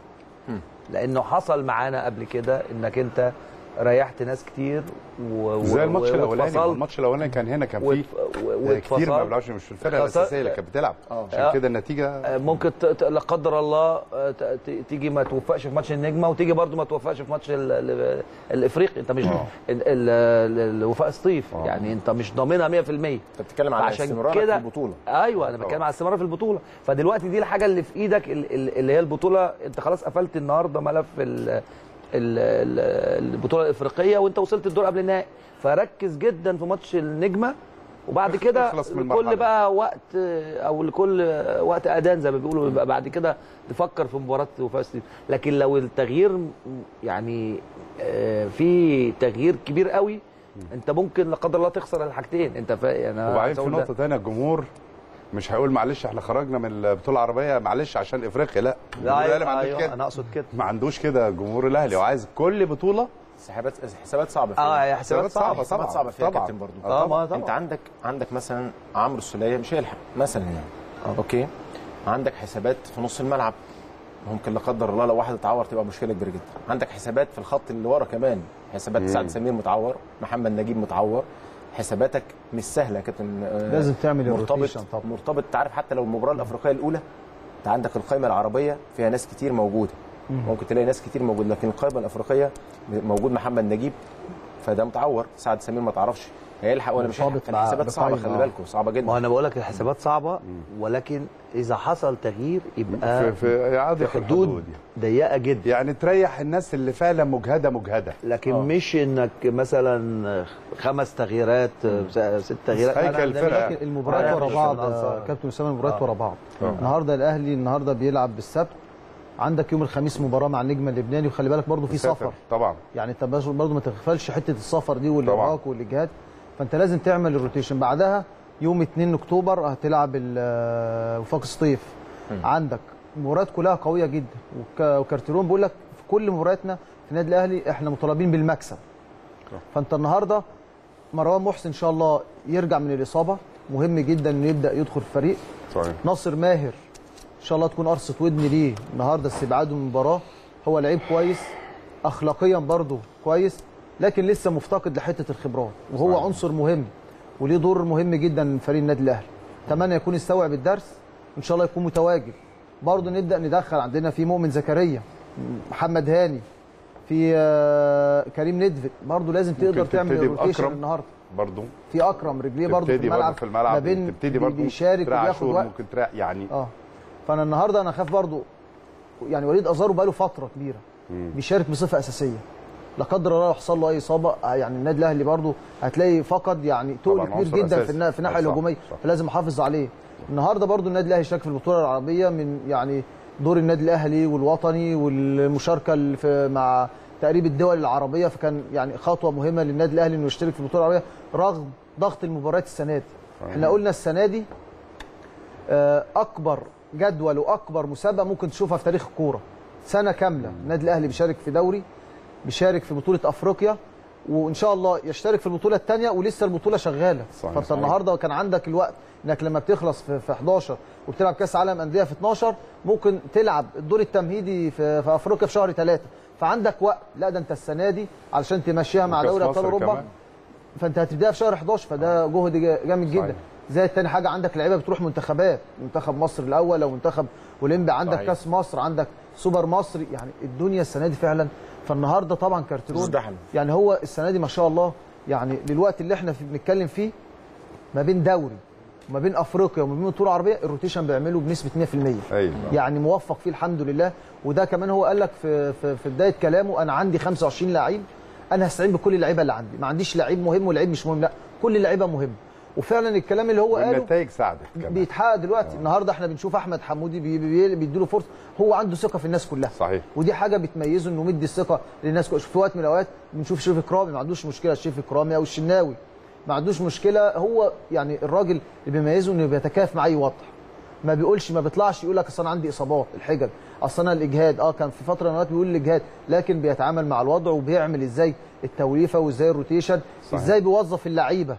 لانه حصل معانا قبل كده انك انت ريحت ناس كتير و... زي و- الماتش و- الاولاني واتفصلت. الماتش الاولاني كان هنا كان فيه وات- و- آه، كتير ما واتفصلت. بيلعبش مش في الفرقه خسر- الاساسيه اللي كانت بتلعب آه. عشان كده النتيجه آه، ممكن ت- ت- لا قدر الله آه، ت- ت- تيجي ما توفقش في ماتش النجمه وتيجي برضو ما توفقش في ماتش ال- ال- الافريقي انت مش ال- ال- ال- الوفاء سطيف يعني انت مش ضامنها 100% انت بتتكلم على عشان استمرارك في كده- البطوله ايوه انا بتكلم على الاستمرار في البطوله فدلوقتي دي الحاجه اللي في ايدك ال- ال- اللي هي البطوله انت خلاص قفلت النهارده ملف ال- ال- ال- البطوله الافريقيه وانت وصلت الدور قبل النهائي فركز جدا في ماتش النجمه وبعد كده اخلص من لكل المرحلة. بقى وقت او لكل وقت اذان زي ما بيقولوا يبقى بعد كده تفكر في مباراه وفاء سطيف لكن لو التغيير م- يعني آه، في تغيير كبير قوي انت ممكن لا قدر الله تخسر الحاجتين انت فا يعني أنا وبعدين عايز في أقول ده. نقطه ثانيه الجمهور مش هيقول معلش احنا خرجنا من البطوله العربيه معلش عشان افريقيا لا الجمهور لا الاهلي ما أيوة, عندوش أيوة كده انا اقصد كده ما عندوش كده الجمهور الاهلي وعايز كل بطوله حسابات حسابات صعبه فيها. اه هي حسابات صعبه حسابات طبعاً. صعبه فيها يا طبعاً. كابتن برضو اه ما طبعا انت عندك عندك مثلا عمرو السوليه مش هيلحق مثلا يعني اوكي عندك حسابات في نص الملعب ممكن لا قدر الله لو واحد اتعور تبقى مشكله كبيره جدا عندك حسابات في الخط اللي ورا كمان حسابات سعد سمير متعور محمد نجيب متعور حساباتك مش سهله يا كابتن آه، لازم تعمل مرتبط الروتيشن طبعا. مرتبط انت عارف حتى لو المباراه الافريقيه الاولى انت عندك القائمه العربيه فيها ناس كتير موجوده ممكن تلاقي ناس كتير موجوده لكن القائمه الافريقيه موجود محمد نجيب فده متعور سعد سمير ما تعرفش هيلحق ولا مش هيلحق مرتبط مع- الحسابات صعبه بقائمة، خلي آه. بالكم صعبه ما جدا انا بقول لك الحسابات صعبه ولكن اذا حصل تغيير يبقى في في اعاده في حدود ضيقه جدا يعني تريح الناس اللي فعلا مجهده مجهده لكن آه. مش انك مثلا خمس تغييرات ست تغييرات هيكل لا، لا، ده الفرقة. مش- لكن المباريات آه، ورا مش بعض الأنصار. يا كابتن اسامه المباريات آه. ورا بعض النهارده الاهلي النهارده بيلعب بالسبت عندك يوم الخميس مباراه مع النجم اللبناني وخلي بالك برضو في سفر طبعا يعني انت برضو برضو ما تغفلش حته السفر دي والارهاق والاجهاد فانت لازم تعمل الروتيشن بعدها يوم 2 اكتوبر هتلعب ال- وفاق سطيف عندك مباريات كلها قويه جدا وك- وكارتيرون بيقول لك في كل مبارياتنا في النادي الاهلي احنا مطالبين بالمكسب فانت النهارده مروان محسن ان شاء الله يرجع من الاصابه مهم جدا انه يبدا يدخل الفريق صحيح ناصر ماهر ان شاء الله تكون قرصه ودن ليه النهارده استبعاده من المباراه هو لعيب كويس اخلاقيا برضه كويس لكن لسه مفتقد لحته الخبرات وهو صحيح. عنصر مهم وليه دور مهم جدا في فريق النادي الاهلي اتمنى يكون يستوعب الدرس ان شاء الله يكون متواجد برضه نبدا ندخل عندنا في مؤمن زكريا محمد هاني في آه، كريم ندفت برضه لازم تقدر تعمل تبتدي الروتيشن بأكرم. النهارده برضو في اكرم رجليه برضه في تبتدي برضو الملعب في الملعب ما بين تبتدي بي- برضو بيشارك تريح وبياخد شهور وقت ممكن تريح يعني اه فانا النهارده انا خاف برضو يعني وليد ازارو بقاله فتره كبيره بيشارك بصفه اساسيه لا قدر الله لو حصل له اي اصابه آه، يعني النادي الاهلي برضو هتلاقي فقد يعني تقل طبعاً كبير عنصر جدا أساسي. في النا- في الناحيه صح، الهجوميه صح. فلازم احافظ عليه النهارده برضو النادي الاهلي شارك في البطوله العربيه من يعني دور النادي الاهلي والوطني والمشاركه اللي في مع تقريب الدول العربيه فكان يعني خطوه مهمه للنادي الاهلي انه يشترك في البطوله العربيه رغم ضغط المباريات السنه دي احنا قلنا السنه دي آه، اكبر جدول واكبر مسابقه ممكن تشوفها في تاريخ الكوره سنه كامله النادي الاهلي بيشارك في دوري بيشارك في بطوله افريقيا وان شاء الله يشترك في البطوله الثانيه ولسه البطوله شغاله صحيح، فانت صحيح. النهارده كان عندك الوقت انك لما بتخلص في, في 11 وبتلعب كاس عالم انديه في 12 ممكن تلعب الدور التمهيدي في, في افريقيا في شهر 3 فعندك وقت لا ده انت السنه دي علشان تمشيها مع وكأس دوري ابطال مصر اوروبا كمان. فانت هتبداها في شهر 11 فده جهد جا- جامد جدا صحيح. زائد تاني حاجه عندك لعيبه بتروح منتخبات منتخب مصر الاول او منتخب اولمبي عندك صحيح. كاس مصر عندك سوبر مصري يعني الدنيا السنه دي فعلا فالنهارده طبعا كارتيرون ازدحم. يعني هو السنه دي ما شاء الله يعني للوقت اللي احنا في- بنتكلم فيه ما بين دوري وما بين افريقيا وما بين البطوله العربيه الروتيشن بيعمله بنسبه 100% ايوه يعني موفق فيه الحمد لله وده كمان هو قال لك في في, في بدايه كلامه انا عندي 25 لعيب انا هستعين بكل اللعيبه اللي عندي ما عنديش لعيب مهم ولعيب مش مهم لا كل اللعيبه مهم وفعلا الكلام اللي هو قاله والنتائج ساعدت كمان بيتحقق دلوقتي النهارده احنا بنشوف احمد حمودي بي- بي- بيديله فرصه هو عنده ثقه في الناس كلها صحيح ودي حاجه بتميزه انه مدي الثقه للناس كلها في وقت من الاوقات بنشوف شريف اكرامي ما عندوش مشكله شريف اكرامي او الشناوي ما عندوش مشكله هو يعني الراجل اللي بيميزه انه بيتكيف مع اي وضع ما بيقولش ما بيطلعش يقول لك اصل انا عندي اصابات الحجج اصل انا الاجهاد اه كان في فتره من الأوقات بيقول الاجهاد لكن بيتعامل مع الوضع وبيعمل ازاي التوليفه وازاي الروتيشن صحيح. ازاي بيوظف اللعيبه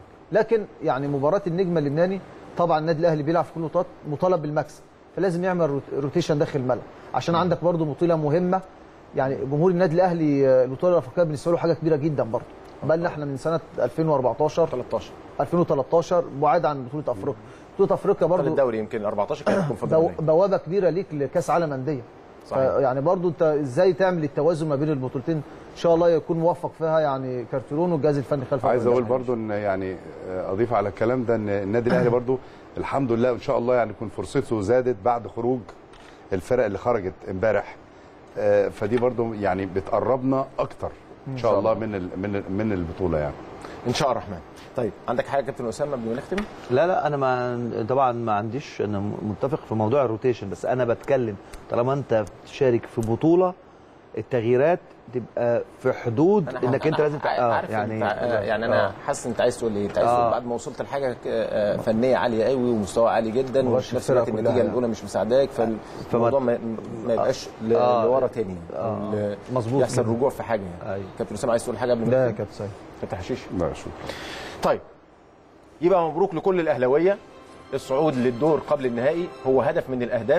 لكن يعني مباراه النجم اللبناني طبعا النادي الاهلي بيلعب في كل نقاط مطالب بالمكسب فلازم يعمل روت- روتيشن داخل الملعب عشان عندك برضو بطوله مهمه يعني جمهور النادي الاهلي آه، البطوله الافريقيه بالنسبه له حاجه كبيره جدا برضو بقى لنا احنا من سنه 2014 13 2013 بعاد عن بطوله افريقيا بطوله افريقيا برضه برضو الدوري يمكن 14 كانت بو- الكونفدراليه بوابه كبيره ليك لكاس عالم انديه صحيح. يعني برضو انت ازاي تعمل التوازن ما بين البطولتين ان شاء الله يكون موفق فيها يعني كارتيرون والجهاز الفني خلف عايز الراجل. اقول برضو ان يعني آه، اضيف على الكلام ده ان النادي الاهلي برضو الحمد لله ان شاء الله يعني يكون فرصته زادت بعد خروج الفرق اللي خرجت امبارح آه، فدي برضو يعني بتقربنا اكتر ان شاء الله من ال- من ال- من البطوله يعني ان شاء الله الرحمن طيب عندك حاجه يا كابتن اسامه قبل ما نختم لا لا انا ما طبعا ما عنديش انا متفق في موضوع الروتيشن بس انا بتكلم طالما انت بتشارك في بطوله التغييرات تبقى في حدود أنا انك أنا انت لازم تع- عارف يعني يعني آه يعني انا آه. حاسس انت عايز تقول ايه انت عايز آه. تقول بعد ما وصلت لحاجه آه، فنيه عاليه قوي ومستوى عالي جدا مغش وفي نفس الفرقة الوقت كلها النتيجه يعني. الاولى مش مساعداك فالموضوع ما, ما يبقاش ل- آه. لورا تاني آه. ال- مظبوط يحصل جدا. رجوع في حاجه يعني أيوة. كابتن اسامه عايز تقول حاجه قبل ما ده يا نختم؟ كابتن سيد كابتن حشيش لا شوف طيب يبقى مبروك لكل الاهلاويه الصعود للدور قبل النهائي هو هدف من الاهداف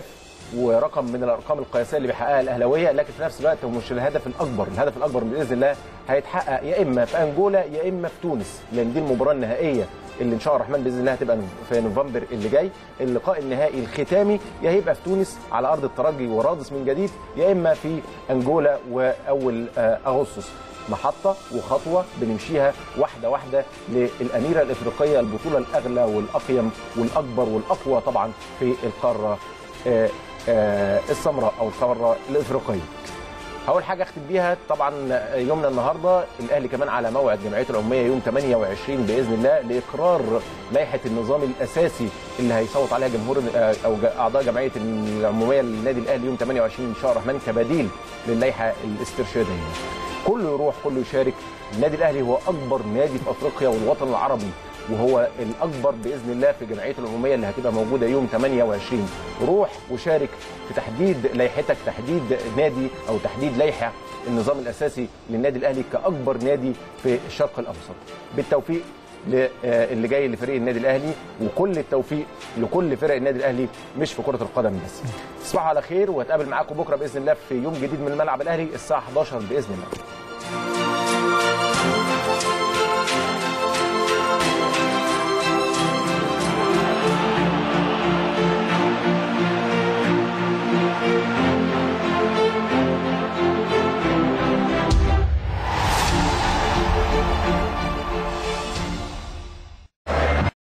ورقم من الارقام القياسيه اللي بيحققها الاهلاويه لكن في نفس الوقت هو مش الهدف الاكبر الهدف الاكبر باذن الله هيتحقق يا اما في انجولا يا اما في تونس لان دي المباراه النهائيه اللي ان شاء الله الرحمن باذن الله هتبقى في نوفمبر اللي جاي اللقاء النهائي الختامي يا هيبقى في تونس على ارض الترجي ورادس من جديد يا اما في انجولا واول آه، اغسطس محطة وخطوة بنمشيها واحدة واحدة للأميرة الإفريقية البطولة الأغلى والأقيم والأكبر والأقوى طبعا في القارة آه، آه، السمراء أو القارة الإفريقية اول حاجه اختم بيها طبعا يومنا النهارده الاهلي كمان على موعد جمعيته العموميه يوم 28 باذن الله لاقرار لائحه النظام الاساسي اللي هيصوت عليها جمهور او ج- اعضاء جمعيه العموميه للنادي الاهلي يوم 28 ان شاء الله الرحمن كبديل للائحه الاسترشاديه. كله يروح كله يشارك النادي الاهلي هو اكبر نادي في افريقيا والوطن العربي وهو الاكبر باذن الله في جمعيته العموميه اللي هتبقى موجوده يوم 28 روح وشارك في تحديد لائحتك تحديد نادي او تحديد لائحه النظام الاساسي للنادي الاهلي كاكبر نادي في الشرق الاوسط بالتوفيق ل- آه، اللي جاي لفريق النادي الاهلي وكل التوفيق لكل فرق النادي الاهلي مش في كره القدم بس تصبحوا على خير واتقابل معاكم بكره باذن الله في يوم جديد من الملعب الاهلي الساعه 11 باذن الله